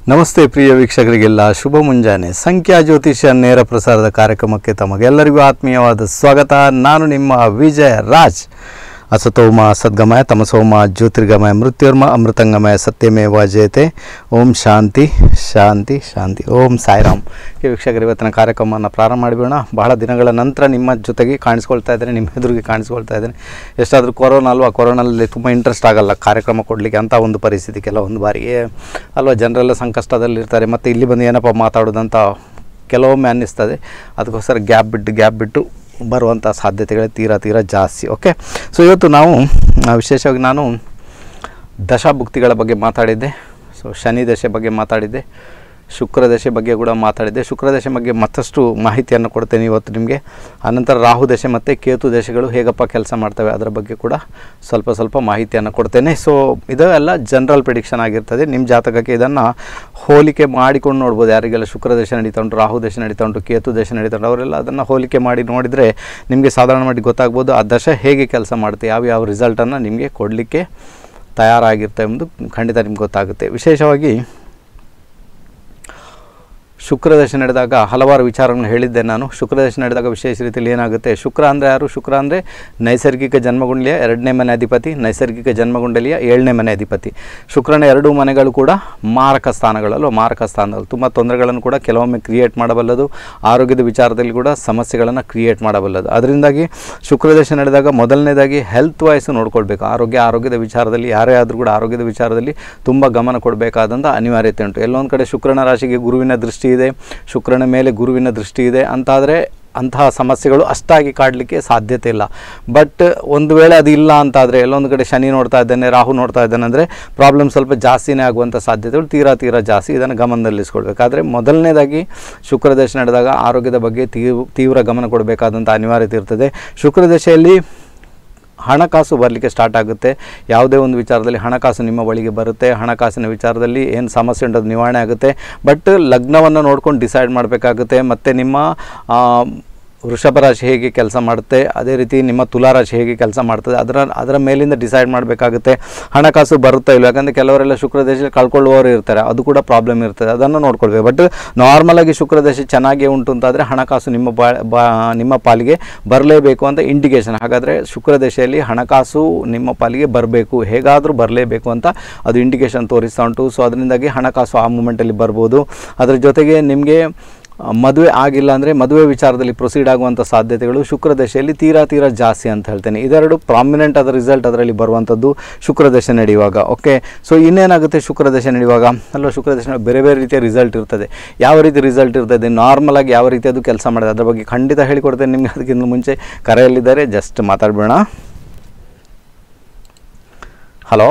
ನಮಸ್ತೆ ಪ್ರಿಯ ವೀಕ್ಷಕರಿಗೆಲ್ಲ ಶುಭ ಮುಂಜಾನೆ ಸಂಖ್ಯಾ ಜ್ಯೋತಿಷ್ಯ ನೇರ ಪ್ರಸಾರದ ಕಾರ್ಯಕ್ರಮಕ್ಕೆ ತಮಗೆಲ್ಲರಿಗೂ ಆತ್ಮೀಯವಾದ ಸ್ವಾಗತ ನಾನು ನಿಮ್ಮ ವಿಜಯ ರಾಜ್ ಅಸತೋಮ ಸದ್ಗಮಯ ತಮಸೋಮ ಜ್ಯೋತಿರ್ಗಮಯ ಮೃತ್ಯುರ್ಮ ಅಮೃತಂಗಮಯ ಸತ್ಯಮೇವ ಜಯತೆ ಓಂ ಶಾಂತಿ ಶಾಂತಿ ಶಾಂತಿ ಓಂ ಸಾಯಿರಾಮ್ ಈ ವೀಕ್ಷಕರು ಇವತ್ತಿನ ಕಾರ್ಯಕ್ರಮವನ್ನು ಪ್ರಾರಂಭ ಮಾಡಿಬಿಡೋಣ ಬಹಳ ದಿನಗಳ ನಂತರ ನಿಮ್ಮ ಜೊತೆಗೆ ಕಾಣಿಸ್ಕೊಳ್ತಾ ಇದ್ದೇನೆ ನಿಮ್ಮ ಎದುರಿಗೆ ಕಾಣಿಸ್ಕೊಳ್ತಾ ಇದ್ದೇನೆ ಎಷ್ಟಾದರೂ ಕೊರೋನಾ ಅಲ್ವಾ ಕೊರೋನಲ್ಲಿ ತುಂಬ ಇಂಟ್ರೆಸ್ಟ್ ಆಗಲ್ಲ ಕಾರ್ಯಕ್ರಮ ಕೊಡಲಿಕ್ಕೆ ಅಂತ ಒಂದು ಪರಿಸ್ಥಿತಿ ಕೆಲವೊಂದು ಬಾರಿಗೆ ಅಲ್ವಾ ಜನರೆಲ್ಲ ಸಂಕಷ್ಟದಲ್ಲಿರ್ತಾರೆ ಮತ್ತು ಇಲ್ಲಿ ಬಂದು ಏನಪ್ಪ ಮಾತಾಡೋದಂತ ಕೆಲವೊಮ್ಮೆ ಅನ್ನಿಸ್ತದೆ ಅದಕ್ಕೋಸ್ಕರ ಗ್ಯಾಪ್ ಬಿಟ್ಟು ಗ್ಯಾಪ್ ಬಿಟ್ಟು ಬರುವಂಥ ಸಾಧ್ಯತೆಗಳೇ ತೀರಾ ತೀರಾ ಜಾಸ್ತಿ ಓಕೆ ಸೊ ಇವತ್ತು ನಾವು ಆ, ವಿಶೇಷವಾಗಿ ನಾನು ದಶಾಭುಕ್ತಿಗಳ ಬಗ್ಗೆ ಮಾತಾಡಿದ್ದೆ ಸೊ ಶನಿ ದಶೆ ಬಗ್ಗೆ ಮಾತಾಡಿದ್ದೆ ಶುಕ್ರ ದಶೆ ಬಗ್ಗೆ ಕೂಡ ಮಾತಾಡಿದ್ದೆ ಶುಕ್ರ ದಶೆ ಬಗ್ಗೆ ಮತ್ತಷ್ಟು ಮಾಹಿತಿಯನ್ನು ಕೊಡ್ತೇನೆ ಇವತ್ತು ನಿಮಗೆ ಆನಂತರ ರಾಹು ದಶೆ ಮತ್ತು ಕೇತು ದಶೆಗಳು ಹೇಗಪ್ಪ ಕೆಲಸ ಮಾಡ್ತವೆ ಅದರ ಬಗ್ಗೆ ಕೂಡ ಸ್ವಲ್ಪ ಸ್ವಲ್ಪ ಮಾಹಿತಿಯನ್ನು ಕೊಡ್ತೇನೆ ಸೊ ಇದೆಲ್ಲ ಜನರಲ್ ಪ್ರಿಡಿಕ್ಷನ್ ಆಗಿರ್ತದೆ ನಿಮ್ಮ ಜಾತಕಕ್ಕೆ ಇದನ್ನು ಹೋಲಿಕೆ ಮಾಡಿಕೊಂಡು ನೋಡ್ಬೋದು ಯಾರಿಗೆಲ್ಲ ಶುಕ್ರ ದಶೆ ನಡೀತಾ ಉಂಟು ರಾಹು ದಶೆ ನಡೀತಾ ಉಂಟು ಕೇತು ದಶೆ ನಡೀತಾ ಉಂಟು ಅವರೆಲ್ಲ ಅದನ್ನು ಹೋಲಿಕೆ ಮಾಡಿ ನೋಡಿದರೆ ನಿಮಗೆ ಸಾಧಾರಣವಾಗಿ ಗೊತ್ತಾಗ್ಬೋದು ಆ ದಶೆ ಹೇಗೆ ಕೆಲಸ ಮಾಡುತ್ತೆ ಯಾವ ಯಾವ ರಿಸಲ್ಟನ್ನು ನಿಮಗೆ ಕೊಡಲಿಕ್ಕೆ ತಯಾರಾಗಿರುತ್ತೆ ಎಂಬುದು ಖಂಡಿತ ನಿಮ್ಗೆ ಗೊತ್ತಾಗುತ್ತೆ ವಿಶೇಷವಾಗಿ ಶುಕ್ರದಶ ನಡೆದಾಗ ಹಲವಾರು ವಿಚಾರಗಳನ್ನು ಹೇಳಿದ್ದೆ ನಾನು ಶುಕ್ರದಶ ನಡೆದಾಗ ವಿಶೇಷ ರೀತಿಯಲ್ಲಿ ಏನಾಗುತ್ತೆ ಶುಕ್ರ ಅಂದರೆ ಯಾರು ಶುಕ್ರ ಅಂದರೆ ನೈಸರ್ಗಿಕ ಜನ್ಮಗುಂಡಲಿಯ ಎರಡನೇ ಮನೆ ಅಧಿಪತಿ ನೈಸರ್ಗಿಕ ಜನ್ಮಗುಂಡಲಿಯ ಏಳನೇ ಮನೆ ಅಧಿಪತಿ ಶುಕ್ರನ ಎರಡೂ ಮನೆಗಳು ಕೂಡ ಮಾರಕ ಸ್ಥಾನಗಳಲ್ಲೂ ಮಾರಕ ಸ್ಥಾನಗಳು ತುಂಬ ತೊಂದರೆಗಳನ್ನು ಕೂಡ ಕೆಲವೊಮ್ಮೆ ಕ್ರಿಯೇಟ್ ಮಾಡಬಲ್ಲದು ಆರೋಗ್ಯದ ವಿಚಾರದಲ್ಲಿ ಕೂಡ ಸಮಸ್ಯೆಗಳನ್ನು ಕ್ರಿಯೇಟ್ ಮಾಡಬಲ್ಲದು ಅದರಿಂದಾಗಿ ಶುಕ್ರದಶ ನಡೆದಾಗ ಮೊದಲನೇದಾಗಿ ಹೆಲ್ತ್ ವೈಸ್ ನೋಡ್ಕೊಳ್ಬೇಕು ಆರೋಗ್ಯ ಆರೋಗ್ಯದ ವಿಚಾರದಲ್ಲಿ ಯಾರೇ ಆದರೂ ಕೂಡ ಆರೋಗ್ಯದ ವಿಚಾರದಲ್ಲಿ ತುಂಬ ಗಮನ ಕೊಡಬೇಕಾದಂಥ ಅನಿವಾರ್ಯತೆ ಉಂಟು ಎಲ್ಲೊಂದು ಕಡೆ ಶುಕ್ರನ ರಾಶಿಗೆ ಗುರುವಿನ ದೃಷ್ಟಿ ಇದೆ ಶುಕ್ರನ ಮೇಲೆ ಗುರುವಿನ ದೃಷ್ಟಿ ಇದೆ ಅಂತಾದರೆ ಅಂತಹ ಸಮಸ್ಯೆಗಳು ಅಷ್ಟಾಗಿ ಕಾಡಲಿಕ್ಕೆ ಸಾಧ್ಯತೆ ಇಲ್ಲ ಬಟ್ ಒಂದು ವೇಳೆ ಅದು ಇಲ್ಲ ಅಂತಾದರೆ ಎಲ್ಲೊಂದು ಕಡೆ ಶನಿ ನೋಡ್ತಾ ಇದ್ದಾನೆ ರಾಹು ನೋಡ್ತಾ ಇದ್ದಾನೆ ಅಂದರೆ ಪ್ರಾಬ್ಲಮ್ ಸ್ವಲ್ಪ ಜಾಸ್ತಿನೇ ಆಗುವಂಥ ಸಾಧ್ಯತೆಗಳು ತೀರಾ ತೀರಾ ಜಾಸ್ತಿ ಇದನ್ನು ಗಮನದಲ್ಲಿಸ್ಕೊಳ್ಬೇಕಾದ್ರೆ ಮೊದಲನೇದಾಗಿ ಶುಕ್ರದಶ ನಡೆದಾಗ ಆರೋಗ್ಯದ ಬಗ್ಗೆ ತೀವ್ ತೀವ್ರ ಗಮನ ಕೊಡಬೇಕಾದಂಥ ಅನಿವಾರ್ಯತೆ ಇರ್ತದೆ ಶುಕ್ರದಶೆಯಲ್ಲಿ ಹಣಕಾಸು ಬರಲಿಕ್ಕೆ ಸ್ಟಾರ್ಟ್ ಆಗುತ್ತೆ ಯಾವುದೇ ಒಂದು ವಿಚಾರದಲ್ಲಿ ಹಣಕಾಸು ನಿಮ್ಮ ಬಳಿಗೆ ಬರುತ್ತೆ ಹಣಕಾಸಿನ ವಿಚಾರದಲ್ಲಿ ಏನು ಸಮಸ್ಯೆ ಉಂಟು ಅದು ನಿವಾರಣೆ ಆಗುತ್ತೆ ಬಟ್ ಲಗ್ನವನ್ನು ನೋಡ್ಕೊಂಡು ಡಿಸೈಡ್ ಮಾಡಬೇಕಾಗುತ್ತೆ ಮತ್ತು ನಿಮ್ಮ ಆ, ವೃಷಭ ರಾಶಿ ಹೇಗೆ ಕೆಲಸ ಮಾಡುತ್ತೆ ಅದೇ ರೀತಿ ನಿಮ್ಮ ತುಲಾ ರಾಶಿ ಹೇಗೆ ಕೆಲಸ ಮಾಡ್ತದೆ ಅದರ ಅದರ ಮೇಲಿಂದ ಡಿಸೈಡ್ ಮಾಡಬೇಕಾಗುತ್ತೆ ಹಣಕಾಸು ಬರುತ್ತಾ ಇಲ್ಲ ಯಾಕಂದರೆ ಕೆಲವರೆಲ್ಲ ಶುಕ್ರದೇಶ ಕಳ್ಕೊಳ್ಳುವವರು ಇರ್ತಾರೆ ಅದು ಕೂಡ ಪ್ರಾಬ್ಲಮ್ ಇರ್ತದೆ ಅದನ್ನು ನೋಡ್ಕೊಳ್ಬೇಕು ಬಟ್ ನಾರ್ಮಲಾಗಿ ಶುಕ್ರದೇಶ ಚೆನ್ನಾಗೇ ಉಂಟು ಅಂತಾದರೆ ಹಣಕಾಸು ನಿಮ್ಮ ಬಾ ಬಾ ನಿಮ್ಮ ಪಾಲಿಗೆ ಬರಲೇಬೇಕು ಅಂತ ಇಂಡಿಕೇಶನ್ ಹಾಗಾದರೆ ಶುಕ್ರದೇಶೆಯಲ್ಲಿ ಹಣಕಾಸು ನಿಮ್ಮ ಪಾಲಿಗೆ ಬರಬೇಕು ಹೇಗಾದರೂ ಬರಲೇಬೇಕು ಅಂತ ಅದು ಇಂಡಿಕೇಶನ್ ತೋರಿಸ್ತಾ ಉಂಟು ಸೊ ಅದರಿಂದಾಗಿ ಹಣಕಾಸು ಆ ಮೂಮೆಂಟಲ್ಲಿ ಬರ್ಬೋದು ಅದರ ಜೊತೆಗೆ ನಿಮಗೆ ಮದುವೆ ಆಗಿಲ್ಲ ಅಂದರೆ ಮದುವೆ ವಿಚಾರದಲ್ಲಿ ಪ್ರೊಸೀಡ್ ಆಗುವಂಥ ಸಾಧ್ಯತೆಗಳು ಶುಕ್ರ ದಶೆಯಲ್ಲಿ ತೀರಾ ತೀರಾ ಜಾಸ್ತಿ ಅಂತ ಹೇಳ್ತೇನೆ ಇದೆರಡು ಪ್ರಾಮಿನೆಂಟ್ ಅದರ ರಿಸಲ್ಟ್ ಅದರಲ್ಲಿ ಬರುವಂಥದ್ದು ಶುಕ್ರ ದಶೆ ನಡೆಯುವಾಗ ಓಕೆ ಸೊ ಇನ್ನೇನಾಗುತ್ತೆ ಶುಕ್ರ ದಶೆ ನಡೆಯುವಾಗ ಅಲ್ವಾ ಶುಕ್ರ ದಶೆ ಬೇರೆ ಬೇರೆ ರೀತಿಯ ರಿಸಲ್ಟ್ ಇರ್ತದೆ ಯಾವ ರೀತಿ ರಿಸಲ್ಟ್ ಇರ್ತದೆ ನಾರ್ಮಲ್ ಆಗಿ ಯಾವ ರೀತಿ ಅದು ಕೆಲಸ ಮಾಡಿದೆ ಅದ್ರ ಬಗ್ಗೆ ಖಂಡಿತ ಹೇಳಿಕೊಡ್ತೇನೆ ನಿಮಗೆ ಅದಕ್ಕಿಂತ ಮುಂಚೆ ಕರೆಯಲ್ಲಿದ್ದಾರೆ ಜಸ್ಟ್ ಮಾತಾಡಬೇಡ ಹಲೋ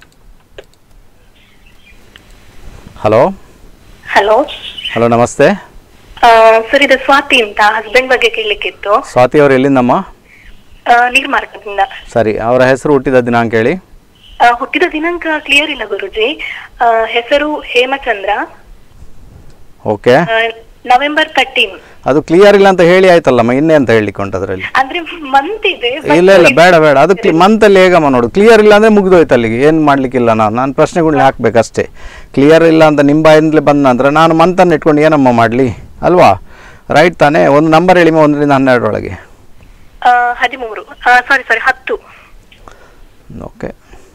ಹಲೋ ಹಲೋ ಹಲೋ ನಮಸ್ತೆ ಸರ್ ಇದು ಸ್ವಾತಿ ಅಂತ ಹಸ್ಬೆಂಡ್ ಬಗ್ಗೆ ಕೇಳಲಿಕ್ಕಿತ್ತು ಸ್ವಾತಿ ಅವರು ಎಲ್ಲಿಂದಮ್ಮ ನೀರ್ಮಾರ್ಗದಿಂದ ಸರಿ ಅವರ ಹೆಸರು ಹುಟ್ಟಿದ ದಿನಾಂಕ ಹೇಳಿ ಆ, ಹುಟ್ಟಿದ ದಿನಾಂಕ ಕ್ಲಿಯರ್ ಇಲ್ಲ ಗುರುಜಿ ಆ, ಹೆಸರು ಹೇಮಚಂದ್ರ ಓಕೆ ಆ, ನವೆಂಬರ್ ತರ್ಟೀನ್ ಅದು ಕ್ಲಿಯರ್ ಇಲ್ಲ ಅಂತ ಹೇಳಿ ಆಯ್ತಲ್ಲಮ್ಮ ಇನ್ನೇ ಅಂತ ಹೇಳಲಿಕ್ಕೆ ಉಂಟು ಅದರಲ್ಲಿ ಅಂದ್ರೆ ಮಂತ್ ಇದೆ but ಇಲ್ಲ ಇಲ್ಲ ಬೇಡ ಬೇಡ ಅದು ಕ್ಲಿ ಮಂತಲ್ಲಿ ಹೇಗಮ್ಮ ನೋಡು ಕ್ಲಿಯರ್ ಇಲ್ಲ ಅಂದರೆ ಮುಗಿದೋಯ್ತು ಅಲ್ಲಿಗೆ ಏನು ಮಾಡಲಿಕ್ಕಿಲ್ಲ ನಾನು ನಾನು ಪ್ರಶ್ನೆಗಳನ್ನ ಹಾಕ್ಬೇಕಷ್ಟೇ ಕ್ಲಿಯರ್ ಇಲ್ಲ ಅಂತ ನಿಮ್ಮ ಬಾಯಿಂದಲೇ ಬಂದ ನಂತರ ನಾನು ಮಂತನ್ನು ಇಟ್ಕೊಂಡು ಏನಮ್ಮ ಮಾಡಲಿ ಅಲ್ವಾ ರೈಟ್ ತಾನೇ ಒಂದು ನಂಬರ್ ಹೇಳಿಮ ಒಂದರಿಂದ ಹನ್ನೆರಡರೊಳಗೆ ಆ, ಹದಿಮೂರು ಸಾರಿ ಸಾರಿ ಹತ್ತು ಓಕೆ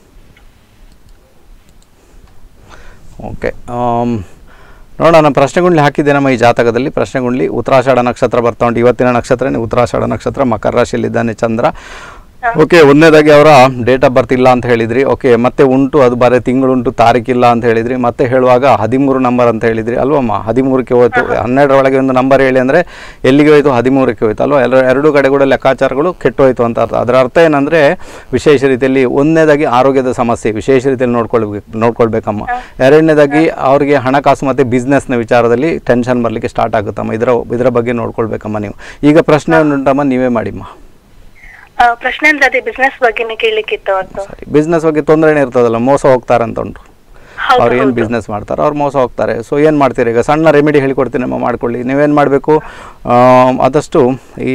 ಓಕೆ ನೋಡೋಣ ಪ್ರಶ್ನೆಗುಂಡ್ಲಿ ಹಾಕಿದ್ದೇನಮ್ಮ ಈ ಜಾತಕದಲ್ಲಿ ಪ್ರಶ್ನೆಗುಂಡ್ಲಿ ಉತ್ತರಾಷಾಢ ನಕ್ಷತ್ರ ಬರ್ತಾ ಉಂಟು ಇವತ್ತಿನ ನಕ್ಷತ್ರ ಉತ್ತರಾಷಾಢ ನಕ್ಷತ್ರ ಮಕರ ರಾಶಿಯಲ್ಲಿದ್ದಾನೆ ಚಂದ್ರ ಓಕೆ ಒಂದನೇದಾಗಿ ಅವರ ಡೇಟ್ ಆಫ್ ಬರ್ತ್ ಇಲ್ಲ ಅಂತ ಹೇಳಿದ್ರಿ ಓಕೆ ಮತ್ತೆ ಉಂಟು ಅದು ಬರೀ ತಿಂಗಳುಂಟು ತಾರೀಕಿಲ್ಲ ಅಂತ ಹೇಳಿದ್ರಿ ಮತ್ತೆ ಹೇಳುವಾಗ ಹದಿಮೂರು ನಂಬರ್ ಅಂತ ಹೇಳಿದ್ರಿ ಅಲ್ವಮ್ಮ ಹದಿಮೂರಕ್ಕೆ ಹೋಯ್ತು ಹನ್ನೆರಡರೊಳಗೆ ಒಂದು ನಂಬರ್ ಹೇಳಿ ಅಂದರೆ ಎಲ್ಲಿಗೆ ಹೋಯ್ತು ಹದಿಮೂರಕ್ಕೆ ಹೋಯ್ತು ಅಲ್ವಾ ಎಲ್ಲ ಎರಡೂ ಕಡೆ ಕೂಡ ಲೆಕ್ಕಾಚಾರಗಳು ಕೆಟ್ಟೋಯ್ತು ಅಂತ ಅರ್ಥ ಅದರ ಅರ್ಥ ಏನಂದರೆ ವಿಶೇಷ ರೀತಿಯಲ್ಲಿ ಒಂದನೇದಾಗಿ ಆರೋಗ್ಯದ ಸಮಸ್ಯೆ ವಿಶೇಷ ರೀತಿಯಲ್ಲಿ ನೋಡ್ಕೊಳ್ಬೇಕು ನೋಡ್ಕೊಳ್ಬೇಕಮ್ಮ ಎರಡನೇದಾಗಿ ಅವರಿಗೆ ಹಣಕಾಸು ಮತ್ತು ಬಿಸ್ನೆಸ್ನ ವಿಚಾರದಲ್ಲಿ ಟೆನ್ಷನ್ ಬರಲಿಕ್ಕೆ ಸ್ಟಾರ್ಟ್ ಆಗುತ್ತಮ್ಮ ಇದರ ಇದರ ಬಗ್ಗೆ ನೋಡ್ಕೊಳ್ಬೇಕಮ್ಮ ನೀವು ಈಗ ಪ್ರಶ್ನೆ ಉಂಟಮ್ಮ ನೀವೇ ಮಾಡಿಮ್ಮ ಆ, ಪ್ರಶ್ನೆ ಅಂದ್ರೆ ಅದೇ ಬಿಸ್ನೆಸ್ ಬಗ್ಗೆನೇ ಕೇಳಲಿಕ್ಕಿತ್ತು ಅವತ್ತು ಸರಿ ಬಿಸ್ನೆಸ್ ಬಗ್ಗೆ ತೊಂದರೆನೇ ಇರ್ತದಲ್ಲ ಮೋಸ ಹೋಗ್ತಾರಂತ ಉಂಟು ಹೌದು ಅವ್ರು ಏನು ಬಿಸ್ನೆಸ್ ಮಾಡ್ತಾರೆ ಅವ್ರು ಮೋಸ ಹೋಗ್ತಾರೆ ಸೊ ಏನು ಮಾಡ್ತೀರಿ ಈಗ ಸಣ್ಣ ರೆಮಿಡಿ ಹೇಳಿಕೊಡ್ತೀನಮ್ಮ ಮಾಡ್ಕೊಳ್ಳಿ ನೀವೇನು ಮಾಡಬೇಕು ಆದಷ್ಟು ಈ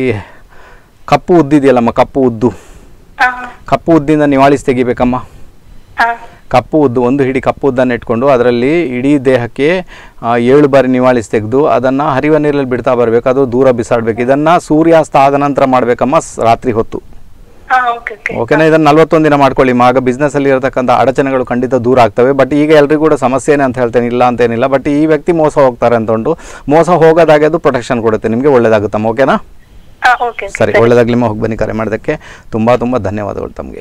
ಕಪ್ಪು ಉದ್ದಿದೆಯಲ್ಲಮ್ಮ ಕಪ್ಪು ಉದ್ದು ಆ, ಕಪ್ಪು ಉದ್ದಿಂದ ನಿವಾಳಿಸಿ ತೆಗಿಬೇಕಮ್ಮ ಆ, ಕಪ್ಪು ಉದ್ದು ಒಂದು ಹಿಡಿ ಕಪ್ಪು ಉದ್ದನ್ನು ಇಟ್ಕೊಂಡು ಅದರಲ್ಲಿ ಇಡೀ ದೇಹಕ್ಕೆ ಆ, ಏಳು ಬಾರಿ ನಿವಾಳಿಸಿ ತೆಗೆದು ಅದನ್ನು ಹರಿವ ನೀರಲ್ಲಿ ಬಿಡ್ತಾ ಬರಬೇಕು ಅದು ದೂರ ಬಿಸಾಡಬೇಕು ಇದನ್ನು ಸೂರ್ಯಾಸ್ತ ಆದ ನಂತರ ಮಾಡಬೇಕಮ್ಮ ಸ್- ರಾತ್ರಿ ಹೊತ್ತು ಹಾ ಓಕೆ ಓಕೆ ಓಕೆನಾ ಇದನ್ನು ನಲ್ವತ್ತೊಂದು ದಿನ ಮಾಡ್ಕೊಳ್ಳಿ ಆಗ ಬಿಸ್ನೆಸ್ಸಲ್ಲಿ ಇರತಕ್ಕಂಥ ಅಡಚಣೆಗಳು ಖಂಡಿತ ದೂರ ಆಗ್ತವೆ ಬಟ್ ಈಗ ಎಲ್ರಿಗೂ ಕೂಡ ಸಮಸ್ಯೆನೇ ಅಂತ ಹೇಳ್ತೇನೆ ಇಲ್ಲ ಅಂತೇನಿಲ್ಲ ಬಟ್ ಈ ವ್ಯಕ್ತಿ ಮೋಸ ಹೋಗ್ತಾರೆ ಅಂತ ಉಂಟು ಮೋಸ ಹೋಗೋದಾಗೆ ಅದು ಪ್ರೊಟೆಕ್ಷನ್ ಕೊಡುತ್ತೆ ನಿಮಗೆ ಒಳ್ಳೇದಾಗುತ್ತಮ್ಮ ಓಕೆನಾ ಹಾ ಓಕೆ ಸರಿ ಒಳ್ಳೇದಾಗ್ಲಿಮ್ಮ ಹೋಗಿ ಬನ್ನಿ ಕರೆ ಮಾಡೋದಕ್ಕೆ ತುಂಬ ತುಂಬ ಧನ್ಯವಾದಗಳು ತಮಗೆ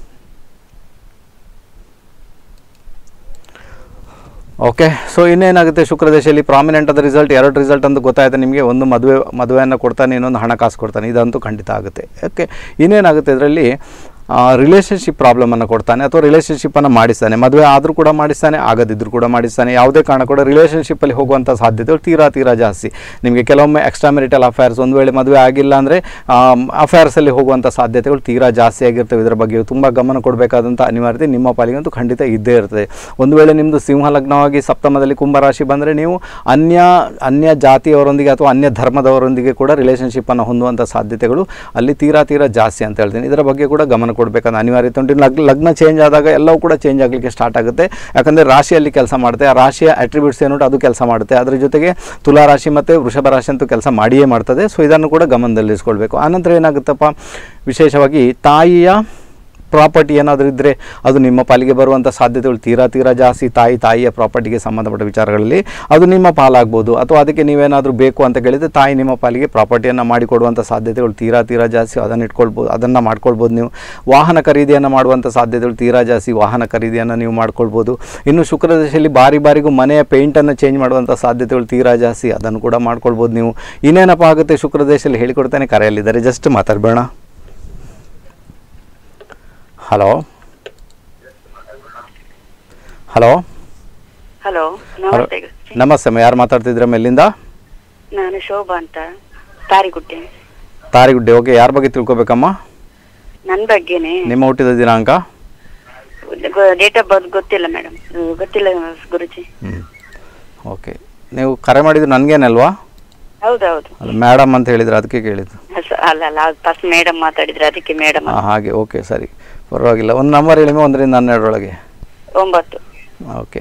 ಓಕೆ ಸೊ ಇನ್ನೇನಾಗುತ್ತೆ ಶುಕ್ರದೇಶದಲ್ಲಿ ಪ್ರಾಮಿನೆಂಟ್ ಆದ ರಿಸಲ್ಟ್ ಎರಡು ರಿಸಲ್ಟ್ ಅಂತ ಗೊತ್ತಾಯ್ತು ನಿಮಗೆ ಒಂದು ಮದುವೆ ಮದುವೆಯನ್ನು ಕೊಡ್ತಾನೆ ಇನ್ನೊಂದು ಹಣಕಾಸು ಕೊಡ್ತಾನೆ ಇದಂತೂ ಖಂಡಿತ ಆಗುತ್ತೆ ಓಕೆ ಇನ್ನೇನಾಗುತ್ತೆ ಇದರಲ್ಲಿ ರಿಲೇಷನ್ಶಿಪ್ ಪ್ರಾಬ್ಲಮನ್ನು ಕೊಡ್ತಾನೆ ಅಥವಾ ರಿಲೇಷನ್ಶಿಪ್ಪನ್ನು ಮಾಡಿಸ್ತಾನೆ ಮದುವೆ ಆದರೂ ಕೂಡ ಮಾಡಿಸ್ತಾನೆ ಆಗದಿದ್ದರೂ ಕೂಡ ಮಾಡಿಸ್ತಾನೆ ಯಾವುದೇ ಕಾರಣ ಕೂಡ ರಿಲೇಷನ್ಶಿಪ್ಪಲ್ಲಿ ಹೋಗುವಂಥ ಸಾಧ್ಯತೆಗಳು ತೀರಾ ತೀರಾ ಜಾಸ್ತಿ ನಿಮಗೆ ಕೆಲವೊಮ್ಮೆ ಎಕ್ಸ್ಟ್ರಾ ಮೆರಿಟಲ್ ಅಫೇರ್ಸ್ ಒಂದು ವೇಳೆ ಮದುವೆ ಆಗಿಲ್ಲ ಅಂದರೆ ಅಫೇರ್ಸಲ್ಲಿ ಹೋಗುವಂಥ ಸಾಧ್ಯತೆಗಳು ತೀರಾ ಜಾಸ್ತಿ ಆಗಿರ್ತವೆ ಇದರ ಬಗ್ಗೆ ತುಂಬ ಗಮನ ಕೊಡಬೇಕಾದಂಥ ಅನಿವಾರ್ಯತೆ ನಿಮ್ಮ ಪಾಲಿಗಂತೂ ಖಂಡಿತ ಇದ್ದೇ ಇರ್ತದೆ ಒಂದು ವೇಳೆ ನಿಮ್ಮದು ಸಿಂಹ ಲಗ್ನವಾಗಿ ಸಪ್ತಮದಲ್ಲಿ ಕುಂಭರಾಶಿ ಬಂದರೆ ನೀವು ಅನ್ಯ ಅನ್ಯ ಜಾತಿಯವರೊಂದಿಗೆ ಅಥವಾ ಅನ್ಯ ಧರ್ಮದವರೊಂದಿಗೆ ಕೂಡ ರಿಲೇಷನ್ಶಿಪ್ಪನ್ನು ಹೊಂದುವಂಥ ಸಾಧ್ಯತೆಗಳು ಅಲ್ಲಿ ತೀರಾ ತೀರಾ ಜಾಸ್ತಿ ಅಂತ ಹೇಳ್ತೀನಿ ಇದರ ಬಗ್ಗೆ ಕೂಡ ಗಮನ ಕೊಡಬೇಕಂತ ಅನಿವಾರ್ಯತೆ ಉಂಟು ಲಗ್ ಲಗ್ನ ಚೇಂಜ್ ಆದಾಗ ಎಲ್ಲವೂ ಕೂಡ ಚೇಂಜ್ ಆಗಲಿಕ್ಕೆ ಸ್ಟಾರ್ಟ್ ಆಗುತ್ತೆ ಯಾಕಂದರೆ ರಾಶಿಯಲ್ಲಿ ಕೆಲಸ ಮಾಡುತ್ತೆ ಆ ರಾಶಿಯ ಅಟ್ರಿಬ್ಯೂಟ್ಸ್ ಏನುಂಟು ಅದು ಕೆಲಸ ಮಾಡುತ್ತೆ ಅದ್ರ ಜೊತೆಗೆ ತುಲಾ ರಾಶಿ ಮತ್ತು ವೃಷಭ ರಾಶಿ ಅಂತೂ ಕೆಲಸ ಮಾಡಿಯೇ ಮಾಡ್ತದೆ ಸೊ ಇದನ್ನು ಕೂಡ ಗಮನದಲ್ಲಿರಿಸ್ಕೊಳ್ಬೇಕು ಆನಂತರ ಏನಾಗುತ್ತಪ್ಪ ವಿಶೇಷವಾಗಿ ತಾಯಿಯ ಪ್ರಾಪರ್ಟಿ ಏನಾದರೂ ಇದ್ದರೆ ಅದು ನಿಮ್ಮ ಪಾಲಿಗೆ ಬರುವಂಥ ಸಾಧ್ಯತೆಗಳು ತೀರಾ ತೀರಾ ಜಾಸ್ತಿ ತಾಯಿ ತಾಯಿಯ ಪ್ರಾಪರ್ಟಿಗೆ ಸಂಬಂಧಪಟ್ಟ ವಿಚಾರಗಳಲ್ಲಿ ಅದು ನಿಮ್ಮ ಪಾಲಾಗ್ಬೋದು ಅಥವಾ ಅದಕ್ಕೆ ನೀವೇನಾದರೂ ಬೇಕು ಅಂತ ಕೇಳಿದರೆ ತಾಯಿ ನಿಮ್ಮ ಪಾಲಿಗೆ ಪ್ರಾಪರ್ಟಿಯನ್ನು ಮಾಡಿಕೊಡುವಂಥ ಸಾಧ್ಯತೆಗಳು ತೀರಾ ತೀರಾ ಜಾಸ್ತಿ ಅದನ್ನು ಇಟ್ಕೊಳ್ಬೋದು ಅದನ್ನು ಮಾಡ್ಕೊಳ್ಬೋದು ನೀವು ವಾಹನ ಖರೀದಿಯನ್ನು ಮಾಡುವಂಥ ಸಾಧ್ಯತೆಗಳು ತೀರಾ ಜಾಸ್ತಿ ವಾಹನ ಖರೀದಿಯನ್ನು ನೀವು ಮಾಡ್ಕೊಳ್ಬೋದು ಇನ್ನು ಶುಕ್ರದಶೆಯಲ್ಲಿ ಬಾರಿ ಬಾರಿಗೂ ಮನೆಯ ಪೇಂಟನ್ನು ಚೇಂಜ್ ಮಾಡುವಂಥ ಸಾಧ್ಯತೆಗಳು ತೀರಾ ಜಾಸ್ತಿ ಅದನ್ನು ಕೂಡ ಮಾಡ್ಕೊಳ್ಬೋದು ನೀವು ಇನ್ನೇನಪ್ಪ ಆಗುತ್ತೆ ಶುಕ್ರದೇಶದಲ್ಲಿ ಹೇಳಿಕೊಡ್ತೇನೆ ಕರೆಯಲ್ಲಿದ್ದಾರೆ ಜಸ್ಟ್ ಮಾತಾಡಬೇಡ ಹಲೋ ಹಲೋ ಹಲೋ ಹಲೋ ನಮಸ್ತೆ ಗುರುಜಿ. ನಮಸ್ತೆ ಅಮ್ಮ ಯಾರು ಮಾತಾಡ್ತಿದ್ರಮ್ಮ ಎಲ್ಲಿಂದ ನಾನು ಶೋಭಾ ಅಂತ ತಾರಿಗುಡ್ಡೆ ತಾರಿಗುಡ್ಡೆ ಓಕೆ ಯಾರ ಬಗ್ಗೆ ತಿಳ್ಕೊಬೇಕಮ್ಮ ನನ್ನ ಬಗ್ಗೆನೆ ನಿಮ್ಮ ಹುಟ್ಟಿದ ದಿನಾಂಕ ಡೇಟ್ ಆಫ್ ಬರ್ತ್ ಗೊತ್ತಿಲ್ಲ ಮೇಡಮ್ ಗೊತ್ತಿಲ್ಲ ಗುರುಜಿ ಹ್ಞೂ ಓಕೆ ನೀವು ಕರೆ ಮಾಡಿದ್ದು ನನಗೇನಲ್ವಾ ಹೌದೌದು ಅಲ್ಲ ಮೇಡಮ್ ಅಂತ ಹೇಳಿದ್ರೆ ಅದಕ್ಕೆ ಕೇಳಿದ್ದು ಸ- ಅಲ್ಲ ಅಲ್ಲ ಫಸ್ಟ್ ಮೇಡಮ್ ಮಾತಾಡಿದ್ರೆ ಅದಕ್ಕೆ ಮೇಡಮ್ ಹಾಂ ಹಾಗೆ ಓಕೆ ಸರಿ ಪರವಾಗಿಲ್ಲ ಒಂದು ನಂಬರ್ ಹೇಳಿಮೆ ಒಂದರಿಂದ ಹನ್ನೆರಡರೊಳಗೆ ಒಂಬತ್ತು ಓಕೆ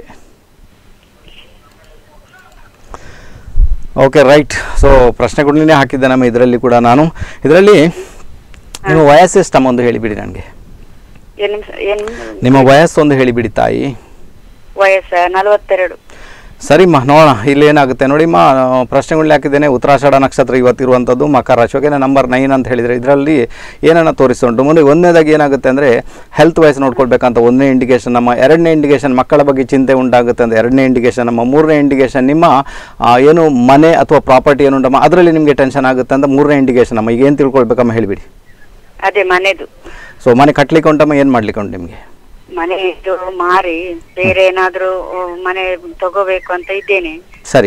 ಓಕೆ ರೈಟ್ ಸೊ ಪ್ರಶ್ನೆಗಳನ್ನೇ ಹಾಕಿದ್ದೆ ನಮ್ಮ ಇದರಲ್ಲಿ ಕೂಡ ನಾನು ಇದರಲ್ಲಿ ನಿಮ್ಮ ವಯಸ್ಸು ಎಷ್ಟಮ್ಮ ಒಂದು ಹೇಳಿಬಿಡಿ ನನಗೆ ಏನು ಏನು ನಿಮ್ಮ ವಯಸ್ಸು ಒಂದು ಹೇಳಿಬಿಡಿ ತಾಯಿ ವಯಸ್ಸ ನಲವತ್ತೆರಡು ಸರಿಮ್ಮ ನೋಡೋಣ ಇಲ್ಲಿ ಏನಾಗುತ್ತೆ ನೋಡಿಮ್ಮ ಪ್ರಶ್ನೆಗಳನ್ನ ಹಾಕಿದ್ದೇನೆ ಉತ್ತರಾಷಾಢ ನಕ್ಷತ್ರ ಇವತ್ತಿರುವಂಥದ್ದು ಮಕರ ರಾಶಿ ಓಕೆ ನಂಬರ್ ನೈನ್ ಅಂತ ಹೇಳಿದರೆ ಇದರಲ್ಲಿ ಏನನ್ನ ತೋರಿಸುಂಟು ಮುಂದೆ ಒಂದನೇದಾಗಿ ಏನಾಗುತ್ತೆ ಅಂದರೆ ಹೆಲ್ತ್ ವೈಸ್ ನೋಡ್ಕೊಳ್ಬೇಕಂತ ಒಂದನೇ ಇಂಡಿಕೇಶನ್ ನಮ್ಮ ಎರಡನೇ ಇಂಡಿಕೇಶನ್ ಮಕ್ಕಳ ಬಗ್ಗೆ ಚಿಂತೆ ಉಂಟಾಗುತ್ತೆ ಅಂತ ಎರಡನೇ ಇಂಡಿಕೇಶನ್ ನಮ್ಮ ಮೂರನೇ ಇಂಡಿಕೇಶನ್ ನಿಮ್ಮ ಆ, ಏನು ಮನೆ ಅಥವಾ ಪ್ರಾಪರ್ಟಿ ಏನುಂಟಮ್ಮ ಅದರಲ್ಲಿ ನಿಮಗೆ ಟೆನ್ಷನ್ ಆಗುತ್ತೆ ಅಂತ ಮೂರನೇ ಇಂಡಿಕೇಶನ್ ನಮ್ಮ ಈಗ ಏನು ತಿಳ್ಕೊಳ್ಬೇಕಮ್ಮ ಹೇಳಿಬಿಡಿ ಅದೇ ಮನೆದು ಸೊ ಮನೆ ಕಟ್ಲಿಕ್ಕೆ ಉಂಟಮ್ಮ ಏನು ಮಾಡ್ಲಿಕ್ಕೆ ಉಂಟು ನಿಮಗೆ ಮನೆ ಇದು ಮಾರಿ ಬೇರೆ ಏನಾದ್ರೂ ಆ, ಮನೆ ತಗೋಬೇಕು ಅಂತ ಇದ್ದೇನೆ ಸರಿ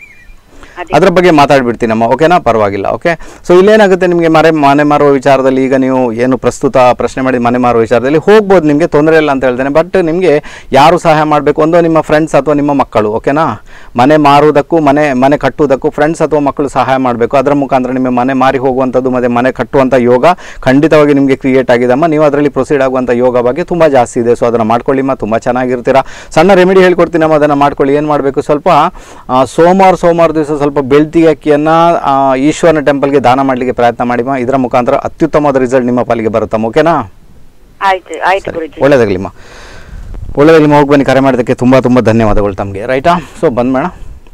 ಅದೇ ಅದ್ರ ಬಗ್ಗೆ ಮಾತಾಡ್ಬಿಡ್ತೀನಮ್ಮ ಓಕೆನಾ ಪರವಾಗಿಲ್ಲ ಓಕೆ ಸೊ ಇಲ್ಲೇನಾಗುತ್ತೆ ನಿಮಗೆ ಮನೆ ಮನೆ ಮಾರುವ ವಿಚಾರದಲ್ಲಿ ಈಗ ನೀವು ಏನು ಪ್ರಸ್ತುತ ಪ್ರಶ್ನೆ ಮಾಡಿ ಮನೆ ಮಾರುವ ವಿಚಾರದಲ್ಲಿ ಹೋಗ್ಬೋದು ನಿಮಗೆ ತೊಂದರೆ ಇಲ್ಲ ಅಂತ ಹೇಳ್ತೇನೆ ಬಟ್ ನಿಮಗೆ ಯಾರು ಸಹಾಯ ಮಾಡಬೇಕು ಒಂದು ನಿಮ್ಮ ಫ್ರೆಂಡ್ಸ್ ಅಥವಾ ನಿಮ್ಮ ಮಕ್ಕಳು ಓಕೆನಾ ಮನೆ ಮಾರುವುದಕ್ಕೂ ಮನೆ ಮನೆ ಕಟ್ಟುವುದಕ್ಕೂ ಫ್ರೆಂಡ್ಸ್ ಅಥವಾ ಮಕ್ಕಳು ಸಹಾಯ ಮಾಡಬೇಕು ಅದರ ಮುಖಾಂತರ ನಿಮ್ಮ ಮನೆ ಮಾರಿ ಹೋಗುವಂಥದ್ದು ಮತ್ತು ಮನೆ ಕಟ್ಟುವಂಥ ಯೋಗ ಖಂಡಿತವಾಗಿ ನಿಮಗೆ ಕ್ರಿಯೇಟ್ ಆಗಿದೆಮ್ಮ ನೀವು ಅದರಲ್ಲಿ ಪ್ರೊಸೀಡ್ ಆಗುವಂಥ ಯೋಗ ಬಗ್ಗೆ ತುಂಬ ಜಾಸ್ತಿ ಇದೆ ಸೊ ಅದನ್ನು ಮಾಡ್ಕೊಳ್ಳಿಮ್ಮ ತುಂಬ ಚೆನ್ನಾಗಿರ್ತೀರಾ ಸಣ್ಣ ರೆಮಿಡಿ ಹೇಳ್ಕೊಡ್ತೀನಮ್ಮ ಅದನ್ನು ಮಾಡ್ಕೊಳ್ಳಿ ಏನು ಮಾಡಬೇಕು ಸ್ವಲ್ಪ ಆ, ಸೋಮವಾರ ಸೋಮವಾರ ದಿವಸ ಸ್ವಲ್ಪ ಬೆಳ್ತಿಗೆ ಅಕ್ಕಿಯನ್ನು ಈಶ್ವರನ ಟೆಂಪಲ್ಗೆ ದಾನ ಮಾಡಲಿಕ್ಕೆ ಪ್ರಯತ್ನ ಮಾಡಿಮ್ಮ ಇದರ ಮುಖಾಂತರ ಅತ್ಯುತ್ತಮವಾದ ರಿಸಲ್ಟ್ ನಿಮ್ಮ ಪಾಲಿಗೆ ಬರುತ್ತಮ್ಮ ಓಕೆನಾ ಆಯ್ತು ಆಯ್ತು ಸರಿ ಗುರುಜಿ ಒಳ್ಳೇದಾಗಲಿಮ್ಮ ಒಳ್ಳೇದಾಗಲಿಮ್ಮ ಹೋಗಿ ಬನ್ನಿ ಕರೆ ಮಾಡೋದಕ್ಕೆ ತುಂಬ ತುಂಬ ಧನ್ಯವಾದಗಳು ತಮಗೆ ರೈಟಾ ಸೊ ಬಂದ್ ಮೇಡ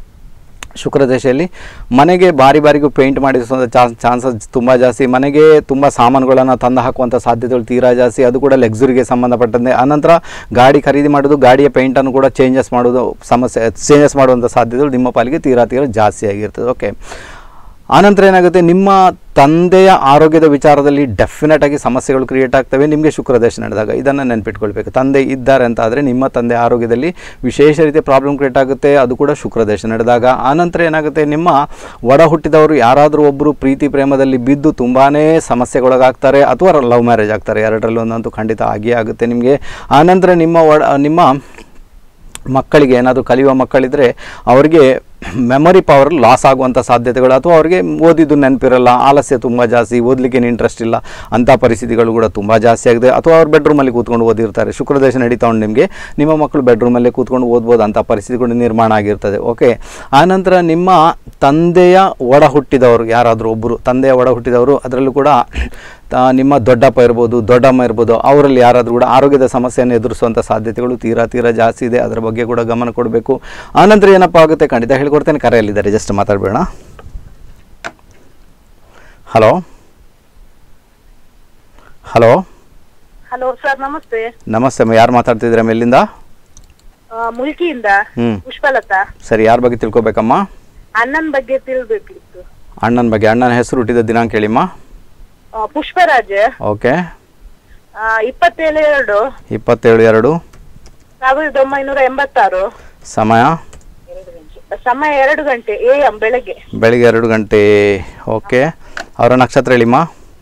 ಶುಕ್ರ ದಶೆಯಲ್ಲಿ ಮನೆಗೆ ಬಾರಿ ಬಾರಿಗೂ ಪೇಂಟ್ ಮಾಡಿಸುವಂಥ ಚಾನ್ಸ್ ಚಾನ್ಸಸ್ ತುಂಬ ಜಾಸ್ತಿ ಮನೆಗೆ ತುಂಬ ಸಾಮಾನುಗಳನ್ನು ತಂದು ಹಾಕುವಂಥ ಸಾಧ್ಯತೆಗಳು ತೀರಾ ಜಾಸ್ತಿ ಅದು ಕೂಡ ಲಕ್ಸುರಿಗೆ ಸಂಬಂಧಪಟ್ಟಂತೆ ಆನಂತರ ಗಾಡಿ ಖರೀದಿ ಮಾಡೋದು ಗಾಡಿಯ ಪೇಂಟನ್ನು ಕೂಡ ಚೇಂಜಸ್ ಮಾಡೋದು ಸಮಸ್ಯೆ ಚೇಂಜಸ್ ಮಾಡುವಂಥ ಸಾಧ್ಯತೆಗಳು ನಿಮ್ಮ ಪಾಲಿಗೆ ತೀರಾ ತೀರಾ ಜಾಸ್ತಿ ಆಗಿರ್ತದೆ ಓಕೆ ಆನಂತರ ಏನಾಗುತ್ತೆ ನಿಮ್ಮ ತಂದೆಯ ಆರೋಗ್ಯದ ವಿಚಾರದಲ್ಲಿ ಡೆಫಿನೆಟ್ ಆಗಿ ಸಮಸ್ಯೆಗಳು ಕ್ರಿಯೇಟ್ ಆಗ್ತವೆ ನಿಮಗೆ ಶುಕ್ರದೇಶ ನಡೆದಾಗ ಇದನ್ನು ನೆನ್ಪಿಟ್ಕೊಳ್ಬೇಕು ತಂದೆ ಇದ್ದಾರೆ ಅಂತ ಆದರೆ ನಿಮ್ಮ ತಂದೆ ಆರೋಗ್ಯದಲ್ಲಿ ವಿಶೇಷ ರೀತಿಯ ಪ್ರಾಬ್ಲಮ್ ಕ್ರಿಯೇಟ್ ಆಗುತ್ತೆ ಅದು ಕೂಡ ಶುಕ್ರದೇಶ ನಡೆದಾಗ ಆನಂತರ ಏನಾಗುತ್ತೆ ನಿಮ್ಮ ಒಡ ಹುಟ್ಟಿದವರು ಯಾರಾದರೂ ಒಬ್ಬರು ಪ್ರೀತಿ ಪ್ರೇಮದಲ್ಲಿ ಬಿದ್ದು ತುಂಬಾ ಸಮಸ್ಯೆಗೊಳಗಾಗ್ತಾರೆ ಅಥವಾ ಲವ್ ಮ್ಯಾರೇಜ್ ಆಗ್ತಾರೆ ಎರಡರಲ್ಲಿ ಒಂದಂತೂ ಖಂಡಿತ ಆಗಿಯೇ ಆಗುತ್ತೆ ನಿಮಗೆ ಆನಂತರ ನಿಮ್ಮ ಒಡ ನಿಮ್ಮ ಮಕ್ಕಳಿಗೆ ಏನಾದರೂ ಕಲಿಯುವ ಮಕ್ಕಳಿದ್ದರೆ ಅವರಿಗೆ ಮೆಮೊರಿ ಪವರ್ ಲಾಸ್ ಆಗುವಂಥ ಸಾಧ್ಯತೆಗಳು ಅಥವಾ ಅವರಿಗೆ ಓದಿದ್ದು ನೆನಪಿರಲ್ಲ ಆಲಸ್ಯ ತುಂಬ ಜಾಸ್ತಿ ಓದಲಿಕ್ಕೆ ಇಂಟ್ರೆಸ್ಟ್ ಇಲ್ಲ ಅಂಥ ಪರಿಸ್ಥಿತಿಗಳು ಕೂಡ ತುಂಬ ಜಾಸ್ತಿ ಆಗಿದೆ ಅಥವಾ ಅವ್ರು ಬೆಡ್ರೂಮಲ್ಲಿ ಕೂತ್ಕೊಂಡು ಓದಿರ್ತಾರೆ ಶುಕ್ರದೇಶ ನಡೀತಾ ಉಂಟು ನಿಮಗೆ ನಿಮ್ಮ ಮಕ್ಕಳು ಬೆಡ್ರೂಮಲ್ಲೇ ಕೂತ್ಕೊಂಡು ಓದ್ಬೋದು ಅಂಥ ಪರಿಸ್ಥಿತಿಗಳು ನಿರ್ಮಾಣ ಆಗಿರ್ತದೆ ಓಕೆ ಆನಂತರ ನಿಮ್ಮ ತಂದೆಯ ಒಡ ಹುಟ್ಟಿದವರು ಯಾರಾದರೂ ಒಬ್ಬರು ತಂದೆಯ ಒಡ ಹುಟ್ಟಿದವರು ಅದರಲ್ಲೂ ಕೂಡ ತ- ನಿಮ್ಮ ದೊಡ್ಡಪ್ಪ ಇರ್ಬೋದು ದೊಡ್ಡಮ್ಮ ಇರ್ಬೋದು ಅವರಲ್ಲಿ ಯಾರಾದರೂ ಕೂಡ ಆರೋಗ್ಯದ ಸಮಸ್ಯೆಯನ್ನು ಎದುರಿಸುವಂಥ ಸಾಧ್ಯತೆಗಳು ತೀರಾ ತೀರಾ ಜಾಸ್ತಿ ಇದೆ ಅದರ ಬಗ್ಗೆ ಕೂಡ ಗಮನ ಕೊಡಬೇಕು ಆನಂತರ ಏನಪ್ಪ ಆಗುತ್ತೆ ಖಂಡಿತ ಹೇಳ್ಕೊಡ್ತೇನೆ ಕರೆಯಲ್ಲಿದ್ದಾರೆ ಜಸ್ಟ್ ಮಾತಾಡಬೇಡ ಹಲೋ ಹಲೋ ಹಲೋ ಸರ್ ನಮಸ್ತೆ ನಮಸ್ತೆ ಅಮ್ಮ ಯಾರು ಮಾತಾಡ್ತಿದ್ದೀರಾ ಎಲ್ಲಿಂದ ಆ, ಮುಲ್ಕಿಯಿಂದ ಹ್ಞೂ ಪುಷ್ಪಲತಾ ಸರಿ ಯಾರ ಬಗ್ಗೆ ತಿಳ್ಕೊಬೇಕಮ್ಮ ಅಣ್ಣನ ಬಗ್ಗೆ ತಿಳ್ಬೇಕಿತ್ತು ಅಣ್ಣನ ಬಗ್ಗೆ ಅಣ್ಣನ ಹೆಸರು ಹುಟ್ಟಿದ ದಿನಾಂಕ ಹೇಳಿಮ್ಮ ಆ, ಪುಷ್ಪರಾಜ್ ಓಕೆ ಆ, ಇಪ್ಪತ್ತೇಳು ಎರಡು ಇಪ್ಪತ್ತೇಳು ಎರಡು ಸಾವಿರದ ಒಂಬೈನೂರ ಎಂಬತ್ತಾರು ಸಮಯ ಸಮಯ ಎರಡು ಗಂಟೆ ಎ ಎಂ ಬೆಳಗ್ಗೆ ಬೆಳಿಗ್ಗೆ ಎರಡು ಗಂಟೆ ಓಕೆ ಅವರ ನಕ್ಷತ್ರ ಹೇಳಿಮ್ಮ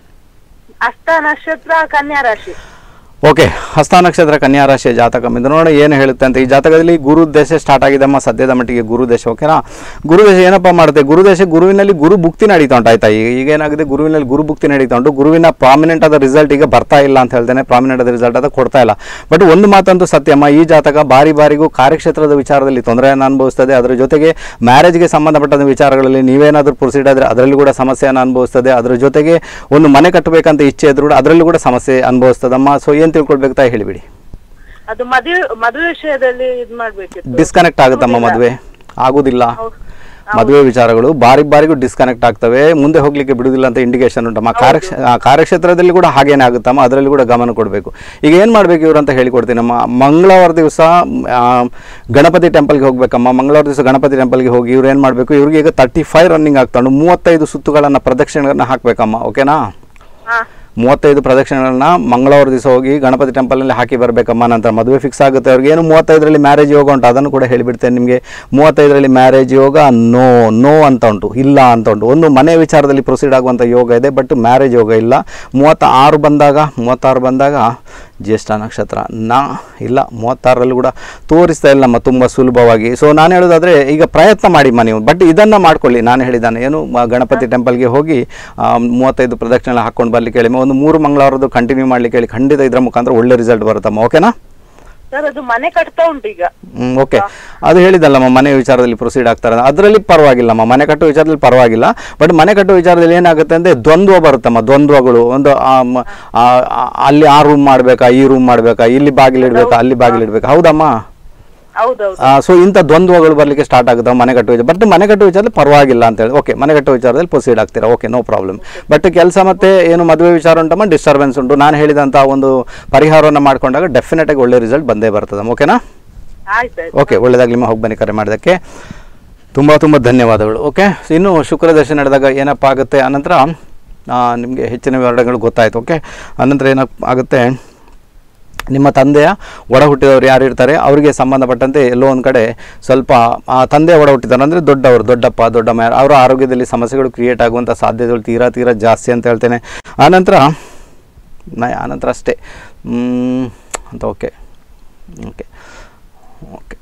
ಅಸ್ತ ನಕ್ಷತ್ರ ಕನ್ಯಾ ರಾಶಿ ಓಕೆ ಹಸ್ತ ನಕ್ಷತ್ರ ಕನ್ಯಾ ರಾಶಿಯ ಜಾತಕ ಇದು ನೋಡಿ ಏನು ಹೇಳುತ್ತೆ ಅಂತ ಈ ಜಾತಕದಲ್ಲಿ ಗುರು ದೇಶ ಸ್ಟಾರ್ಟ್ ಆಗಿದೆಮ್ಮ ಸದ್ಯದ ಮಟ್ಟಿಗೆ ಗುರು ದೇಶ ಓಕೆನಾ ಗುರು ದೇಶ ಏನಪ್ಪ ಮಾಡುತ್ತೆ ಗುರು ದೇಶ ಗುರುವಿನಲ್ಲಿ ಗುರು ಭುಕ್ತಿ ನಡೀತಾ ಉಂಟು ಆಯ್ತಾ ಈಗ ಈಗ ಏನಾಗಿದೆ ಗುರುವಿನಲ್ಲಿ ಗುರು ಭುಕ್ತಿ ನಡೀತಾ ಉಂಟು ಗುರುವಿನ ಪ್ರಾಮಿನೆಂಟ್ ಆದ ರಿಸಲ್ಟ್ ಈಗ ಬರ್ತಾ ಇಲ್ಲ ಅಂತ ಹೇಳ್ತೇನೆ ಪ್ರಾಮಿನೆಂಟ್ ಆದ ರಿಸಲ್ಟ್ ಅದ ಕೊಡ್ತಾ ಇಲ್ಲ ಬಟ್ ಒಂದು ಮಾತಂತೂ ಸತ್ಯಮ್ಮ ಈ ಜಾತಕ ಬಾರಿ ಬಾರಿಗೂ ಕಾರ್ಯಕ್ಷೇತ್ರದ ವಿಚಾರದಲ್ಲಿ ತೊಂದರೆಯನ್ನು ಅನುಭವಿಸ್ತದೆ ಅದರ ಜೊತೆಗೆ ಮ್ಯಾರೇಜ್ಗೆ ಸಂಬಂಧಪಟ್ಟಂತ ವಿಚಾರಗಳಲ್ಲಿ ನೀವೇನಾದರೂ ಪ್ರೊಸೀಡ್ ಆದರೆ ಅದರಲ್ಲಿ ಕೂಡ ಸಮಸ್ಯೆಯನ್ನು ಅನುಭವಿಸ್ತದೆ ಅದರ ಜೊತೆಗೆ ಒಂದು ಮನೆ ಕಟ್ಟಬೇಕಂತ ಇಚ್ಛೆ ಇದ್ರೂ ಕೂಡ ಅದರಲ್ಲೂ ಕೂಡ ಸಮಸ್ಯೆ ಅನುಭವಿಸ್ತದಮ್ಮ ಸೊ ಏನು ತಿಳ್ಕೊಳ್ಬೇಕು ತಾಯಿ ಹೇಳಿಬಿಡಿ ಅದು ಮದುವೆ ಮದುವೆ ವಿಷಯದಲ್ಲಿ ಇದ್ ಮಾಡ್ಬೇಕಿತ್ತು ಡಿಸ್ಕನೆಕ್ಟ್ ಆಗುತ್ತಮ್ಮ ಮದುವೆ ಆಗುದಿಲ್ಲ ಹೌದು. ಮದುವೆ ವಿಚಾರಗಳು ಬಾರಿ ಬಾರಿಗೂ ಡಿಸ್ಕನೆಕ್ಟ್ ಆಗ್ತವೆ ಮುಂದೆ ಹೋಗ್ಲಿಕ್ಕೆ ಬಿಡುದಿಲ್ಲ ಅಂತ ಇಂಡಿಕೇಶನ್ ಉಂಟಮ್ಮ ಕಾರ್ಯಕ್ಷ ಆ, ಕಾರ್ಯಕ್ಷೇತ್ರದಲ್ಲಿ ಕೂಡ ಹಾಗೇನೆ ಆಗುತ್ತಮ್ಮ ಅದರಲ್ಲಿ ಕೂಡ ಗಮನ ಕೊಡಬೇಕು ಈಗ ಏನು ಮಾಡಬೇಕು ಇವರು ಅಂತ ಹೇಳಿಕೊಡ್ತೀನಿ ನಮ್ಮ ಮಂಗಳವಾರ ದಿವಸ ಆ, ಗಣಪತಿ ಟೆಂಪಲ್ಗೆ ಹೋಗ್ಬೇಕಮ್ಮ ಮಂಗಳವಾರ ದಿವಸ ಗಣಪತಿ ಟೆಂಪಲ್ಗೆ ಹೋಗಿ ಇವ್ರು ಏನು ಮಾಡಬೇಕು ಇವ್ರಿಗೆ ಈಗ ತರ್ಟಿ ಫೈವ್ ರನ್ನಿಂಗ್ ಆಗ್ತಾಂಡು ಮೂವತ್ತೈದು ಸುತ್ತುಗಳನ್ನು ಪ್ರದಕ್ಷಿಣೆಗಳನ್ನ ಹಾಕಬೇಕಮ್ಮ ಓಕೆನಾ ಹಾ ಮೂವತ್ತೈದು ಪ್ರದಕ್ಷಿಣೆಗಳನ್ನ ಮಂಗಳವಾರ ದಿವಸ ಹೋಗಿ ಗಣಪತಿ ಟೆಂಪಲಲ್ಲಿ ಹಾಕಿ ಬರಬೇಕಮ್ಮ ನಂತರ ಮದುವೆ ಫಿಕ್ಸ್ ಆಗುತ್ತೆ ಅವ್ರಿಗೆ ಏನು ಮೂವತ್ತೈದರಲ್ಲಿ ಮ್ಯಾರೇಜ್ ಯೋಗ ಉಂಟು ಅದನ್ನು ಕೂಡ ಹೇಳಿಬಿಡ್ತೇನೆ ನಿಮಗೆ ಮೂವತ್ತೈದರಲ್ಲಿ ಮ್ಯಾರೇಜ್ ಯೋಗ ನೋ ನೋ ಅಂತ ಉಂಟು ಇಲ್ಲ ಅಂತ ಉಂಟು ಒಂದು ಮನೆ ವಿಚಾರದಲ್ಲಿ ಪ್ರೊಸೀಡ್ ಆಗುವಂಥ ಯೋಗ ಇದೆ ಬಟ್ ಮ್ಯಾರೇಜ್ ಯೋಗ ಇಲ್ಲ ಮೂವತ್ತ ಆರು ಬಂದಾಗ ಮೂವತ್ತಾರು ಬಂದಾಗ ಜ್ಯೇಷ್ಠ ನಕ್ಷತ್ರ ನಾ ಇಲ್ಲ ಮೂವತ್ತಾರರಲ್ಲಿ ಕೂಡ ತೋರಿಸ್ತಾ ಇಲ್ಲ ನಮ್ಮ ತುಂಬ ಸುಲಭವಾಗಿ ಸೊ ನಾನು ಹೇಳೋದಾದರೆ ಈಗ ಪ್ರಯತ್ನ ಮಾಡಿಮ್ಮ ನೀವು ಬಟ್ ಇದನ್ನು ಮಾಡ್ಕೊಳ್ಳಿ ನಾನು ಹೇಳಿದ್ದಾನೆ ಏನು ಮ- ಗಣಪತಿ ಟೆಂಪಲ್ಗೆ ಹೋಗಿ ಆ, ಮೂವತ್ತೈದು ಪ್ರದಕ್ಷಿಣೆ ಹಾಕ್ಕೊಂಡು ಬರ್ಲಿಕ್ಕೆ ಹೇಳಿ ಒಂದು ಮೂರು ಮಂಗಳವಾರದ್ದು ಕಂಟಿನ್ಯೂ ಮಾಡ್ಲಿಕ್ಕೆ ಹೇಳಿ ಖಂಡಿತ ಇದರ ಮುಖಾಂತರ ಒಳ್ಳೆ ರಿಸಲ್ಟ್ ಬರುತ್ತಮ್ಮ ಓಕೆನಾ ಸರ್ ಅದು ಮನೆ ಕಟ್ತಾ ಉಂಟು ಈಗ ಹ್ಮ್ ಓಕೆ ಅದು ಹೇಳಿದಲ್ಲಮ್ಮ ಮನೆ ವಿಚಾರದಲ್ಲಿ ಪ್ರೊಸೀಡ್ ಆಗ್ತಾರೆ ಅದರಲ್ಲಿ ಪರವಾಗಿಲ್ಲಮ್ಮ ಮನೆ ಕಟ್ಟೋ ವಿಚಾರದಲ್ಲಿ ಪರವಾಗಿಲ್ಲ ಬಟ್ ಮನೆ ಕಟ್ಟೋ ವಿಚಾರದಲ್ಲಿ ಏನಾಗುತ್ತೆ ಅಂದರೆ ದ್ವಂದ್ವ ಬರುತ್ತಮ್ಮ ದ್ವಂದ್ವಗಳು ಒಂದು ಆ ಮ- ಆ- ಆ- ಅಲ್ಲಿ ಆ ರೂಮ್ ಮಾಡಬೇಕಾ ಈ ರೂಮ್ ಮಾಡಬೇಕಾ ಇಲ್ಲಿ ಬಾಗಿಲು ಇಡಬೇಕಾ ಅಲ್ಲಿ ಬಾಗಿಲು ಇಡಬೇಕಾ ಹೌದಮ್ಮ ಹೌದೌದು ಸೊ ಇಂಥ ದ್ವಂದ್ವಗಳು ಬರಲಿಕ್ಕೆ ಸ್ಟಾರ್ಟ್ ಆಗುತ್ತೆ ಮನೆ ಕಟ್ಟುವ ವಿಚಾರ ಬಟ್ ಮನೆ ಕಟ್ಟುವ ವಿಚಾರದಲ್ಲಿ ಪರವಾಗಿಲ್ಲ ಅಂತ ಹೇಳಿ ಓಕೆ ಮನೆ ಕಟ್ಟುವ ವಿಚಾರದಲ್ಲಿ ಪ್ರೊಸೀಡ್ ಆಗ್ತೀರಾ ಓಕೆ ನೋ ಪ್ರಾಬ್ಲಮ್ ಬಟ್ ಕೆಲಸ ಮತ್ತೆ ಏನು ಮದುವೆ ವಿಚಾರ ಉಂಟಮ್ಮ ಡಿಸ್ಟರ್ಬೆನ್ಸ್ ಉಂಟು ನಾನು ಹೇಳಿದಂಥ ಒಂದು ಪರಿಹಾರವನ್ನು ಮಾಡ್ಕೊಂಡಾಗ ಡೆಫಿನೆಟ್ ಆಗಿ ಒಳ್ಳೆ ರಿಸಲ್ಟ್ ಬಂದೇ ಬರ್ತದಮ್ಮ ಓಕೆನಾ ಆಯ್ತಾಯ್ತು ಓಕೆ ಒಳ್ಳೆದಾಗಲಿ ಹೋಗಿ ಬನ್ನಿ ಕರೆ ಮಾಡೋದಕ್ಕೆ ತುಂಬ ತುಂಬ ಧನ್ಯವಾದಗಳು ಓಕೆ ಇನ್ನು ಶುಕ್ರ ದರ್ಶನ ನಡೆದಾಗ ಏನಪ್ಪ ಆಗುತ್ತೆ ಆನಂತರ ನಿಮಗೆ ಹೆಚ್ಚಿನ ವಿವರಣೆಗಳು ಗೊತ್ತಾಯಿತು ಓಕೆ ಆನಂತರ ಏನಪ್ಪ ಆಗುತ್ತೆ ನಿಮ್ಮ ತಂದೆಯ ಒಡ ಹುಟ್ಟಿದವರು ಯಾರು ಇರ್ತಾರೆ ಅವರಿಗೆ ಸಂಬಂಧಪಟ್ಟಂತೆ ಎಲ್ಲೋ ಒಂದು ಕಡೆ ಸ್ವಲ್ಪ ಆ ತಂದೆಯ ಒಡ ಹುಟ್ಟಿದ್ದಾರೆ ಅಂದರೆ ದೊಡ್ಡವರು ದೊಡ್ಡಪ್ಪ ದೊಡ್ಡಮ್ಮ ಯಾರು ಅವರ ಆರೋಗ್ಯದಲ್ಲಿ ಸಮಸ್ಯೆಗಳು ಕ್ರಿಯೇಟ್ ಆಗುವಂಥ ಸಾಧ್ಯತೆಗಳು ತೀರಾ ತೀರಾ ಜಾಸ್ತಿ ಅಂತ ಹೇಳ್ತೇನೆ ಆನಂತರ ನ ಆನಂತರ ಅಷ್ಟೇ ಮ್, ಅಂತ ಓಕೆ ಓಕೆ ಓಕೆ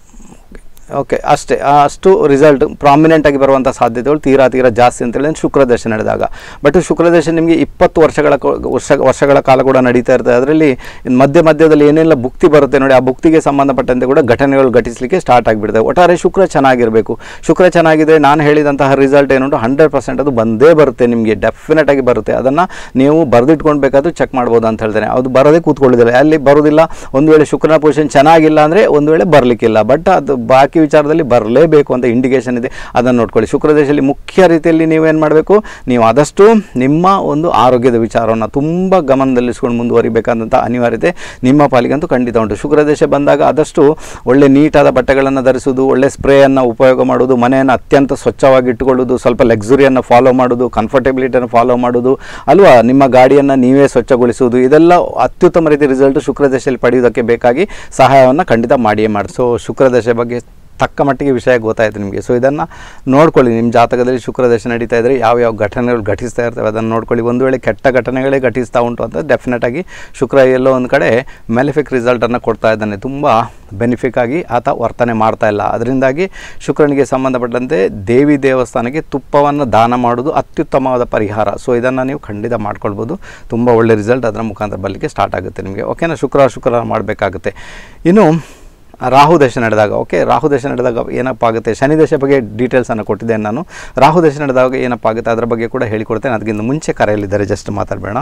ಓಕೆ ಅಷ್ಟೇ ಆ, ಅಷ್ಟು ರಿಸಲ್ಟ್ ಪ್ರಾಮಿನೆಂಟ್ ಆಗಿ ಬರುವಂಥ ಸಾಧ್ಯತೆಗಳು ತೀರಾ ತೀರಾ ಜಾಸ್ತಿ ಅಂತೇಳಿ ಶುಕ್ರ ದಶ ನಡೆದಾಗ ಬಟ್ ಶುಕ್ರ ದಶ ನಿಮಗೆ ಇಪ್ಪತ್ತು ವರ್ಷಗಳ ಕೊ- ವರ್ಷ ವರ್ಷಗಳ ಕಾಲ ಕೂಡ ನಡೀತಾ ಇರ್ತದೆ ಅದರಲ್ಲಿ ಮಧ್ಯ ಮಧ್ಯದಲ್ಲಿ ಏನೆಲ್ಲ ಭುಕ್ತಿ ಬರುತ್ತೆ ನೋಡಿ ಆ ಭುಕ್ತಿಗೆ ಸಂಬಂಧಪಟ್ಟಂತೆ ಕೂಡ ಘಟನೆಗಳು ಘಟಿಸಲಿಕ್ಕೆ ಸ್ಟಾರ್ಟ್ ಆಗಿಬಿಡ್ತವೆ ಒಟ್ಟಾರೆ ಶುಕ್ರ ಚೆನ್ನಾಗಿರಬೇಕು ಶುಕ್ರ ಚೆನ್ನಾಗಿದ್ರೆ ನಾನು ಹೇಳಿದಂತಹ ರಿಸಲ್ಟ್ ಏನುಂಟು ಹಂಡ್ರೆಡ್ ಪರ್ಸೆಂಟ್ ಅದು ಬಂದೇ ಬರುತ್ತೆ ನಿಮಗೆ ಡೆಫಿನೆಟ್ ಆಗಿ ಬರುತ್ತೆ ಅದನ್ನು ನೀವು ಬರೆದಿಟ್ಕೊಳ್ಬೇಕಾದ್ರೂ ಚೆಕ್ ಮಾಡ್ಬೋದು ಅಂತ ಹೇಳ್ತೇನೆ ಅದು ಬರದೇ ಕೂತ್ಕೊಳ್ಳೋದಿಲ್ಲ ಅಲ್ಲಿ ಬರೋದಿಲ್ಲ ಒಂದು ವೇಳೆ ಶುಕ್ರನ ಪೊಸಿಷನ್ ಚೆನ್ನಾಗಿಲ್ಲ ಅಂದರೆ ಒಂದು ವೇಳೆ ಬರಲಿಕ್ಕಿಲ್ಲ ಬಟ್ ಅದು ಬಾಕಿ ವಿಚಾರದಲ್ಲಿ ಬರಲೇಬೇಕು ಅಂತ ಇಂಡಿಕೇಶನ್ ಇದೆ ಅದನ್ನು ನೋಡ್ಕೊಳ್ಳಿ ಶುಕ್ರ ದೇಶದಲ್ಲಿ ಮುಖ್ಯ ರೀತಿಯಲ್ಲಿ ನೀವೇನು ಮಾಡಬೇಕು ನೀವು ಆದಷ್ಟು ನಿಮ್ಮ ಒಂದು ಆರೋಗ್ಯದ ವಿಚಾರವನ್ನು ತುಂಬ ಗಮನದಲ್ಲಿಸ್ಕೊಂಡು ಮುಂದುವರಿಬೇಕಾದಂಥ ಅನಿವಾರ್ಯತೆ ನಿಮ್ಮ ಪಾಲಿಗಂತೂ ಖಂಡಿತ ಉಂಟು ಶುಕ್ರ ದೇಶ ಬಂದಾಗ ಆದಷ್ಟು ಒಳ್ಳೆ ನೀಟಾದ ಬಟ್ಟೆಗಳನ್ನು ಧರಿಸುವುದು ಒಳ್ಳೆ ಸ್ಪ್ರೇಯನ್ನು ಉಪಯೋಗ ಮಾಡೋದು ಮನೆಯನ್ನು ಅತ್ಯಂತ ಸ್ವಚ್ಛವಾಗಿ ಇಟ್ಟುಕೊಳ್ಳೋದು ಸ್ವಲ್ಪ ಲಕ್ಸುರಿಯನ್ನು ಫಾಲೋ ಮಾಡೋದು ಕಂಫರ್ಟಬಿಲಿಟಿಯನ್ನು ಫಾಲೋ ಮಾಡೋದು ಅಲ್ವಾ ನಿಮ್ಮ ಗಾಡಿಯನ್ನು ನೀವೇ ಸ್ವಚ್ಛಗೊಳಿಸುವುದು ಇದೆಲ್ಲ ಅತ್ಯುತ್ತಮ ರೀತಿ ರಿಸಲ್ಟ್ ಶುಕ್ರ ದಶೆಯಲ್ಲಿ ಪಡೆಯುವುದಕ್ಕೆ ಬೇಕಾಗಿ ಸಹಾಯವನ್ನು ಖಂಡಿತ ಮಾಡಿಯೇ ಮಾಡಿ ಸೊ ಶುಕ್ರ ದಶೆ ಬಗ್ಗೆ ತಕ್ಕ ಮಟ್ಟಿಗೆ ವಿಷಯ ಗೊತ್ತಾಯ್ತು ನಿಮಗೆ ಸೊ ಇದನ್ನು ನೋಡ್ಕೊಳ್ಳಿ ನಿಮ್ಮ ಜಾತಕದಲ್ಲಿ ಶುಕ್ರ ದಶೆ ನಡೀತಾ ಇದ್ದರೆ ಯಾವ ಯಾವ ಘಟನೆಗಳು ಘಟಿಸ್ತಾ ಇರ್ತವೆ ಅದನ್ನು ನೋಡ್ಕೊಳ್ಳಿ ಒಂದು ವೇಳೆ ಕೆಟ್ಟ ಘಟನೆಗಳೇ ಘಟಿಸ್ತಾ ಉಂಟು ಅಂತ ಡೆಫಿನೆಟಾಗಿ ಶುಕ್ರ ಎಲ್ಲೋ ಒಂದು ಕಡೆ ಮೆಲಿಫಿಕ್ ರಿಸಲ್ಟನ್ನು ಕೊಡ್ತಾ ಇದ್ದಾನೆ ತುಂಬ ಬೆನಿಫಿಕ್ ಆಗಿ ಆತ ವರ್ತನೆ ಮಾಡ್ತಾ ಇಲ್ಲ ಅದರಿಂದಾಗಿ ಶುಕ್ರನಿಗೆ ಸಂಬಂಧಪಟ್ಟಂತೆ ದೇವಿ ದೇವಸ್ಥಾನಕ್ಕೆ ತುಪ್ಪವನ್ನು ದಾನ ಮಾಡೋದು ಅತ್ಯುತ್ತಮವಾದ ಪರಿಹಾರ ಸೊ ಇದನ್ನು ನೀವು ಖಂಡಿತ ಮಾಡ್ಕೊಳ್ಬೋದು ತುಂಬ ಒಳ್ಳೆ ರಿಸಲ್ಟ್ ಅದರ ಮುಖಾಂತರ ಬರಲಿಕ್ಕೆ ಸ್ಟಾರ್ಟ್ ಆಗುತ್ತೆ ನಿಮಗೆ ಓಕೆನಾ ಶುಕ್ರವಾರ ಶುಕ್ರವಾರ ಮಾಡಬೇಕಾಗುತ್ತೆ ಇನ್ನು ರಾಹು ದಶೆ ನಡೆದಾಗ ಓಕೆ ರಾಹು ದಶೆ ನಡೆದಾಗ ಏನಪ್ಪ ಆಗುತ್ತೆ ಶನಿ ದಶೆ ಬಗ್ಗೆ ಡೀಟೇಲ್ಸನ್ನು ಕೊಟ್ಟಿದ್ದೇನೆ ನಾನು ರಾಹು ದಶೆ ನಡೆದಾಗ ಏನಪ್ಪ ಆಗುತ್ತೆ ಅದರ ಬಗ್ಗೆ ಕೂಡ ಹೇಳಿಕೊಡ್ತೇನೆ ಅದಕ್ಕಿಂತ ಮುಂಚೆ ಕರೆಯಲ್ಲಿದ್ದಾರೆ ಜಸ್ಟ್ ಮಾತಾಡಬೇಡ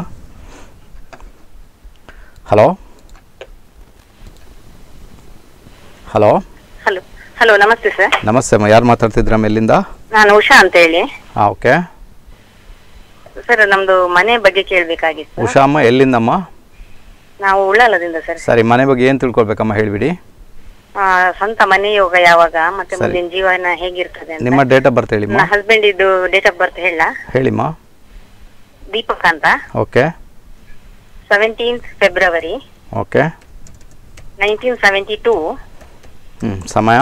ಹಲೋ ಹಲೋ ಹಲೋ ಹಲೋ ನಮಸ್ತೆ ಸರ್ ನಮಸ್ತೆ ಅಮ್ಮ ಯಾರು ಮಾತಾಡ್ತಿದ್ರಮ್ಮ ಎಲ್ಲಿಂದ ನಾನು ಉಷಾ ಅಂತ ಹೇಳಿ ಹಾಂ ಓಕೆ ಸರ್ ನಮ್ದು ಮನೆ ಬಗ್ಗೆ ಕೇಳ್ಬೇಕಾಗಿತ್ತು ಉಷಾ ಅಮ್ಮ ಎಲ್ಲಿಂದಮ್ಮ ನಾವು ಉಳ್ಳಾಲದಿಂದ ಸರ್ ಸರಿ ಮನೆ ಬಗ್ಗೆ ಏನು ತಿಳ್ಕೊಳ್ಬೇಕಮ್ಮ ಹೇಳಿಬಿಡಿ ಆ, ಸ್ವಂತ ಮನೆ ಯೋಗ ಯಾವಾಗ ಮತ್ತೆ ಸರಿ. ಮುಂದಿನ ಜೀವನ ಹೇಗಿರ್ತದೆ ಅಂತ ನಿಮ್ಮ ಡೇಟ್ ಆಫ್ ಬರ್ತ್ ಹೇಳಿಮ್ಮ ನನ್ನ ಹಸ್ಬೆಂಡ್ ಇದ್ದು ಡೇಟ್ ಆಫ್ ಬರ್ತ್ ಹೇಳ ಹೇಳಿಮ್ಮ ದೀಪಕ್ ಅಂತ okay seventeenth February okay nineteen seventy two ಹ್ಞೂ ಸಮಯ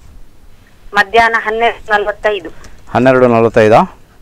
ಮಧ್ಯಾಹ್ನ ಹನ್ನೆರಡು ನಲ್ವತ್ತೈದು ಹನ್ನೆರಡು ನಲವತ್ತೈದಾ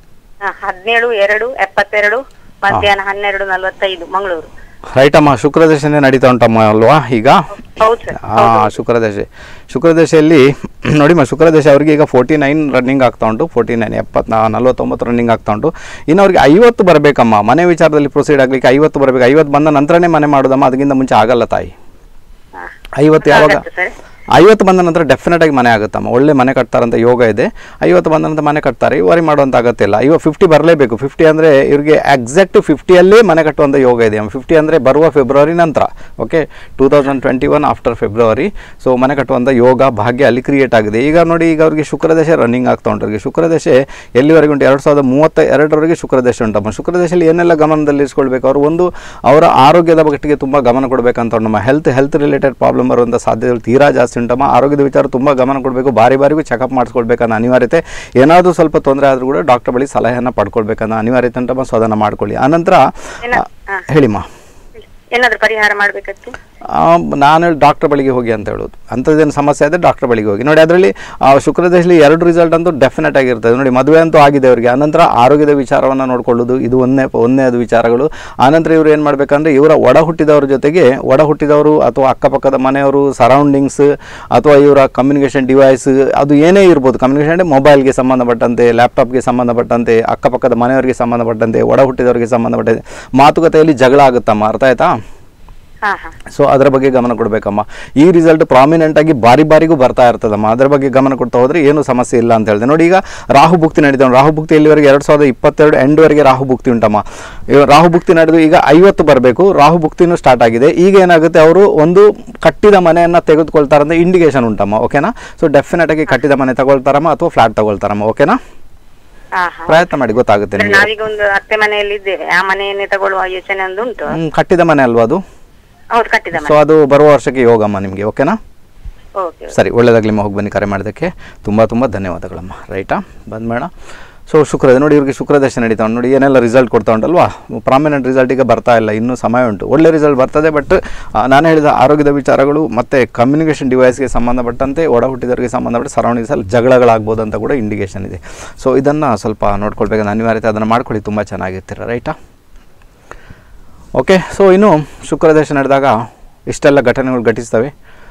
ಆ, ಹದಿನೇಳು ಎರಡು ಎಪ್ಪತ್ತೆರಡು ಮಧ್ಯಾಹ್ನ ಹನ್ನೆರಡು ನಲ್ವತ್ತೈದು ಮಂಗಳೂರು ರೈಟ್ ಅಮ್ಮ ಶುಕ್ರದಶೆನೇ ನಡೀತಾ ಉಂಟಮ್ಮ ಅಲ್ವಾ ಈಗ ಹೌದು ಸರ್ ಹಾಂ ಶುಕ್ರದಶೆ ಶುಕ್ರದಶೆಯಲ್ಲಿ ನೋಡಿಮ್ಮ ಶುಕ್ರದಶೆ ಅವರಿಗೆ ಈಗ ಫೋರ್ಟಿ ನೈನ್ ರನ್ನಿಂಗ್ ಆಗ್ತಾ ಉಂಟು ಫೋರ್ಟಿ ನೈನ್ ಎಪ್ಪತ್ನಾ ನಲ್ವತ್ತೊಂಬತ್ತು ರನ್ನಿಂಗ್ ಆಗ್ತಾ ಉಂಟು ಇನ್ನು ಅವ್ರಿಗೆ ಐವತ್ತು ಬರಬೇಕಮ್ಮ ಮನೆ ವಿಚಾರದಲ್ಲಿ ಪ್ರೊಸೀಡ್ ಆಗಲಿಕ್ಕೆ ಐವತ್ತು ಬರಬೇಕು ಐವತ್ತು ಬಂದ ನಂತರನೇ ಮನೆ ಮಾಡೋದಮ್ಮ ಅದಕ್ಕಿಂತ ಮುಂಚೆ ಆಗಲ್ಲ ತಾಯಿ ಹಾ. ಐವತ್ತು ಯಾವಾಗ ಆಗತ್ತೆ ಸರ್ ಐವತ್ತು ಬಂದ ನಂತರ ಡೆಫಿನೆಟ್ ಆಗಿ ಮನೆ ಆಗುತ್ತಮ್ಮ ಒಳ್ಳೆ ಮನೆ ಕಟ್ತಾರಂತ ಯೋಗ ಇದೆ ಐವತ್ತು ಬಂದ ನಂತರ ಮನೆ ಕಟ್ತಾರೆ ವರಿ ಮಾಡುವಂಥ ಅಗತ್ಯ ಇಲ್ಲ ಇವಾಗ ಫಿಫ್ಟಿ ಬರಲೇಬೇಕು ಫಿಫ್ಟಿ ಅಂದರೆ ಇವ್ರಿಗೆ ಎಕ್ಸಾಕ್ಟ್ ಫಿಫ್ಟಿಯಲ್ಲೇ ಮನೆ ಕಟ್ಟುವಂಥ ಯೋಗ ಇದೆ ಫಿಫ್ಟಿ ಅಂದರೆ ಬರುವ ಫೆಬ್ರವರಿ ನಂತರ okay two thousand twenty one after February so ಮನೆ ಕಟ್ಟುವಂಥ ಯೋಗ ಭಾಗ್ಯ ಅಲ್ಲಿ ಕ್ರಿಯೇಟ್ ಆಗಿದೆ ಈಗ ನೋಡಿ ಈಗ ಅವ್ರಿಗೆ ಶುಕ್ರದಶೆ ರನ್ನಿಂಗ್ ಆಗ್ತಾ ಉಂಟು ಅವ್ರಿಗೆ ಶುಕ್ರದಶೆ ಎಲ್ಲಿವರೆಗೆ ಉಂಟು ಎರಡು ಸಾವಿರದ ಮೂವತ್ತ ಎರಡರವರೆಗೆ ಶುಕ್ರದಶೆ ಉಂಟಮ್ಮ ಶುಕ್ರದಶೆಯಲ್ಲಿ ಏನೆಲ್ಲ ಗಮನದಲ್ಲಿ ಇರಿಸ್ಕೊಳ್ಬೇಕು ಅವರು ಒಂದು ಅವರ ಆರೋಗ್ಯದ ಬಗೆಗೆ ತುಂಬ ಗಮನ ಕೊಡಬೇಕಂತ ಉಂಟಮ್ಮ ಹೆಲ್ತ್ ಹೆಲ್ತ್ ರಿಲೇಟೆಡ್ ಪ್ರಾಬ್ಲಮ್ ಬರುವಂಥ ಸಾಧ್ಯತೆಗಳು ತೀರಾ ಜಾಸ್ತಿ ಉಂಟಮ್ಮ ಆರೋಗ್ಯದ ವಿಚಾರ ತುಂಬ ಗಮನ ಕೊಡಬೇಕು ಬಾರಿ ಬಾರಿಗೂ ಚೆಕಪ್ ಮಾಡಿಸ್ಕೊಳ್ಬೇಕನ್ನೋ ಅನಿವಾರ್ಯತೆ ಏನಾದರೂ ಸ್ವಲ್ಪ ತೊಂದರೆ ಆದರೂ ಕೂಡ ಡಾಕ್ಟರ್ ಬಳಿ ಸಲಹೆಯನ್ನು ಪಡ್ಕೊಳ್ಬೇಕನ್ನೋ ಅನಿವಾರ್ಯತೆ ಉಂಟಮ್ಮ ಸೊ ಅದನ್ನು ಮಾಡ್ಕೊಳ್ಳಿ ಆನಂತರ ಏನ- ಆ, ಹಾ. ಹೇಳಿಮ್ಮ ಏನಾದ್ರು ಪರಿಹಾರ ಮಾಡ್ಬೇಕತ್ತೆ ಆ, ನಾನು ಹೇಳಿ ಡಾಕ್ಟರ್ ಬಳಿಗೆ ಹೋಗಿ ಅಂತ ಹೇಳೋದು ಅಂಥದ್ದೇನು ಸಮಸ್ಯೆ ಆದರೆ ಡಾಕ್ಟರ್ ಬಳಿಗೆ ಹೋಗಿ ನೋಡಿ ಅದರಲ್ಲಿ ಶುಕ್ರದೇಶದಲ್ಲಿ ಎರಡು ರಿಸಲ್ಟ್ ಅಂತೂ ಡೆಫಿನೆಟ್ ಆಗಿರ್ತದೆ ನೋಡಿ ಮದುವೆ ಅಂತೂ ಆಗಿದೆ ಅವರಿಗೆ ಆನಂತರ ಆರೋಗ್ಯದ ವಿಚಾರವನ್ನು ನೋಡ್ಕೊಳ್ಳೋದು ಇದು ಒಂದೇ ಒಂದೇ ಅದು ವಿಚಾರಗಳು ಆನಂತರ ಇವರು ಏನು ಮಾಡಬೇಕಂದ್ರೆ ಇವರ ಒಡ ಹುಟ್ಟಿದವ್ರ ಜೊತೆಗೆ ಒಡ ಹುಟ್ಟಿದವರು ಅಥವಾ ಅಕ್ಕಪಕ್ಕದ ಮನೆಯವರು ಸರೌಂಡಿಂಗ್ಸ್ ಅಥವಾ ಇವರ ಕಮ್ಯುನಿಕೇಷನ್ ಡಿವೈಸ್ ಅದು ಏನೇ ಇರ್ಬೋದು ಕಮ್ಯುನಿಕೇಷನ್ ಅಂದರೆ ಮೊಬೈಲ್ಗೆ ಸಂಬಂಧಪಟ್ಟಂತೆ ಲ್ಯಾಪ್ಟಾಪ್ಗೆ ಸಂಬಂಧಪಟ್ಟಂತೆ ಅಕ್ಕಪಕ್ಕದ ಮನೆಯವರಿಗೆ ಸಂಬಂಧಪಟ್ಟಂತೆ ಒಡ ಹುಟ್ಟಿದವರಿಗೆ ಸಂಬಂಧಪಟ್ಟಂತೆ ಮಾತುಕತೆಯಲ್ಲಿ ಜಗಳ ಆಗುತ್ತಮ್ಮ ಅರ್ಥ ಆಯ್ತಾ ಹಾ ಹಾ ಸೊ ಅದರ ಬಗ್ಗೆ ಗಮನ ಕೊಡಬೇಕಮ್ಮ ಈ ರಿಸಲ್ಟ್ ಪ್ರಾಮಿನೆಂಟ್ ಆಗಿ ಬಾರಿ ಬಾರಿಗೂ ಬರ್ತಾ ಇರ್ತದಮ್ಮ ಅದರ ಬಗ್ಗೆ ಗಮನ ಕೊಡ್ತಾ ಹೋದ್ರೆ ಏನು ಸಮಸ್ಯೆ ಇಲ್ಲ ಅಂತ ಹೇಳಿದೆ ನೋಡಿ ಈಗ ರಾಹು ಭುಕ್ತಿ ನಡೀತಾ ಉಂಟು ರಾಹು ಭುಕ್ತಿ ಎಲ್ಲಿವರೆಗೆ ಎರಡು ಸಾವಿರದ ಇಪ್ಪತ್ತೆರಡು ಎಂಡ್ವರೆಗೆ ರಾಹು ಭುಕ್ತಿ ಉಂಟಮ್ಮ ಇವ- ರಾಹು ಭುಕ್ತಿ ನಡೆದು ಈಗ ಐವತ್ತು ಬರಬೇಕು ರಾಹು ಭುಕ್ತಿನೂ ಸ್ಟಾರ್ಟ್ ಆಗಿದೆ ಈಗ ಏನಾಗುತ್ತೆ ಅವರು ಒಂದು ಕಟ್ಟಿದ ಮನೆಯನ್ನು ತೆಗೆದುಕೊಳ್ತಾರಂತ ಇಂಡಿಕೇಶನ್ ಉಂಟಮ್ಮ ಓಕೆನಾ ಸೊ ಡೆಫಿನೆಟ್ ಆಗಿ ಕಟ್ಟಿದ ಮನೆ ತಗೊಳ್ತಾರಮ್ಮ ಅಥವಾ ಫ್ಲಾಟ್ ತಗೊಳ್ತಾರಮ್ಮ ಓಕೆನಾ ಹಾ ಹಾ ಪ್ರಯತ್ನ ಮಾಡಿ ಗೊತ್ತಾಗುತ್ತೆ ಅಂದ್ರೆ ನಿಮಗೆ ನಾವೀಗ ಒಂದು ಅತ್ತೆ ಮನೆಯಲ್ಲಿ ಇದ್ದೇವೆ ಆ ಮನೆಯನ್ನೇ ತಗೊಳ್ಳುವ ಯೋಚನೆ ಒಂದು ಉಂಟು ಹ್ಮ್, ಕಟ್ಟಿದ ಮನೆ ಅಲ್ವಾ ಅದು ಹೌದು ಕಟ್ಟಿದ ಸೊ ಮನೆ ಅದು ಬರುವ ವರ್ಷಕ್ಕೆ ಯೋಗಮ್ಮ ನಿಮಗೆ ಓಕೆನಾ ಓಕೆ ಸರಿ ಒಳ್ಳೆಯದಾಗಲಿ ಹೋಗಿ ಬನ್ನಿ ಕರೆ ಮಾಡೋದಕ್ಕೆ ತುಂಬ ತುಂಬ ಧನ್ಯವಾದಗಳಮ್ಮ ರೈಟಾ ಬಂದ ಮೇಡ ಸೊ ಶುಕ್ರ ನೋಡಿ ಇವ್ರಿಗೆ ಶುಕ್ರದಶ ನಡೀತಾ ಉಂಟು ನೋಡಿ ಏನೆಲ್ಲ ರಿಸಲ್ಟ್ ಕೊಡ್ತಾ ಉಂಟಲ್ವಾ ಪ್ರಾಮಿನೆಂಟ್ ರಿಸಲ್ಟ್ ಈಗ ಬರ್ತಾ ಇಲ್ಲ ಇನ್ನೂ ಸಮಯ ಉಂಟು ಒಳ್ಳೆ ರಿಸಲ್ಟ್ ಬರ್ತದೆ ಬಟ್ ನಾನು ಹೇಳಿದ ಆರೋಗ್ಯದ ವಿಚಾರಗಳು ಮತ್ತು ಕಮ್ಯುನಿಕೇಷನ್ ಡಿವೈಸ್ಗೆ ಸಂಬಂಧಪಟ್ಟಂತೆ ಒಡ ಹುಟ್ಟಿದವರಿಗೆ ಸಂಬಂಧಪಟ್ಟ ಸರೌಂಡಿಂಗ್ಸಲ್ಲಿ ಜಗಳಗಳಾಗ್ಬೋದು ಅಂತ ಕೂಡ ಇಂಡಿಕೇಷನ್ ಇದೆ ಸೊ ಇದನ್ನು ಸ್ವಲ್ಪ ನೋಡ್ಕೊಳ್ಬೇಕಂತ ಅನಿವಾರ್ಯತೆ ಅದನ್ನು ಮಾಡ್ಕೊಳ್ಳಿ ತುಂಬ ಚೆನ್ನಾಗಿರ್ತೀರ ರೈಟಾ ಓಕೆ ಸೊ ಇನ್ನು ಶುಕ್ರದೇಶ ನಡೆದಾಗ ಇಷ್ಟೆಲ್ಲ ಘಟನೆಗಳು ಘಟಿಸ್ತವೆ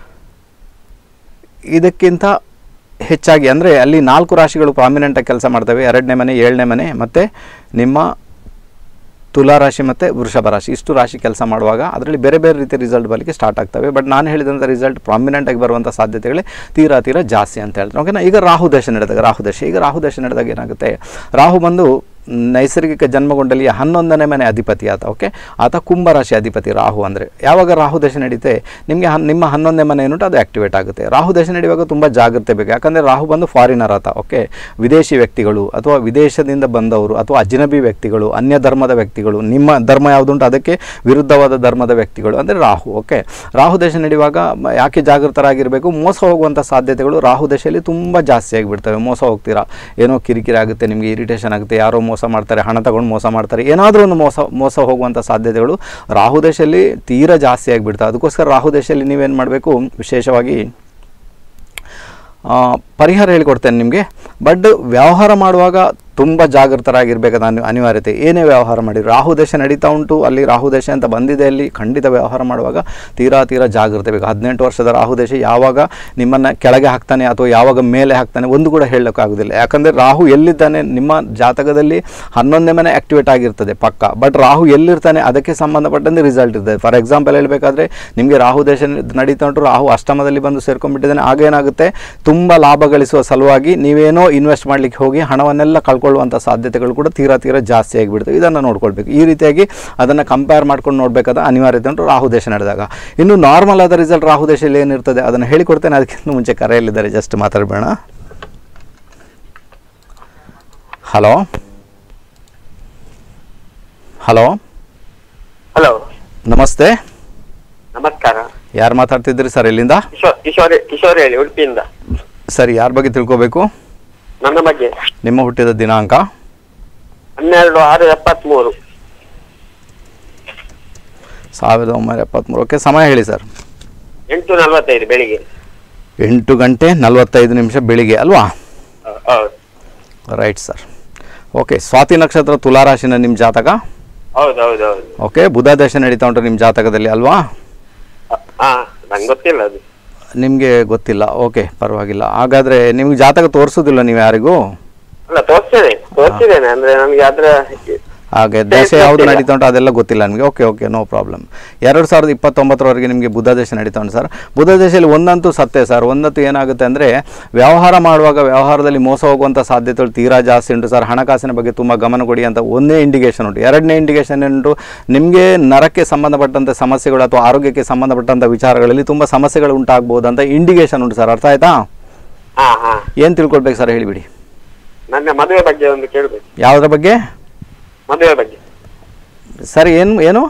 ಇದಕ್ಕಿಂತ ಹೆಚ್ಚಾಗಿ ಅಂದರೆ ಅಲ್ಲಿ ನಾಲ್ಕು ರಾಶಿಗಳು ಪ್ರಾಮಿನೆಂಟಾಗಿ ಕೆಲಸ ಮಾಡ್ತವೆ ಎರಡನೇ ಮನೆ ಏಳನೇ ಮನೆ ಮತ್ತು ನಿಮ್ಮ ತುಲಾ ರಾಶಿ ಮತ್ತು ವೃಷಭ ರಾಶಿ ಇಷ್ಟು ರಾಶಿ ಕೆಲಸ ಮಾಡುವಾಗ ಅದರಲ್ಲಿ ಬೇರೆ ಬೇರೆ ರೀತಿಯ ರಿಸಲ್ಟ್ ಬರಲಿಕ್ಕೆ ಸ್ಟಾರ್ಟ್ ಆಗ್ತವೆ ಬಟ್ ನಾನು ಹೇಳಿದಂಥ ರಿಸಲ್ಟ್ ಪ್ರಾಮಿನೆಂಟಾಗಿ ಬರುವಂಥ ಸಾಧ್ಯತೆಗಳೇ ತೀರಾ ತೀರಾ ಜಾಸ್ತಿ ಅಂತ ಹೇಳ್ತಾರೆ ಓಕೆನಾ ಈಗ ರಾಹು ದಶೆ ನಡೆದಾಗ ರಾಹು ದಶೆ ಈಗ ರಾಹು ದಶೆ ನಡೆದಾಗ ಏನಾಗುತ್ತೆ ರಾಹು ಬಂದು ನೈಸರ್ಗಿಕ ಜನ್ಮಗೊಂಡಲಿಯ ಹನ್ನೊಂದನೇ ಮನೆ ಅಧಿಪತಿ ಆತ ಓಕೆ ಆತ ಕುಂಭರಾಶಿ ಅಧಿಪತಿ ರಾಹು ಅಂದರೆ ಯಾವಾಗ ರಾಹು ದಶೆ ನಡೀತೆ ನಿಮಗೆ ಹನ್ ನಿಮ್ಮ ಹನ್ನೊಂದನೇ ಮನೆ ಏನುಂಟು ಅದು ಆ್ಯಕ್ಟಿವೇಟ್ ಆಗುತ್ತೆ ರಾಹು ದಶೆ ನಡೆಯುವಾಗ ತುಂಬ ಜಾಗ್ರತೆ ಬೇಕು ಯಾಕಂದರೆ ರಾಹು ಬಂದು ಫಾರಿನರ್ ಆತ ಓಕೆ ವಿದೇಶಿ ವ್ಯಕ್ತಿಗಳು ಅಥವಾ ವಿದೇಶದಿಂದ ಬಂದವರು ಅಥವಾ ಅಜ್ನಬಿ ವ್ಯಕ್ತಿಗಳು ಅನ್ಯ ಧರ್ಮದ ವ್ಯಕ್ತಿಗಳು ನಿಮ್ಮ ಧರ್ಮ ಯಾವುದುಂಟು ಅದಕ್ಕೆ ವಿರುದ್ಧವಾದ ಧರ್ಮದ ವ್ಯಕ್ತಿಗಳು ಅಂದರೆ ರಾಹು ಓಕೆ ರಾಹು ದಶೆ ನಡೆಯುವಾಗ ಮ- ಯಾಕೆ ಜಾಗೃತರಾಗಿರಬೇಕು ಮೋಸ ಹೋಗುವಂಥ ಸಾಧ್ಯತೆಗಳು ರಾಹು ದಶೆಯಲ್ಲಿ ತುಂಬ ಜಾಸ್ತಿ ಆಗಿಬಿಡ್ತವೆ ಮೋಸ ಹೋಗ್ತೀರಾ ಏನೋ ಕಿರಿಕಿರಿ ಆಗುತ್ತೆ ನಿಮಗೆ ಇರಿಟೇಷನ್ ಆಗುತ್ತೆ ಯಾರೋ ಮೋಸ ಮಾಡ್ತಾರೆ ಹಣ ತಗೊಂಡು ಮೋಸ ಮಾಡ್ತಾರೆ ಏನಾದರೂ ಒಂದು ಮೋಸ ಮೋಸ ಹೋಗುವಂಥ ಸಾಧ್ಯತೆಗಳು ರಾಹು ದಶೆಯಲ್ಲಿ ತೀರಾ ಜಾಸ್ತಿ ಆಗಿಬಿಡ್ತವೆ ಅದಕ್ಕೋಸ್ಕರ ರಾಹು ದಶೆಯಲ್ಲಿ ನೀವೇನು ಮಾಡಬೇಕು ವಿಶೇಷವಾಗಿ ಆ, ಪರಿಹಾರ ಹೇಳಿಕೊಡ್ತೇನೆ ನಿಮಗೆ ಬಟ್ ವ್ಯವಹಾರ ಮಾಡುವಾಗ ತುಂಬ ಜಾಗೃತರಾಗಿರ್ಬೇಕಾದ ಅನಿ ಅನಿವಾರ್ಯತೆ ಏನೇ ವ್ಯವಹಾರ ಮಾಡಿ ರಾಹು ದಶೆ ನಡೀತಾ ಉಂಟು ಅಲ್ಲಿ ರಾಹು ದಶೆ ಅಂತ ಬಂದಿದೆ ಅಲ್ಲಿ ಖಂಡಿತ ವ್ಯವಹಾರ ಮಾಡುವಾಗ ತೀರಾ ತೀರಾ ಜಾಗೃತೆ ಬೇಕು ಹದಿನೆಂಟು ವರ್ಷದ ರಾಹು ದಶೆ ಯಾವಾಗ ನಿಮ್ಮನ್ನು ಕೆಳಗೆ ಹಾಕ್ತಾನೆ ಅಥವಾ ಯಾವಾಗ ಮೇಲೆ ಹಾಕ್ತಾನೆ ಒಂದು ಕೂಡ ಹೇಳೋಕ್ಕಾಗೋದಿಲ್ಲ ಯಾಕಂದರೆ ರಾಹು ಎಲ್ಲಿದ್ದಾನೆ ನಿಮ್ಮ ಜಾತಕದಲ್ಲಿ ಹನ್ನೊಂದನೇ ಮನೆ ಆಕ್ಟಿವೇಟ್ ಆಗಿರ್ತದೆ ಪಕ್ಕ ಬಟ್ ರಾಹು ಎಲ್ಲಿರ್ತಾನೆ ಅದಕ್ಕೆ ಸಂಬಂಧಪಟ್ಟಂತೆ ರಿಸಲ್ಟ್ ಇರ್ತದೆ ಫಾರ್ ಎಕ್ಸಾಂಪಲ್ ಹೇಳಬೇಕಾದ್ರೆ ನಿಮಗೆ ರಾಹು ದೇಶ ನಡೀತಾ ಉಂಟು ರಾಹು ಅಷ್ಟಮದಲ್ಲಿ ಬಂದು ಸೇರ್ಕೊಂಡ್ಬಿಟ್ಟಿದ್ದಾನೆ ಆಗೇನಾಗುತ್ತೆ ತುಂಬ ಲಾಭ ಗಳಿಸುವ ಸಲುವಾಗಿ ನೀವೇನೋ ಇನ್ವೆಸ್ಟ್ ಮಾಡಲಿಕ್ಕೆ ಹೋಗಿ ಹಣವನ್ನೆಲ್ಲ ಕಳ್ಕೊಳ್ಳುವಂಥ ಸಾಧ್ಯತೆಗಳು ಕೂಡ ತೀರಾ ತೀರಾ ಜಾಸ್ತಿ ಆಗಿಬಿಡ್ತವೆ ಇದನ್ನು ನೋಡ್ಕೊಳ್ಬೇಕು ಈ ರೀತಿಯಾಗಿ ಅದನ್ನು ಕಂಪೇರ್ ಮಾಡ್ಕೊಂಡು ನೋಡಬೇಕಾದ ಅನಿವಾರ್ಯತೆ ಉಂಟು ರಾಹು ದೇಶ ನಡೆದಾಗ ಇನ್ನು ನಾರ್ಮಲ್ ಆದ ರಿಸಲ್ಟ್ ರಾಹು ದೇಶದಲ್ಲಿ ಏನಿರ್ತದೆ ಅದನ್ನು ಹೇಳಿಕೊಡ್ತೇನೆ ಅದಕ್ಕಿಂತ ಮುಂಚೆ ಕರೆಯಲ್ಲಿದ್ದಾರೆ ಜಸ್ಟ್ ಮಾತಾಡಬೇಡ ಹಲೋ ಹಲೋ ಹಲೋ ನಮಸ್ತೆ ನಮಸ್ಕಾರ ಯಾರು ಮಾತಾಡ್ತಿದ್ದೀರಿ ಸರ್ ಇಲ್ಲಿಂದ ಕಿಶೋರ್ ಕಿಶೋರ್ ಕಿಶೋರ್ ಹೇಳಿ ಉಡುಪಿಯಿಂದ ಸರ್ ಯಾರ ಬಗ್ಗೆ ತಿಳ್ಕೊಬೇಕು ನನ್ನ ಬಗ್ಗೆ ನಿಮ್ಮ ಹುಟ್ಟಿದ ದಿನಾಂಕ ಹನ್ನೆರಡು ಆರು ಎಪ್ಪತ್ಮೂರು ಸಾವಿರದ ಒಂಬೈನೂರ ಎಪ್ಪತ್ತ್ಮೂರು ಓಕೆ ಸಮಯ ಹೇಳಿ ಸರ್ ಎಂಟು ನಲವತ್ತೈದು ಬೆಳಿಗ್ಗೆ ಎಂಟು ಗಂಟೆ ನಲವತ್ತೈದು ನಿಮಿಷ ಬೆಳಿಗ್ಗೆ ಅಲ್ವಾ ಹೌ- ಹೌದು ರೈಟ್ ಸರ್ ಓಕೆ ಸ್ವಾತಿ ನಕ್ಷತ್ರ ತುಲಾರಾಶಿನ ನಿಮ್ಮ ಜಾತಕ ಹೌದು ಹೌದು ಹೌದು ಓಕೆ ಬುಧ ದಶ ನಡೀತಾ ಉಂಟು ನಿಮ್ಮ ಜಾತಕದಲ್ಲಿ ಅಲ್ವಾ ಹಾ ನಂಗೆ ಗೊತ್ತಿಲ್ಲ ಅದು ನಿಮಗೆ ಗೊತ್ತಿಲ್ಲ ಓಕೆ ಪರವಾಗಿಲ್ಲ ಹಾಗಾದರೆ ನಿಮ್ಗೆ ಜಾತಕ ತೋರಿಸೋದಿಲ್ಲ ನೀವು ಯಾರಿಗೂ ಅಲ್ಲ ತೋರಿಸ್ತೇನೆ ತೋರಿಸಿದ್ದೇನೆ ಅಂದ್ರೆ ನಮ್ಗೆ ಅದ್ರ ಹಾಗೆ Date ದಶೆ ಯಾವುದು ಗೊತ್ತಿಲ್ಲ. ನಡೀತಾ ಉಂಟು ಅದೆಲ್ಲ ಗೊತ್ತಿಲ್ಲ ನಿಮಗೆ ಓಕೆ ಓಕೆ ನೋ ಪ್ರಾಬ್ಲಮ್ ಎರಡು ಸಾವಿರದ ಇಪ್ಪತ್ತೊಂಬತ್ತರವರೆಗೆ ನಿಮಗೆ ಬುಧ ದಶೆ ನಡೀತಾ ಉಂಟು ಸರ್ ಬುಧ ದಶೆಯಲ್ಲಿ ಒಂದಂತೂ ಸತ್ಯ ಸರ್ ಒಂದಂತೂ ಏನಾಗುತ್ತೆ ಅಂದರೆ ವ್ಯವಹಾರ ಮಾಡುವಾಗ ವ್ಯವಹಾರದಲ್ಲಿ ಮೋಸ ಹೋಗುವಂಥ ಸಾಧ್ಯತೆಗಳು ತೀರಾ ಜಾಸ್ತಿ ಉಂಟು ಸರ್ ಹಣಕಾಸಿನ ಬಗ್ಗೆ ತುಂಬ ಗಮನ ಕೊಡಿ ಅಂತ ಒಂದೇ ಇಂಡಿಕೇಶನ್ ಉಂಟು ಎರಡನೇ ಇಂಡಿಕೇಶನ್ ಉಂಟು ನಿಮಗೆ ನರಕ್ಕೆ ಸಂಬಂಧಪಟ್ಟಂಥ ಸಮಸ್ಯೆಗಳು ಅಥವಾ ಆರೋಗ್ಯಕ್ಕೆ ಸಂಬಂಧಪಟ್ಟಂಥ ವಿಚಾರಗಳಲ್ಲಿ ತುಂಬ ಸಮಸ್ಯೆಗಳು ಉಂಟಾಗ್ಬೋದು ಅಂತ ಇಂಡಿಕೇಶನ್ ಉಂಟು ಸರ್ ಅರ್ಥ ಆಯ್ತಾ ಹಾ ಹಾ ಏನು ತಿಳ್ಕೊಳ್ಬೇಕು ಸರ್ ಹೇಳಿಬಿಡಿ ನನ್ನ ಮದುವೆ ಬಗ್ಗೆ ಒಂದು ಕೇಳ್ಬೇಕು ಯಾವುದ್ರ ಬಗ್ಗೆ ಮದುವೆ ಬಗ್ಗೆ ಸರ್ ಏನು ಏನು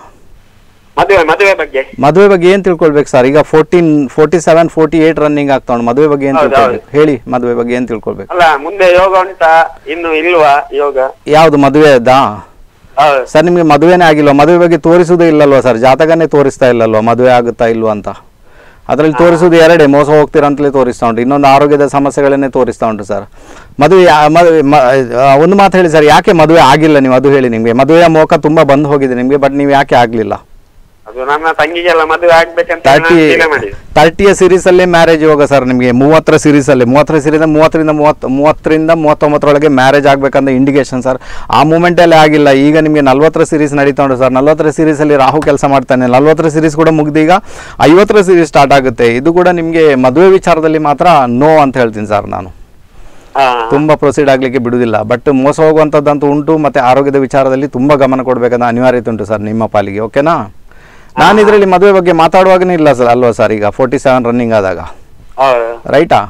ಮದುವೆ ಮದುವೆ ಬಗ್ಗೆ ಮದುವೆ ಬಗ್ಗೆ ಏನು ತಿಳ್ಕೊಳ್ಬೇಕು ಸರ್ ಈಗ fourteen forty seven forty eight running ಆಗ್ತಾ ಉಂಟು ಮದುವೆ ಬಗ್ಗೆ ಏನು ಹೌದು, ತಿಳ್ಕೊಳ್ಬೇಕು ಹೇಳಿ ಮದುವೆ ಬಗ್ಗೆ ಏನು ತಿಳ್ಕೊಳ್ಬೇಕು ಅಲ್ಲ ಮುಂದೆ ಯೋಗ ಉಂಟಾ ಇನ್ನು ಇಲ್ವಾ ಯೋಗ ಯಾವುದು ಮದುವೆ ಅದಾ ಹೌದು ಸರ್ ನಿಮಗೆ ಮದುವೆನೇ ಆಗಿಲ್ವಾ ಮದುವೆ ಬಗ್ಗೆ ತೋರಿಸುವುದೇ ಇಲ್ಲಲ್ವಾ ಸರ್ ಜಾತಕನೇ ತೋರಿಸ್ತಾ ಇಲ್ಲಲ್ವಾ ಮದುವೆ ಆಗುತ್ತಾ ಇಲ್ವಾ ಅಂತ ಅದರಲ್ಲಿ ತೋರಿಸೋದು ಎರಡೇ ಮೋಸ ಹೋಗ್ತೀರಾ ಅಂತಲೇ ತೋರಿಸ್ತಾ ಉಂಟು ಇನ್ನೊಂದು ಆರೋಗ್ಯದ ಸಮಸ್ಯೆಗಳನ್ನೇ ತೋರಿಸ್ತಾ ಉಂಟು ಸರ್ ಮದುವೆ ಯಾ- ಮದುವೆ ಮ- ಆ, ಒಂದು ಮಾತು ಹೇಳಿ ಸರ್ ಯಾಕೆ ಮದುವೆ ಆಗಿಲ್ಲ ನೀವು ಅದು ಹೇಳಿ ನಿಮಗೆ ಮದುವೆಯ ಮೋಕ ತುಂಬ ಬಂದು ಹೋಗಿದೆ ನಿಮಗೆ ಬಟ್ ನೀವು ಯಾಕೆ ಆಗಲಿಲ್ಲ ಅದು ನನ್ನ ತಂಗಿಗೆಲ್ಲ ಮದುವೆ ಆಗ್ಬೇಕಂತ ತರ್ಟಿ ನಾನು ತೀರ್ಮಾನ ಮಾಡಿದೆ ತರ್ಟಿಯ ಸೀರೀಸಲ್ಲೇ ಮ್ಯಾರೇಜ್ ಯೋಗ ಸರ್ ನಿಮಗೆ ಮೂವತ್ತರ ಸೀರೀಸಲ್ಲಿ ಮೂವತ್ತರ ಸೀರೀಸ್ ಮೂವತ್ತರಿಂದ ಮೂವತ್ತು ಮೂವತ್ತರಿಂದ ಮೂವತ್ತೊಂಬತ್ತರೊಳಗೆ ಮ್ಯಾರೇಜ್ ಆಗಬೇಕಂತ ಇಂಡಿಕೇಶನ್ ಸರ್ ಆ ಮೂಮೆಂಟಲ್ಲೇ ಆಗಿಲ್ಲ ಈಗ ನಿಮಗೆ ನಲ್ವತ್ತರ ಸೀರೀಸ್ ನಡೀತಾ ಉಂಟು ಸರ್ ನಲ್ವತ್ತರ ಸೀರೀಸಲ್ಲಿ ರಾಹು ಕೆಲಸ ಮಾಡ್ತಾನೆ ನಲ್ವತ್ತರ ಸೀರೀಸ್ ಕೂಡ ಮುಗ್ದೀಗ ಐವತ್ತರ ಸೀರೀಸ್ ಸ್ಟಾರ್ಟ್ ಆಗುತ್ತೆ ಇದು ಕೂಡ ನಿಮಗೆ ಮದುವೆ ವಿಚಾರದಲ್ಲಿ ಮಾತ್ರ ನೋ ಅಂತ ಹೇಳ್ತೀನಿ ಸರ್ ನಾನು ಹಾ ತುಂಬ ಪ್ರೊಸೀಡ್ ಆಗಲಿಕ್ಕೆ ಬಿಡುವುದಿಲ್ಲ ಬಟ್ ಮೋಸ ಹೋಗುವಂಥದ್ದಂತೂ ಉಂಟು ಮತ್ತು ಆರೋಗ್ಯದ ವಿಚಾರದಲ್ಲಿ ತುಂಬ ಗಮನ ಕೊಡಬೇಕಂತ ಅನಿವಾರ್ಯತೆ ಉಂಟು ಸರ್ ನಿಮ್ಮ ಪಾಲಿಗೆ ಓಕೆನಾ ನಾನು ಇದರಲ್ಲಿ ಮದುವೆ ಬಗ್ಗೆ ಮಾತಾಡುವಾಗನೇ ಇಲ್ಲ ಸರ್ ಅಲ್ವಾ ಸರ್ ಈಗ ಫೋರ್ಟಿ ಸೆವೆನ್ ರನ್ನಿಂಗ್ ಆದಾಗ ಹೌದು ರೈಟಾ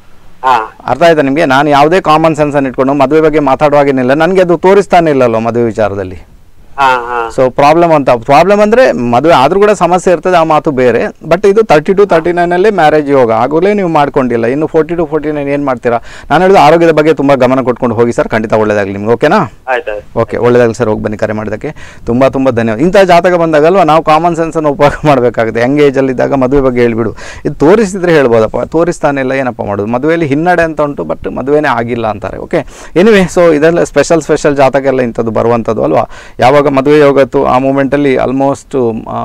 ಹಾ ಅರ್ಥ ಆಯ್ತಾ ನಿಮಗೆ ನಾನು ಯಾವುದೇ ಕಾಮನ್ ಸೆನ್ಸನ್ನು ಇಟ್ಕೊಂಡು ಮದುವೆ ಬಗ್ಗೆ ಮಾತಾಡುವಾಗೇನಿಲ್ಲ ನನಗೆ ಅದು ತೋರಿಸ್ತಾನೆ ಇಲ್ಲಲ್ವ ಮದುವೆ ವಿಚಾರದಲ್ಲಿ ಹಾ ಹಾ ಸೊ ಪ್ರಾಬ್ಲಮ್ ಅಂತ ಪ್ರಾಬ್ಲಮ್ ಅಂದರೆ ಮದುವೆ ಆದರೂ ಕೂಡ ಸಮಸ್ಯೆ ಇರ್ತದೆ ಆ ಮಾತು ಬೇರೆ ಬಟ್ ಇದು ತರ್ಟಿ ಟು ತರ್ಟಿ ನೈನಲ್ಲಿ ಮ್ಯಾರೇಜ್ ಯೋಗ ಆಗಲೇ ನೀವು ಮಾಡ್ಕೊಂಡಿಲ್ಲ ಇನ್ನು ಫೋರ್ಟಿ ಟು ಫೋರ್ಟಿ ನೈನ್ ಏನು ಮಾಡ್ತೀರಾ ನಾನು ಹೇಳಿದ ಆರೋಗ್ಯದ ಬಗ್ಗೆ ತುಂಬ ಗಮನ ಕೊಟ್ಕೊಂಡು ಹೋಗಿ ಸರ್ ಖಂಡಿತ ಒಳ್ಳೇದಾಗಲಿ ನಿಮ್ಗೆ ಓಕೆನಾ ಆಯ್ತಾಯ್ತು ಓಕೆ ಒಳ್ಳೆದಾಗಲಿ ಸರ್ ಹೋಗಿ ಬನ್ನಿ ಕರೆ ಮಾಡೋದಕ್ಕೆ ತುಂಬ ತುಂಬ ಧನ್ಯವಾದ ಇಂಥ ಜಾತಕ ಬಂದಾಗಲ್ವ ನಾವು ಕಾಮನ್ ಸೆನ್ಸನ್ನು ಉಪಯೋಗ ಮಾಡಬೇಕಾಗುತ್ತೆ ಯಂಗ್ ಏಜಲ್ಲಿದ್ದಾಗ ಮದುವೆ ಬಗ್ಗೆ ಹೇಳ್ಬಿಡು ಇದು ತೋರಿಸಿದ್ರೆ ಹೇಳ್ಬೋದಪ್ಪ ತೋರಿಸ್ತಾನೆ ಇಲ್ಲ ಏನಪ್ಪ ಮಾಡೋದು ಮದುವೆಯಲ್ಲಿ ಹಿನ್ನಡೆ ಅಂತ ಉಂಟು ಬಟ್ ಮದುವೆನೇ ಆಗಿಲ್ಲ ಅಂತಾರೆ ಓಕೆ ಎನಿವೆ ಸೊ ಇದೆಲ್ಲ ಸ್ಪೆಷಲ್ ಸ್ಪೆಷಲ್ ಜಾತಕ ಎಲ್ಲ ಇಂಥದ್ದು ಬರುವಂಥದ್ದು ಅಲ್ವಾ ಯಾವಾಗ ಮದುವೆ ಹೋಗತ್ತು ಆ ಮೂಮೆಂಟಲ್ಲಿ ಆಲ್ಮೋಸ್ಟು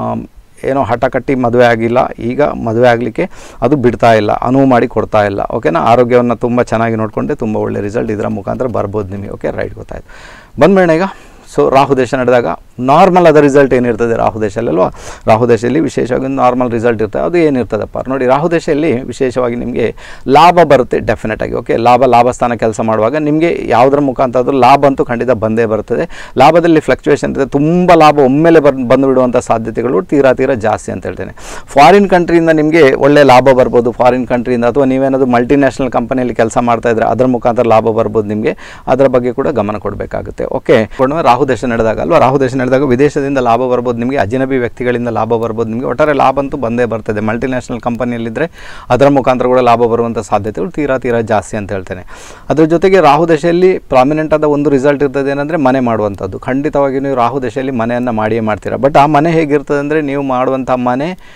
ಏನೋ ಹಠ ಕಟ್ಟಿ ಮದುವೆ ಆಗಿಲ್ಲ ಈಗ ಮದುವೆ ಆಗಲಿಕ್ಕೆ ಅದು ಬಿಡ್ತಾ ಇಲ್ಲ ಅನುವು ಮಾಡಿ ಕೊಡ್ತಾ ಇಲ್ಲ ಓಕೆನಾ ಆರೋಗ್ಯವನ್ನು ತುಂಬ ಚೆನ್ನಾಗಿ ನೋಡಿಕೊಂಡೆ ತುಂಬ ಒಳ್ಳೆ ರಿಸಲ್ಟ್ ಇದರ ಮುಖಾಂತರ ಬರ್ಬೋದು ನಿಮಗೆ ಓಕೆ ರೈಟ್ ಗೊತ್ತಾಯ್ತು ಬಂದ್ಬೇಡ ಈಗ ಸೊ ರಾಹು ದೇಶ ನಡೆದಾಗ ನಾರ್ಮಲ್ ಆದ ರಿಸಲ್ಟ್ ಏನಿರ್ತದೆ ರಾಹು ದೇಶದಲ್ಲಿ ಅಲ್ವಾ ರಾಹು ದೇಶದಲ್ಲಿ ವಿಶೇಷವಾಗಿ ನಾರ್ಮಲ್ ರಿಸಲ್ಟ್ ಇರ್ತದೆ ಅದು ಏನಿರ್ತದಪ್ಪ ನೋಡಿ ರಾಹು ದೇಶದಲ್ಲಿ ವಿಶೇಷವಾಗಿ ನಿಮಗೆ ಲಾಭ ಬರುತ್ತೆ ಡೆಫಿನೆಟ್ ಆಗಿ ಓಕೆ ಲಾಭ ಲಾಭ ಸ್ಥಾನ ಕೆಲಸ ಮಾಡುವಾಗ ನಿಮಗೆ ಯಾವುದರ ಮುಖಾಂತರ ಲಾಭ ಅಂತೂ ಖಂಡಿತ ಬಂದೇ ಬರ್ತದೆ ಲಾಭದಲ್ಲಿ ಫ್ಲಕ್ಚುಯೇಷನ್ ಇರ್ತದೆ ತುಂಬ ಲಾಭ ಒಮ್ಮೆಲೆ ಬರ್ ಬಂದು ಬಿಡುವಂಥ ಸಾಧ್ಯತೆಗಳು ತೀರಾ ತೀರಾ ಜಾಸ್ತಿ ಅಂತ ಹೇಳ್ತೇನೆ ಫಾರಿನ್ ಕಂಟ್ರಿಯಿಂದ ನಿಮಗೆ ಒಳ್ಳೆ ಲಾಭ ಬರ್ಬೋದು ಫಾರಿನ್ ಕಂಟ್ರಿಯಿಂದ ಅಥವಾ ನೀವೇನಾದರೂ ಮಲ್ಟಿನ್ಯಾಷನಲ್ ಕಂಪನಿಯಲ್ಲಿ ಕೆಲಸ ಮಾಡ್ತಾ ಇದ್ರೆ ಅದರ ಮುಖಾಂತರ ಲಾಭ ಬರ್ಬೋದು ನಿಮಗೆ ಅದರ ಬಗ್ಗೆ ಕೂಡ ಗಮನ ಕೊಡಬೇಕಾಗುತ್ತೆ ಓಕೆ ರಾಹು ದೇಶ ನಡೆದಾಗ ಅಲ್ವಾ ರಾಹು ದೇಶ ನಡೆದಾಗ ವಿದೇಶದಿಂದ ಲಾಭ ಬರ್ಬೋದು ನಿಮಗೆ ಅಜಿನಬಿ ವ್ಯಕ್ತಿಗಳಿಂದ ಲಾಭ ಬರ್ಬೋದು ನಿಮಗೆ ಒಟ್ಟಾರೆ ಲಾಭ ಅಂತೂ ಬಂದೇ ಬರ್ತದೆ ಮಲ್ಟಿನ್ಯಾಷನಲ್ ಕಂಪನಿಯಲ್ಲಿದ್ದರೆ ಅದರ ಮುಖಾಂತರ ಕೂಡ ಲಾಭ ಬರುವಂಥ ಸಾಧ್ಯತೆಗಳು ತೀರಾ ತೀರಾ ಜಾಸ್ತಿ ಅಂತ ಹೇಳ್ತೇನೆ ಅದ್ರ ಜೊತೆಗೆ ರಾಹು ದಶೆಯಲ್ಲಿ ಪ್ರಾಮಿನೆಂಟ್ ಆದ ಒಂದು ರಿಸಲ್ಟ್ ಇರ್ತದೆ ಏನಂದರೆ ಮನೆ ಮಾಡುವಂಥದ್ದು ಖಂಡಿತವಾಗಿ ನೀವು ರಾಹು ದಶೆಯಲ್ಲಿ ಮನೆಯನ್ನು ಮಾಡಿಯೇ ಮಾಡ್ತೀರಾ ಬಟ್ ಆ ಮನೆ ಹೇಗಿರ್ತದೆ ಅಂದರೆ ನೀವು ಮಾಡುವಂಥ ಮನೆ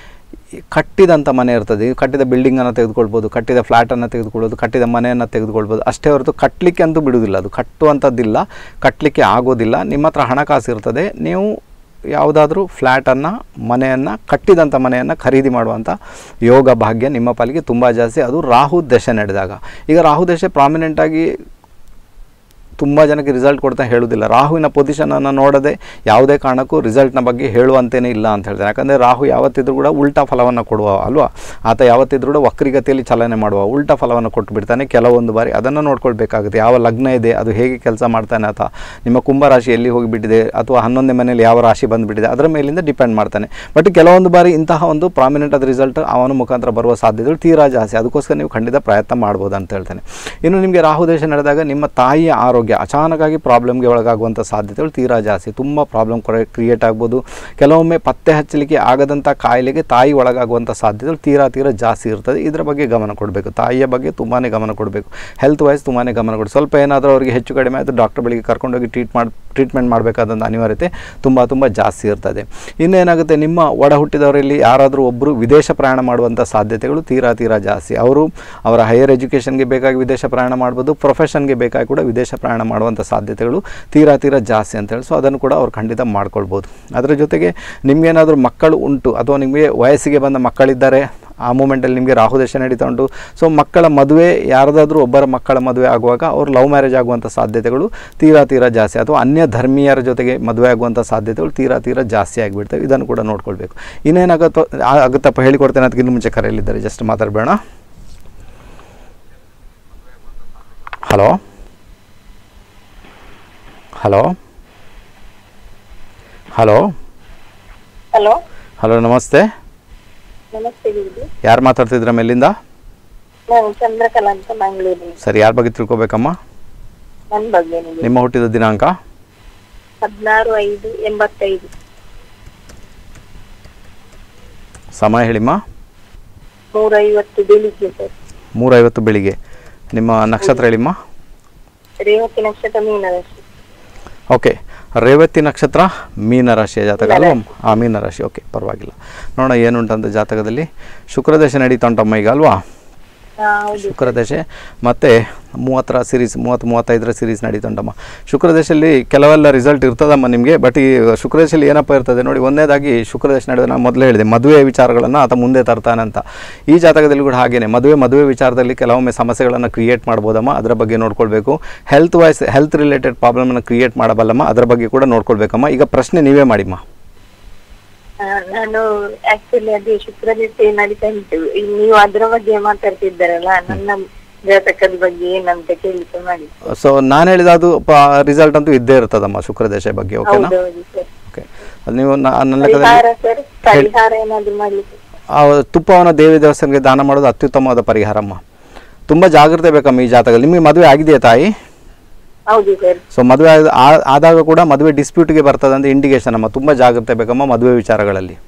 ಈ ಕಟ್ಟಿದಂಥ ಮನೆ ಇರ್ತದೆ ಈ ಕಟ್ಟಿದ ಬಿಲ್ಡಿಂಗನ್ನು ತೆಗೆದುಕೊಳ್ಬೋದು ಕಟ್ಟಿದ ಫ್ಲ್ಯಾಟನ್ನು ತೆಗೆದುಕೊಳ್ಬೋದು ಕಟ್ಟಿದ ಮನೆಯನ್ನು ತೆಗೆದುಕೊಳ್ಬೋದು ಅಷ್ಟೇ ಹೊರತು ಕಟ್ಟಲಿಕ್ಕೆ ಅಂತೂ ಬಿಡುವುದಿಲ್ಲ ಅದು ಕಟ್ಟುವಂಥದ್ದಿಲ್ಲ ಕಟ್ಟಲಿಕ್ಕೆ ಆಗೋದಿಲ್ಲ ನಿಮ್ಮ ಹತ್ರ ಹಣಕಾಸು ಇರ್ತದೆ ನೀವು ಯಾವುದಾದ್ರೂ ಫ್ಲ್ಯಾಟನ್ನು ಮನೆಯನ್ನು ಕಟ್ಟಿದಂಥ ಮನೆಯನ್ನು ಖರೀದಿ ಮಾಡುವಂಥ ಯೋಗ ಭಾಗ್ಯ ನಿಮ್ಮ ಪಾಲಿಗೆ ತುಂಬ ಜಾಸ್ತಿ ಅದು ರಾಹು ದಶೆ ನಡೆದಾಗ ಈಗ ರಾಹು ದಶೆ ಪ್ರಾಮಿನೆಂಟಾಗಿ ತುಂಬ ಜನಕ್ಕೆ ರಿಸಲ್ಟ್ ಕೊಡ್ತಾ ಹೇಳುವುದಿಲ್ಲ ರಾಹುವಿನ ಪೊಸಿಷನನ್ನು ನೋಡದೆ ಯಾವುದೇ ಕಾರಣಕ್ಕೂ ರಿಸಲ್ಟ್ನ ಬಗ್ಗೆ ಹೇಳುವಂತೇನೇ ಇಲ್ಲ ಅಂತ ಹೇಳ್ತಾರೆ ಯಾಕಂದರೆ ರಾಹು ಯಾವತ್ತಿದ್ರೂ ಕೂಡ ಉಲ್ಟಾ ಫಲವನ್ನು ಕೊಡುವ ಅಲ್ವಾ ಆತ ಯಾವತ್ತಿದ್ರೂ ಕೂಡ ವಕ್ರಿಗತಿಯಲ್ಲಿ ಚಲನೆ ಮಾಡುವ ಉಲ್ಟಾ ಫಲವನ್ನು ಕೊಟ್ಟು ಬಿಡ್ತಾನೆ ಕೆಲವೊಂದು ಬಾರಿ ಅದನ್ನು ನೋಡ್ಕೊಳ್ಬೇಕಾಗುತ್ತೆ ಯಾವ ಲಗ್ನ ಇದೆ ಅದು ಹೇಗೆ ಕೆಲಸ ಮಾಡ್ತಾನೆ ಆತ ನಿಮ್ಮ ಕುಂಭರಾಶಿ ಎಲ್ಲಿ ಹೋಗಿಬಿಟ್ಟಿದೆ ಅಥವಾ ಹನ್ನೊಂದನೇ ಮನೆಯಲ್ಲಿ ಯಾವ ರಾಶಿ ಬಂದುಬಿಟ್ಟಿದೆ ಅದರ ಮೇಲಿಂದ ಡಿಪೆಂಡ್ ಮಾಡ್ತಾನೆ ಬಟ್ ಕೆಲವೊಂದು ಬಾರಿ ಇಂತಹ ಒಂದು ಪ್ರಾಮಿನೆಂಟ್ ಆದ ರಿಸಲ್ಟ್ ಅವನ ಮುಖಾಂತರ ಬರುವ ಸಾಧ್ಯತೆಗಳು ತೀರಾ ಜಾಸ್ತಿ ಅದಕ್ಕೋಸ್ಕರ ನೀವು ಖಂಡಿತ ಪ್ರಯತ್ನ ಮಾಡ್ಬೋದು ಅಂತ ಹೇಳ್ತಾನೆ ಇನ್ನು ನಿಮಗೆ ರಾಹು ದೇಶ ನಡೆದಾಗ ನಿಮ್ಮ ತಾಯಿಯ ಆರೋಗ್ಯ ಅಚಾನಕ್ಕಾಗಿ ಪ್ರಾಬ್ಲಮ್ಗೆ ಒಳಗಾಗುವಂಥ ಸಾಧ್ಯತೆಗಳು ತೀರಾ ಜಾಸ್ತಿ ತುಂಬ ಪ್ರಾಬ್ಲಮ್ ಕ್ರಿಯೇಟ್ ಆಗ್ಬೋದು ಕೆಲವೊಮ್ಮೆ ಪತ್ತೆ ಹಚ್ಚಲಿಕ್ಕೆ ಆಗದಂಥ ಕಾಯಿಲೆಗೆ ತಾಯಿ ಒಳಗಾಗುವಂಥ ಸಾಧ್ಯತೆಗಳು ತೀರಾ ತೀರಾ ಜಾಸ್ತಿ ಇರ್ತದೆ ಇದರ ಬಗ್ಗೆ ಗಮನ ಕೊಡಬೇಕು ತಾಯಿಯ ಬಗ್ಗೆ ತುಂಬಾ ಗಮನ ಕೊಡಬೇಕು ಹೆಲ್ತ್ ವೈಸ್ ತುಂಬಾ ಗಮನ ಕೊಡಿ ಸ್ವಲ್ಪ ಏನಾದರೂ ಅವರಿಗೆ ಹೆಚ್ಚು ಕಡಿಮೆ ಆಯಿತು ಡಾಕ್ಟರ್ ಬಳಿಗೆ ಕರ್ಕೊಂಡೋಗಿ ಟ್ರೀಟ್ ಮಾಡಿ ಟ್ರೀಟ್ಮೆಂಟ್ ಮಾಡಬೇಕಾದಂಥ ಅನಿವಾರ್ಯತೆ ತುಂಬ ತುಂಬ ಜಾಸ್ತಿ ಇರ್ತದೆ ಇನ್ನೇನಾಗುತ್ತೆ ನಿಮ್ಮ ಒಡ ಹುಟ್ಟಿದವರಲ್ಲಿ ಯಾರಾದರೂ ಒಬ್ಬರು ವಿದೇಶ ಪ್ರಯಾಣ ಮಾಡುವಂಥ ಸಾಧ್ಯತೆಗಳು ತೀರಾ ತೀರಾ ಜಾಸ್ತಿ ಅವರು ಅವರ ಹೈಯರ್ ಎಜುಕೇಷನ್ಗೆ ಬೇಕಾಗಿ ವಿದೇಶ ಪ್ರಯಾಣ ಮಾಡ್ಬೋದು ಪ್ರೊಫೆಷನ್ಗೆ ಬೇಕಾಗಿ ಕೂಡ ವಿದೇಶ ಪ್ರಯಾಣ ಮಾಡುವಂಥ ಸಾಧ್ಯತೆಗಳು ತೀರಾ ತೀರಾ ಜಾಸ್ತಿ ಅಂತ ಹೇಳಿ ಸೊ ಅದನ್ನು ಕೂಡ ಅವ್ರು ಖಂಡಿತ ಮಾಡ್ಕೊಳ್ಬೋದು ಅದರ ಜೊತೆಗೆ ನಿಮಗೇನಾದರೂ ಮಕ್ಕಳು ಉಂಟು ಅಥವಾ ನಿಮಗೆ ವಯಸ್ಸಿಗೆ ಬಂದ ಮಕ್ಕಳಿದ್ದಾರೆ ಆ ಮೂಮೆಂಟಲ್ಲಿ ನಿಮಗೆ ರಾಹುದೇಶ ನಡೀತಾ ಉಂಟು ಸೊ ಮಕ್ಕಳ ಮದುವೆ ಯಾರದಾದ್ರೂ ಒಬ್ಬರ ಮಕ್ಕಳ ಮದುವೆ ಆಗುವಾಗ ಅವ್ರು ಲವ್ ಮ್ಯಾರೇಜ್ ಆಗುವಂಥ ಸಾಧ್ಯತೆಗಳು ತೀರಾ ತೀರಾ ಜಾಸ್ತಿ ಅಥವಾ ಅನ್ಯ ಧರ್ಮೀಯರ ಜೊತೆಗೆ ಮದುವೆ ಆಗುವಂಥ ಸಾಧ್ಯತೆಗಳು ತೀರಾ ತೀರಾ ಜಾಸ್ತಿ ಆಗಿಬಿಡ್ತವೆ ಇದನ್ನು ಕೂಡ ನೋಡ್ಕೊಳ್ಬೇಕು ಇನ್ನೇನಾಗುತ್ತೋ ಆ- ಆಗುತ್ತಪ್ಪ ಹೇಳಿಕೊಡ್ತೇನೆ ಅದಕ್ಕಿಂತ ಮುಂಚೆ ಕರೆಯಲ್ಲಿದ್ದಾರೆ ಜಸ್ಟ್ ಮಾತಾಡಬೇಡ hello hello hello hello hello ನಮಸ್ತೆ ನಮಸ್ತೆ ಗುರುಜಿ ಯಾರು ಮಾತಾಡ್ತಿದ್ರ ಮೇಲಿಂದ ನಾನು ಚಂದ್ರಕಲಾ ಅಂತ ಮಂಗಳೂರಿನ ಸರಿ ಯಾರ ಬಗ್ಗೆ ತಿಳ್ಕೊಬೇಕಮ್ಮ ನನ್ನ ಬಗ್ಗೆ ನಿಮಗೆ ನಿಮ್ಮ ಹುಟ್ಟಿದ ದಿನಾಂಕ ಹದಿನಾರು ಐದು ಎಂಬತ್ತೈದು ಸಮಯ ಹೇಳಿಮ್ಮ ನೂರೈವತ್ತು ಬೆಳಿಗ್ಗೆ ಸರ್ ಮೂರೈವತ್ತು ಬೆಳಿಗ್ಗೆ ನಿಮ್ಮ ನಕ್ಷತ್ರ ಹೇಳಿಮ್ಮ ರೇವತಿ ನಕ್ಷತ್ರ ಮೀನರಾಶಿ ಓಕೆ ರೇವತಿ ನಕ್ಷತ್ರ ಮೀನರಾಶಿಯ ಜಾತಕ ಅಲ್ವಾ ಆ ಮೀನರಾಶಿ ಓಕೆ ಪರವಾಗಿಲ್ಲ ನೋಡೋಣ ಏನುಂಟಂತ ಜಾತಕದಲ್ಲಿ ಶುಕ್ರದಶ ನಡೀತಾ ಉಂಟಮ್ಮ ಈಗ ಅಲ್ವಾ ಹಾ ಹೌದು ಶುಕ್ರದಶೆ ಮತ್ತು ಮೂವತ್ತರ ಸಿರೀಸ್ ಮೂವತ್ತು ಮೂವತ್ತೈದರ ಸಿರೀಸ್ ನಡೀತುಂಟಮ್ಮ ಶುಕ್ರದಶಲ್ಲಿ ಕೆಲವೆಲ್ಲ ರಿಸಲ್ಟ್ ಇರ್ತದಮ್ಮ ನಿಮಗೆ ಬಟ್ ಈ ಶುಕ್ರದಶಲ್ಲಿ ಏನಪ್ಪ ಇರ್ತದೆ ನೋಡಿ ಒಂದನೇದಾಗಿ ಶುಕ್ರದಶ ನಡೆದ ನಾನು ಮೊದಲೇ ಹೇಳಿದೆ ಮದುವೆ ವಿಚಾರಗಳನ್ನು ಆತ ಮುಂದೆ ತರ್ತಾನೆ ಅಂತ ಈ ಜಾತಕದಲ್ಲಿ ಕೂಡ ಹಾಗೇನೆ ಮದುವೆ ಮದುವೆ ವಿಚಾರದಲ್ಲಿ ಕೆಲವೊಮ್ಮೆ ಸಮಸ್ಯೆಗಳನ್ನು ಕ್ರಿಯೇಟ್ ಮಾಡ್ಬೋದಮ್ಮ ಅದರ ಬಗ್ಗೆ ನೋಡ್ಕೊಳ್ಬೇಕು ಹೆಲ್ತ್ ವೈಸ್ ಹೆಲ್ತ್ ರಿಲೇಟೆಡ್ ಪ್ರಾಬ್ಲಮನ್ನು ಕ್ರಿಯೇಟ್ ಮಾಡಬಲ್ಲಮ್ಮ ಅದರ ಬಗ್ಗೆ ಕೂಡ ನೋಡ್ಕೊಳ್ಬೇಕಮ್ಮ ಈಗ ಪ್ರಶ್ನೆ ನೀವೇ ಮಾಡಿಮ್ಮ ಆ, ನಾನು ಆಕ್ಚುಲಿ ಅದೇ ಶುಕ್ರದಶೆ ನಡೀತಾ ಉಂಟು ಈಗ ನೀವು ಅದರ ಬಗ್ಗೆ ಮಾತಾಡ್ತಿದ್ದಾರಲ್ಲ ನನ್ನ ಜಾತಕದ ಬಗ್ಗೆ ಏನಂತ ಕೇಳಿಕೆ ಮಾಡಿ ಸೊ ನಾನು ಹೇಳಿದ ಅದು ರಿಸಲ್ಟ್ ಅಂತೂ ಇದ್ದೇ ಇರ್ತದಮ್ಮ ಶುಕ್ರದಶೆ ಬಗ್ಗೆ ಓಕೆನಾ ಹೌದೌದು ಸರ್ ಓಕೆ ಅದು ನೀವು ನ- ನನ್ನ ಲೆಕ್ಕದಲ್ಲಿ ಪರಿಹಾರ ಸರ್ ಪರಿಹಾರ ಏನಾದ್ರು ಮಾಡ್ಲಿಕ್ಕೆ ಆ ತುಪ್ಪವನ್ನು ದೇವಿ ದೇವಸ್ಥಾನಕ್ಕೆ ದಾನ ಮಾಡೋದು ಅತ್ಯುತ್ತಮವಾದ ಪರಿಹಾರಮ್ಮ ತುಂಬ ಜಾಗ್ರತೆ ಬೇಕಮ್ಮ ಈ ಜಾತಕದಲ್ಲಿ ನಿಮಗೆ ಮದುವೆ ಆಗಿದೆಯಾ ತಾಯಿ ಹೌದು ಸರ್ ಸೊ ಮದುವೆ ಆದ- ಆ- ಆದಾಗ ಕೂಡ ಮದುವೆ ಡಿಸ್ಪ್ಯೂಟ್ಗೆ ಬರ್ತದೆ ಅಂತ ಇಂಡಿಕೇಶನ್ ಅಮ್ಮ ತುಂಬ ಜಾಗ್ರತೆ ಬೇಕಮ್ಮ ಮದುವೆ ವಿಚಾರಗಳಲ್ಲಿ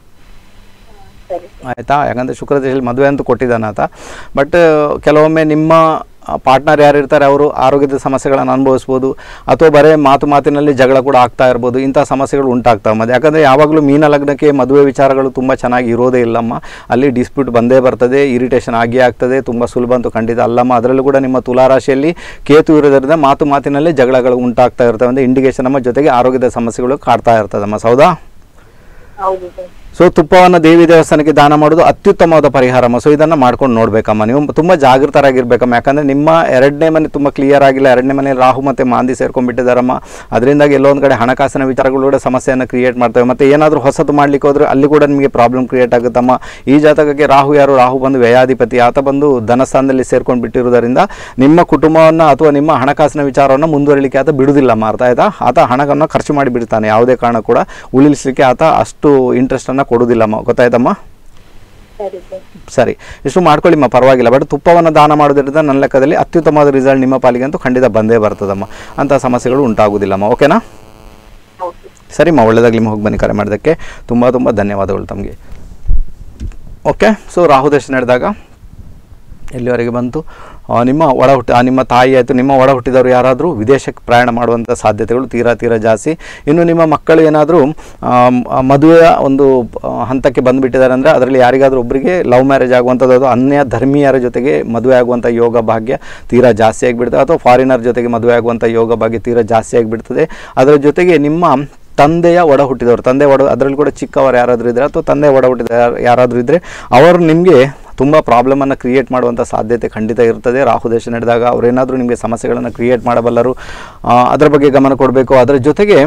ಸರಿ ಆಯಿತಾ ಯಾಕಂದರೆ ಶುಕ್ರದೇಶದಲ್ಲಿ ಮದುವೆ ಅಂತೂ ಕೊಟ್ಟಿದ್ದಾನೆ ಆತ ಬಟ್ ಕೆಲವೊಮ್ಮೆ ನಿಮ್ಮ ಪಾರ್ಟ್ನರ್ ಯಾರು ಇರ್ತಾರೆ ಅವರು ಆರೋಗ್ಯದ ಸಮಸ್ಯೆಗಳನ್ನು ಅನುಭವಿಸ್ಬೋದು ಅಥವಾ ಬರೇ ಮಾತು ಮಾತಿನಲ್ಲಿ ಜಗಳ ಕೂಡ ಆಗ್ತಾ ಇರ್ಬೋದು ಇಂಥ ಸಮಸ್ಯೆಗಳು ಉಂಟಾಗ್ತವೆ ಮತ್ತು ಯಾಕಂದರೆ ಯಾವಾಗಲೂ ಮೀನ ಲಗ್ನಕ್ಕೆ ಮದುವೆ ವಿಚಾರಗಳು ತುಂಬ ಚೆನ್ನಾಗಿ ಇರೋದೇ ಇಲ್ಲಮ್ಮ ಅಲ್ಲಿ ಡಿಸ್ಪ್ಯೂಟ್ ಬಂದೇ ಬರ್ತದೆ ಇರಿಟೇಷನ್ ಆಗಿಯೇ ಆಗ್ತದೆ ತುಂಬ ಸುಲಭ ಅಂತೂ ಖಂಡಿತ ಅಲ್ಲಮ್ಮ ಅದರಲ್ಲೂ ಕೂಡ ನಿಮ್ಮ ತುಲಾರಾಶಿಯಲ್ಲಿ ಕೇತು ಇರೋದ್ರಿಂದ ಮಾತು ಮಾತಿನಲ್ಲೇ ಜಗಳಗಳು ಉಂಟಾಗ್ತಾ ಇರ್ತವೆ ಅಂದರೆ ಇಂಡಿಕೇಶನ್ ನಮ್ಮ ಜೊತೆಗೆ ಆರೋಗ್ಯದ ಸಮಸ್ಯೆಗಳು ಕಾಡ್ತಾ ಇರ್ತದಮ್ಮ ಸೌದಾ ಹೌದು ಸರ್ ಸೊ ತುಪ್ಪವನ್ನು ದೇವಿ ದೇವಸ್ಥಾನಕ್ಕೆ ದಾನ ಮಾಡೋದು ಅತ್ಯುತ್ತಮವಾದ ಪರಿಹಾರಮ್ಮ ಸೊ ಇದನ್ನು ಮಾಡ್ಕೊಂಡು ನೋಡ್ಬೇಕಮ್ಮ ನೀವು ತುಂಬ ಜಾಗೃತರಾಗಿರ್ಬೇಕಮ್ಮ ಯಾಕಂದರೆ ನಿಮ್ಮ ಎರಡನೇ ಮನೆ ತುಂಬ ಕ್ಲಿಯರ್ ಆಗಿಲ್ಲ ಎರಡನೇ ಮನೆ ರಾಹು ಮತ್ತು ಮಾಂದಿ ಸೇರ್ಕೊಂಡ್ಬಿಟ್ಟಿದ್ದಾರಮ್ಮ ಅದರಿಂದಾಗಿ ಎಲ್ಲೋ ಒಂದು ಕಡೆ ಹಣಕಾಸಿನ ವಿಚಾರಗಳು ಕೂಡ ಸಮಸ್ಯೆಯನ್ನು ಕ್ರಿಯೇಟ್ ಮಾಡ್ತವೆ ಮತ್ತು ಏನಾದರೂ ಹೊಸದು ಮಾಡ್ಲಿಕ್ಕೆ ಹೋದ್ರೆ ಅಲ್ಲಿ ಕೂಡ ನಿಮಗೆ ಪ್ರಾಬ್ಲಮ್ ಕ್ರಿಯೇಟ್ ಆಗುತ್ತಮ್ಮ ಈ ಜಾತಕಕ್ಕೆ ರಾಹು ಯಾರು ರಾಹು ಬಂದು ವ್ಯಯಾಧಿಪತಿ ಆತ ಬಂದು ಧನಸ್ಥಾನದಲ್ಲಿ ಸೇರ್ಕೊಂಡು ಬಿಟ್ಟಿರುವುದರಿಂದ ನಿಮ್ಮ ಕುಟುಂಬವನ್ನು ಅಥವಾ ನಿಮ್ಮ ಹಣಕಾಸಿನ ವಿಚಾರವನ್ನು ಮುಂದುವರಿಲಿಕ್ಕೆ ಆತ ಬಿಡುವುದಿಲ್ಲಮ್ಮ ಅರ್ಥ ಆಯ್ತಾ ಆತ ಹಣವನ್ನು ಖರ್ಚು ಮಾಡಿ ಬಿಡ್ತಾನೆ ಯಾವುದೇ ಕಾರಣ ಕೂಡ ಉಳಿಸಲಿಕ್ಕೆ ಆತ ಅಷ್ಟು ಇಂಟ್ರೆಸ್ಟನ್ನು ಕೊಡುವುದಿಲ್ಲಮ್ಮ ಗೊತ್ತಾಯ್ತಮ್ಮ ಸರಿ ಸರ್ ಸರಿ ಇಷ್ಟು ಮಾಡ್ಕೊಳ್ಳಿಮ್ಮ ಪರವಾಗಿಲ್ಲ ಬಟ್ ತುಪ್ಪವನ್ನು ದಾನ ಮಾಡೋದ್ರಿಂದ ನನ್ನ ಲೆಕ್ಕದಲ್ಲಿ ಅತ್ಯುತ್ತಮವಾದ ರಿಸಲ್ಟ್ ನಿಮ್ಮ ಪಾಲಿಗೆ ಅಂತೂ ಖಂಡಿತ ಬಂದೇ ಬರ್ತದಮ್ಮ ಅಂಥ ಸಮಸ್ಯೆಗಳು ಉಂಟಾಗೋದಿಲ್ಲಮ್ಮ ಓಕೆನಾ ಹೌದು ಸರಿಮ್ಮ ಒಳ್ಳೆಯದಾಗಲಿ ಹೋಗಿ ಬನ್ನಿ ಕರೆ ಮಾಡೋದಕ್ಕೆ ತುಂಬ ತುಂಬ ಧನ್ಯವಾದಗಳು ತಮಗೆ ಓಕೆ ಸೊ ರಾಹು ದಶ ನಡೆದಾಗ ಎಲ್ಲಿವರೆಗೆ ಬಂತು ಆ, ನಿಮ್ಮ ಒಡ ಹುಟ್ಟಿ ಆ, ನಿಮ್ಮ ತಾಯಿ ಆಯಿತು ನಿಮ್ಮ ಒಡ ಹುಟ್ಟಿದವರು ಯಾರಾದರೂ ವಿದೇಶಕ್ಕೆ ಪ್ರಯಾಣ ಮಾಡುವಂಥ ಸಾಧ್ಯತೆಗಳು ತೀರಾ ತೀರಾ ಜಾಸ್ತಿ ಇನ್ನು ನಿಮ್ಮ ಮಕ್ಕಳು ಏನಾದರೂ ಮದುವೆಯ ಒಂದು ಆ, ಹಂತಕ್ಕೆ ಬಂದುಬಿಟ್ಟಿದ್ದಾರೆ ಅಂದರೆ ಅದರಲ್ಲಿ ಯಾರಿಗಾದರೂ ಒಬ್ಬರಿಗೆ ಲವ್ ಮ್ಯಾರೇಜ್ ಆಗುವಂಥದ್ದು ಅದು ಅನ್ಯ ಧರ್ಮೀಯರ ಜೊತೆಗೆ ಮದುವೆ ಆಗುವಂಥ ಯೋಗ ಭಾಗ್ಯ ತೀರಾ ಜಾಸ್ತಿ ಆಗಿಬಿಡ್ತದೆ ಅಥವಾ ಫಾರಿನರ್ ಜೊತೆಗೆ ಮದುವೆ ಆಗುವಂಥ ಯೋಗ ಭಾಗ್ಯ ತೀರಾ ಜಾಸ್ತಿ ಆಗಿಬಿಡ್ತದೆ ಅದರ ಜೊತೆಗೆ ನಿಮ್ಮ ತಂದೆಯ ಒಡ ಹುಟ್ಟಿದವರು ತಂದೆ ಒಡ ಅದರಲ್ಲಿ ಕೂಡ ಚಿಕ್ಕವರು ಯಾರಾದರೂ ಇದ್ದರೆ ಅಥವಾ ತಂದೆ ಒಡ ಹುಟ್ಟಿದ ಯಾರ್- ಯಾರಾದರೂ ಇದ್ದರೆ ಅವರು ನಿಮಗೆ ತುಂಬ ಪ್ರಾಬ್ಲಮನ್ನು ಕ್ರಿಯೇಟ್ ಮಾಡುವಂಥ ಸಾಧ್ಯತೆ ಖಂಡಿತ ಇರ್ತದೆ ರಾಹು ದೇಶ ನಡೆದಾಗ ಅವರೇನಾದರೂ ನಿಮಗೆ ಸಮಸ್ಯೆಗಳನ್ನು ಕ್ರಿಯೇಟ್ ಮಾಡಬಲ್ಲರು ಆ, ಅದರ ಬಗ್ಗೆ ಗಮನ ಕೊಡಬೇಕು ಅದರ ಜೊತೆಗೆ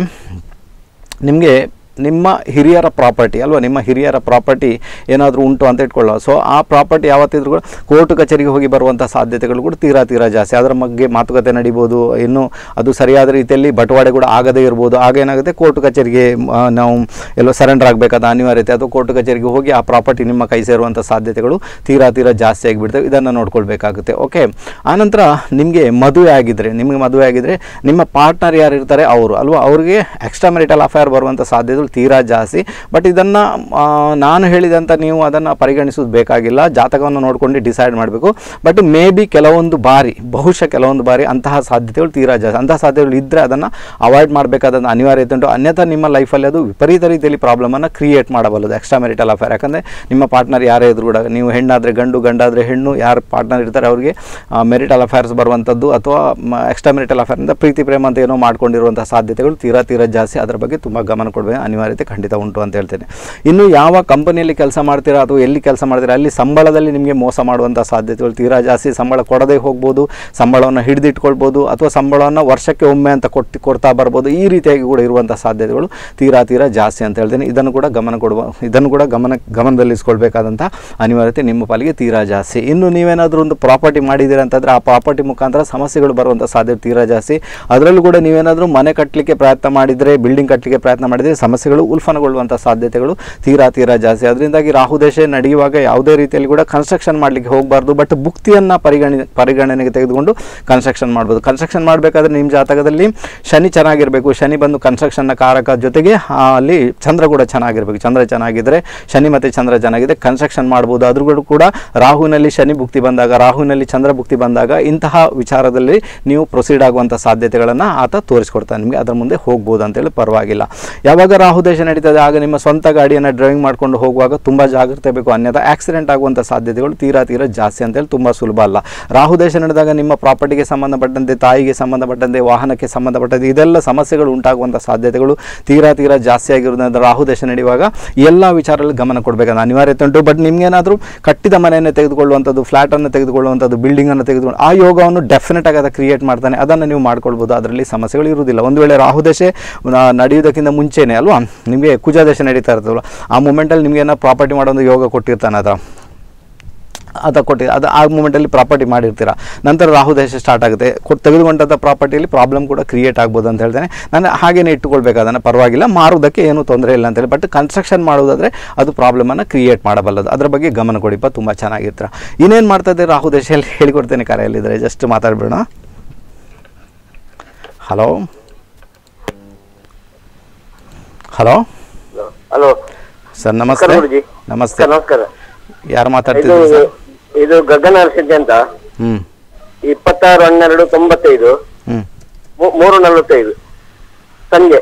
ನಿಮಗೆ ನಿಮ್ಮ ಹಿರಿಯರ ಪ್ರಾಪರ್ಟಿ ಅಲ್ವಾ ನಿಮ್ಮ ಹಿರಿಯರ ಪ್ರಾಪರ್ಟಿ ಏನಾದರೂ ಉಂಟು ಅಂತ ಇಟ್ಕೊಳ್ಳೋ ಸೊ ಆ ಪ್ರಾಪರ್ಟಿ ಯಾವತ್ತಿದ್ರೂ ಕೂಡ ಕೋರ್ಟ್ ಕಚೇರಿಗೆ ಹೋಗಿ ಬರುವಂಥ ಸಾಧ್ಯತೆಗಳು ಕೂಡ ತೀರಾ ತೀರಾ ಜಾಸ್ತಿ ಅದರ ಬಗ್ಗೆ ಮಾತುಕತೆ ನಡಿಬೋದು ಇನ್ನು ಅದು ಸರಿಯಾದ ರೀತಿಯಲ್ಲಿ ಬಟವಾಡೆ ಕೂಡ ಆಗದೇ ಇರ್ಬೋದು ಆಗ ಏನಾಗುತ್ತೆ ಕೋರ್ಟ್ ಕಚೇರಿಗೆ ಆ, ನಾವು ಎಲ್ಲೋ ಸರೆಂಡರ್ ಆಗಬೇಕಾದ ಅನಿವಾರ್ಯತೆ ಅಥವಾ ಕೋರ್ಟ್ ಕಚೇರಿಗೆ ಹೋಗಿ ಆ ಪ್ರಾಪರ್ಟಿ ನಿಮ್ಮ ಕೈ ಸೇರುವಂಥ ಸಾಧ್ಯತೆಗಳು ತೀರಾ ತೀರಾ ಜಾಸ್ತಿ ಆಗಿಬಿಡ್ತವೆ ಇದನ್ನು ನೋಡ್ಕೊಳ್ಬೇಕಾಗುತ್ತೆ ಓಕೆ ಆನಂತರ ನಿಮಗೆ ಮದುವೆ ಆಗಿದ್ದರೆ ನಿಮಗೆ ಮದುವೆ ಆಗಿದ್ದರೆ ನಿಮ್ಮ ಪಾರ್ಟ್ನರ್ ಯಾರು ಇರ್ತಾರೆ ಅವರು ಅಲ್ವಾ ಅವ್ರಿಗೆ ಎಕ್ಸ್ಟ್ರಾ ಮೆರಿಟಲ್ ಅಫೇರ್ ಬರುವಂಥ ಸಾಧ್ಯತೆಗಳು ತೀರಾ ಜಾಸ್ತಿ ಬಟ್ ಇದನ್ನು ನಾನು ಹೇಳಿದಂಥ ನೀವು ಅದನ್ನು ಪರಿಗಣಿಸೋದು ಬೇಕಾಗಿಲ್ಲ ಜಾತಕವನ್ನು ನೋಡ್ಕೊಂಡು ಡಿಸೈಡ್ ಮಾಡಬೇಕು ಬಟ್ ಮೇ ಬಿ ಕೆಲವೊಂದು ಬಾರಿ ಬಹುಶಃ ಕೆಲವೊಂದು ಬಾರಿ ಅಂತಹ ಸಾಧ್ಯತೆಗಳು ತೀರಾ ಜಾಸ್ತಿ ಅಂತಹ ಸಾಧ್ಯತೆಗಳು ಇದ್ದರೆ ಅದನ್ನು ಅವಾಯ್ಡ್ ಮಾಡಬೇಕಾದ ಅನಿವಾರ್ಯತೆ ಉಂಟು ಅನ್ಯಥಾ ನಿಮ್ಮ ಲೈಫಲ್ಲಿ ಅದು ವಿಪರೀತ ರೀತಿಯಲ್ಲಿ ಪ್ರಾಬ್ಲಮನ್ನು ಕ್ರಿಯೇಟ್ ಮಾಡಬಲ್ಲದು ಎಕ್ಸ್ಟ್ರಾ ಮೆರಿಟಲ್ ಅಫೇರ್ ಯಾಕಂದರೆ ನಿಮ್ಮ ಪಾರ್ಟ್ನರ್ ಯಾರೇ ಇದ್ರು ಕೂಡ ನೀವು ಹೆಣ್ಣಾದರೆ ಗಂಡು ಗಂಡಾದರೆ ಹೆಣ್ಣು ಯಾರು ಪಾರ್ಟ್ನರ್ ಇರ್ತಾರೆ ಅವರಿಗೆ ಮೆರಿಟಲ್ ಅಫೇರ್ಸ್ ಬರುವಂಥದ್ದು ಅಥವಾ ಎಕ್ಸ್ಟ್ರಾ ಮೆರಿಟಲ್ ಅಫೇರಿಂದ ಪ್ರೀತಿ ಪ್ರೇಮ ಅಂತ ಏನೋ ಮಾಡ್ಕೊಂಡಿರುವಂಥ ಸಾಧ್ಯತೆಗಳು ತೀರಾ ತೀರಾ ಜಾಸ್ತಿ ಅದರ ಬಗ್ಗೆ ತುಂಬ ಗಮನ ಕೊಡಬೇಕು ಅನಿವಾರ್ಯತೆ ಖಂಡಿತ ಉಂಟು ಅಂತ ಹೇಳ್ತೇನೆ ಇನ್ನು ಯಾವ ಕಂಪನಿಯಲ್ಲಿ ಕೆಲಸ ಮಾಡ್ತೀರಾ ಅಥವಾ ಎಲ್ಲಿ ಕೆಲಸ ಮಾಡ್ತೀರಾ ಅಲ್ಲಿ ಸಂಬಳದಲ್ಲಿ ನಿಮಗೆ ಮೋಸ ಮಾಡುವಂಥ ಸಾಧ್ಯತೆಗಳು ತೀರಾ ಜಾಸ್ತಿ ಸಂಬಳ ಕೊಡದೇ ಹೋಗ್ಬೋದು ಸಂಬಳವನ್ನು ಹಿಡಿದಿಟ್ಕೊಳ್ಬೋದು ಅಥವಾ ಸಂಬಳವನ್ನು ವರ್ಷಕ್ಕೆ ಒಮ್ಮೆ ಅಂತ ಕೊಟ್ಟು ಕೊಡ್ತಾ ಬರ್ಬೋದು ಈ ರೀತಿಯಾಗಿ ಕೂಡ ಇರುವಂಥ ಸಾಧ್ಯತೆಗಳು ತೀರಾ ತೀರಾ ಜಾಸ್ತಿ ಅಂತ ಹೇಳ್ತೇನೆ ಇದನ್ನು ಕೂಡ ಗಮನ ಕೊಡುವ ಇದನ್ನು ಕೂಡ ಗಮನ ಗಮನದಲ್ಲಿಸ್ಕೊಳ್ಬೇಕಾದಂಥ ಅನಿವಾರ್ಯತೆ ನಿಮ್ಮ ಪಾಲಿಗೆ ತೀರಾ ಜಾಸ್ತಿ ಇನ್ನು ನೀವೇನಾದರೂ ಒಂದು ಪ್ರಾಪರ್ಟಿ ಮಾಡಿದ್ದೀರಾ ಅಂತಂದರೆ ಆ ಪ್ರಾಪರ್ಟಿ ಮುಖಾಂತರ ಸಮಸ್ಯೆಗಳು ಬರುವಂಥ ಸಾಧ್ಯತೆ ತೀರಾ ಜಾಸ್ತಿ ಅದರಲ್ಲೂ ಕೂಡ ನೀವೇನಾದರೂ ಮನೆ ಕಟ್ಟಲಿಕ್ಕೆ ಪ್ರಯತ್ನ ಮಾಡಿದರೆ ಬಿಲ್ಡಿಂಗ್ ಕಟ್ಟಲಿಕ್ಕೆ ಪ್ರಯತ್ನ ಮಾಡಿದರೆ ಸಮಸ್ಯೆಗಳು ಉಲ್ಫಣಗೊಳ್ಳುವಂಥ ಸಾಧ್ಯತೆಗಳು ತೀರಾ ತೀರಾ ಜಾಸ್ತಿ ಅದರಿಂದಾಗಿ ರಾಹು ದೇಶ ನಡೆಯುವಾಗ ಯಾವುದೇ ರೀತಿಯಲ್ಲಿ ಕೂಡ ಕನ್ಸ್ಟ್ರಕ್ಷನ್ ಮಾಡಲಿಕ್ಕೆ ಹೋಗಬಾರ್ದು ಬಟ್ ಭುಕ್ತಿಯನ್ನು ಪರಿಗಣಿ ಪರಿಗಣನೆಗೆ ತೆಗೆದುಕೊಂಡು ಕನ್ಸ್ಟ್ರಕ್ಷನ್ ಮಾಡ್ಬೋದು ಕನ್ಸ್ಟ್ರಕ್ಷನ್ ಮಾಡಬೇಕಾದ್ರೆ ನಿಮ್ಮ ಜಾತಕದಲ್ಲಿ ಶನಿ ಚೆನ್ನಾಗಿರಬೇಕು ಶನಿ ಬಂದು ಕನ್ಸ್ಟ್ರಕ್ಷನ್ನ ಕಾರಕ ಜೊತೆಗೆ ಆ, ಅಲ್ಲಿ ಚಂದ್ರ ಕೂಡ ಚೆನ್ನಾಗಿರಬೇಕು ಚಂದ್ರ ಚೆನ್ನಾಗಿದ್ದರೆ ಶನಿ ಮತ್ತು ಚಂದ್ರ ಚೆನ್ನಾಗಿದೆ ಕನ್ಸ್ಟ್ರಕ್ಷನ್ ಮಾಡ್ಬೋದು ಅದ್ರಗಳು ಕೂಡ ರಾಹುವಿನಲ್ಲಿ ಶನಿ ಭುಕ್ತಿ ಬಂದಾಗ ರಾಹುವಿನಲ್ಲಿ ಚಂದ್ರ ಭುಕ್ತಿ ಬಂದಾಗ ಇಂತಹ ವಿಚಾರದಲ್ಲಿ ನೀವು ಪ್ರೊಸೀಡ್ ಆಗುವಂಥ ಸಾಧ್ಯತೆಗಳನ್ನು ಆತ ತೋರಿಸ್ಕೊಡ್ತಾನೆ ನಿಮಗೆ ಅದರ ಮುಂದೆ ಹೋಗ್ಬೋದು ಅಂತೇಳಿ ಪರವಾಗಿಲ್ಲ ಯಾವಾಗ ರಾಹು ದೇಶ ನಡೀತದೆ ಆಗ ನಿಮ್ಮ ಸ್ವಂತ ಗಾಡಿಯನ್ನು ಡ್ರೈವಿಂಗ್ ಮಾಡ್ಕೊಂಡು ಹೋಗುವಾಗ ತುಂಬ ಜಾಗ್ರತೆ ಬೇಕು ಅನ್ಯथा ಆಕ್ಸಿಡೆಂಟ್ ಆಗುವಂಥ ಸಾಧ್ಯತೆಗಳು ತೀರಾ ತೀರಾ ಜಾಸ್ತಿ ಅಂತೇಳಿ ತುಂಬ ಸುಲಭ ಅಲ್ಲ ರಾಹು ದೇಶ ನಡೆದಾಗ ನಿಮ್ಮ ಪ್ರಾಪರ್ಟಿಗೆ ಸಂಬಂಧಪಟ್ಟಂತೆ ತಾಯಿಗೆ ಸಂಬಂಧಪಟ್ಟಂತೆ ವಾಹನಕ್ಕೆ ಸಂಬಂಧಪಟ್ಟಂತೆ ಇದೆಲ್ಲ ಸಮಸ್ಯೆಗಳು ಉಂಟಾಗುವಂಥ ಸಾಧ್ಯತೆಗಳು ತೀರಾ ತೀರಾ ಜಾಸ್ತಿ ಆಗಿರೋದ್ರಿಂದ ರಾಹು ದೇಶ ನಡೆಯುವಾಗ ಎಲ್ಲ ವಿಚಾರದಲ್ಲಿ ಗಮನ ಕೊಡಬೇಕಾದ ಅನಿವಾರ್ಯತೆ ಉಂಟು ಬಟ್ ನಿಮ್ಗೇನಾದರೂ ಕಟ್ಟಿದ ಮನೆಯನ್ನು ತೆಗೆದುಕೊಳ್ಳುವಂಥದ್ದು ಫ್ಲ್ಯಾಟನ್ನು ತೆಗೆದುಕೊಳ್ಳುವಂಥದ್ದು ಬಿಲ್ಡಿಂಗನ್ನು ತೆಗೆದುಕೊಂಡು ಆ ಯೋಗವನ್ನು ಡೆಫಿನೆಟ್ ಆಗಿ ಅದು ಕ್ರಿಯೇಟ್ ಮಾಡ್ತಾನೆ ಅದನ್ನು ನೀವು ಮಾಡ್ಕೊಳ್ಬೋದು ಅದರಲ್ಲಿ ಸಮಸ್ಯೆಗಳು ಇರುವುದಿಲ್ಲ ಒಂದು ವೇಳೆ ರಾಹು ದೇಶ ನಡೆಯುವುದಕ್ಕಿಂತ ಮುಂಚೆನೇ ಅಲ್ವಾ ನಿಮಗೆ ಕುಜ ದೇಶ ನಡೀತಾ ಇರ್ತದಲ್ವ ಆ ಮೂಮೆಂಟಲ್ಲಿ ನಿಮಗೆ ಏನೋ ಪ್ರಾಪರ್ಟಿ ಮಾಡೋ ಒಂದು ಯೋಗ ಕೊಟ್ಟಿರ್ತಾನೆ ಅದ ಅದ ಕೊಟ್ಟಿ ಅದು ಆ ಮೂಮೆಂಟಲ್ಲಿ ಪ್ರಾಪರ್ಟಿ ಮಾಡಿರ್ತೀರ ನಂತರ ರಾಹು ದೇಶ ಸ್ಟಾರ್ಟ್ ಆಗುತ್ತೆ ಕೊಟ್ಟು ತೆಗೆದುಕೊಂಡಂಥ ಪ್ರಾಪರ್ಟಿಯಲ್ಲಿ ಪ್ರಾಬ್ಲಮ್ ಕೂಡ ಕ್ರಿಯೇಟ್ ಆಗ್ಬೋದು ಅಂತ ಹೇಳ್ತೇನೆ ನಾನು ಹಾಗೇನೆ ಇಟ್ಟುಕೊಳ್ಬೇಕು ಅದನ್ನು ಪರವಾಗಿಲ್ಲ ಮಾರುವುದಕ್ಕೆ ಏನೂ ತೊಂದರೆ ಇಲ್ಲ ಅಂತೇಳಿ ಬಟ್ ಕನ್ಸ್ಟ್ರಕ್ಷನ್ ಮಾಡೋದಾದರೆ ಅದು ಪ್ರಾಬ್ಲಮನ್ನು ಕ್ರಿಯೇಟ್ ಮಾಡಬಲ್ಲದು ಅದರ ಬಗ್ಗೆ ಗಮನ ಕೊಡಿಪ್ಪ ತುಂಬ ಚೆನ್ನಾಗಿರ್ತೀರ ಇನ್ನೇನು ಮಾಡ್ತಾ ಇದ್ದೀರಿ ರಾಹು ದೇಶದಲ್ಲಿ ಹೇಳಿಕೊಡ್ತೇನೆ ಕರೆಯಲ್ಲಿದ್ದರೆ ಜಸ್ಟ್ ಮಾತಾಡ್ಬೇಡ ಹಲೋ ಹಲೋ ಹಲೋ ಸರ್ ನಮಸ್ಕಾರ ನಮಸ್ತೆ ಗುರುಜಿ ನಮಸ್ತೆ ಸರ್ ನಮಸ್ಕಾರ ಯಾರು ಇದು ಮಾತಾಡ್ತಿದ್ದೀರಿ ಸರ್ ಇದು ಗಗನ ಅರಸಿದ್ದೆ ಅಂತ ಹ್ಞೂ ಇಪ್ಪತ್ತಾರು ಹನ್ನೆರಡು ತೊಂಬತ್ತೈದು ಹ್ಞೂ ಮೂ- ಮೂರು ನಲವತ್ತೈದು ಸಂಜೆ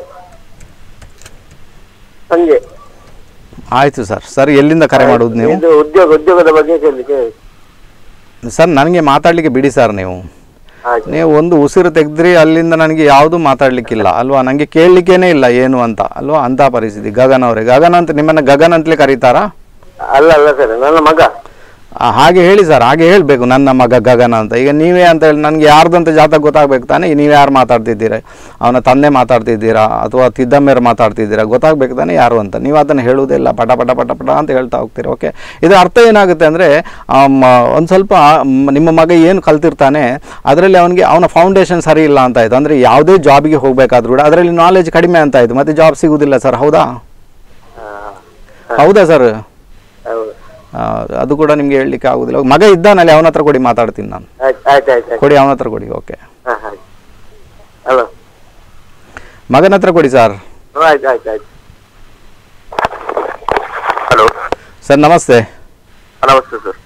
ಸಂಜೆ ಆಯಿತು ಸರ್ ಸರ್ ಎಲ್ಲಿಂದ ಕರೆ ಮಾಡೋದು ನೀವು ಇದು ಉದ್ಯೋಗ ಉದ್ಯೋಗದ ಬಗ್ಗೆ ಕೇಳಲಿಕ್ಕೆ ಸರ್ ನನಗೆ ಮಾತಾಡಲಿಕ್ಕೆ ಬಿಡಿ ಸರ್ ನೀವು ಆಯ್ತು ನೀವು ಒಂದು ಉಸಿರು ತೆಗೆದ್ರಿ ಅಲ್ಲಿಂದ ನನಗೆ ಯಾವುದು ಮಾತಾಡಲಿಕ್ಕಿಲ್ಲ ಅಲ್ವಾ ನನಗೆ ಕೇಳಲಿಕ್ಕೇನೆ ಇಲ್ಲ ಏನು ಅಂತ ಅಲ್ವಾ ಅಂಥ ಪರಿಸ್ಥಿತಿ ಗಗನ್ ಅವರೇ ಗಗನ್ ಅಂತ ನಿಮ್ಮನ್ನು ಗಗನ್ ಅಂತಲೇ ಕರೀತಾರಾ ಅಲ್ಲ ಅಲ್ಲ ಸರ್ ನನ್ನ ಮಗ ಆ, ಹಾಗೆ ಹೇಳಿ ಸರ್ ಹಾಗೆ ಹೇಳಬೇಕು ನನ್ನ ಮಗ ಗಗನ ಅಂತ ಈಗ ನೀವೇ ಅಂತ ಹೇಳಿ ನನಗೆ ಯಾರ್ದಂತ ಜಾತಕ ಗೊತ್ತಾಗಬೇಕು ತಾನೇ ನೀವು ಯಾರು ಮಾತಾಡ್ತಿದ್ದೀರಾ ಅವನ ತಂದೆ ಮಾತಾಡ್ತಿದ್ದೀರಾ ಅಥವಾ ತಿದ್ದಮ್ಮೇರು ಮಾತಾಡ್ತಿದ್ದೀರಾ ಗೊತ್ತಾಗಬೇಕು ತಾನೇ ಯಾರು ಅಂತ ನೀವು ಅದನ್ನು ಹೇಳುವುದಿಲ್ಲ ಪಟ ಪಟ ಪಟ ಪಟ ಅಂತ ಹೇಳ್ತಾ ಹೋಗ್ತೀರಿ ಓಕೆ ಇದರ ಅರ್ಥ ಏನಾಗುತ್ತೆ ಅಂದರೆ ಒಂದು ಸ್ವಲ್ಪ ಮ್, ನಿಮ್ಮ ಮಗ ಏನು ಕಲ್ತಿರ್ತಾನೆ ಅದರಲ್ಲಿ ಅವನಿಗೆ ಅವನ ಫೌಂಡೇಶನ್ ಸರಿ ಇಲ್ಲ ಅಂತ ಆಯ್ತು ಅಂದರೆ ಯಾವುದೇ ಜಾಬಿಗೆ ಹೋಗಬೇಕಾದ್ರೂ ಕೂಡ ಅದರಲ್ಲಿ ನಾಲೆಜ್ ಕಡಿಮೆ ಅಂತ ಆಯಿತು ಮತ್ತೆ ಜಾಬ್ ಸಿಗುವುದಿಲ್ಲ ಸರ್ ಹೌದಾ ಹೌದಾ ಸರ್ ಹೌದು ಆ, ಅದು ಕೂಡ ನಿಮಗೆ ಹೇಳಲಿಕ್ಕೆ ಆಗುದಿಲ್ಲ ಮಗ ಇದ್ದಾನಲ್ಲಿ ಅವನ ಹತ್ರ ಕೊಡಿ ಮಾತಾಡ್ತೀನಿ ನಾನು ಆಯ್ತು ಆಯ್ತು ಆಯ್ತು ಆಯ್ತು ಕೊಡಿ ಅವನ ಹತ್ರ ಕೊಡಿ ಓಕೆ ಹಾಂ ಆಯ್ತು ಹಲೋ ಮಗನ ಹತ್ರ ಕೊಡಿ ಸರ್ ಆಯ್ತು ಆಯ್ತು ಆಯ್ತು ಹಲೋ ಸರ್ ನಮಸ್ತೆ ನಮಸ್ತೆ ಸರ್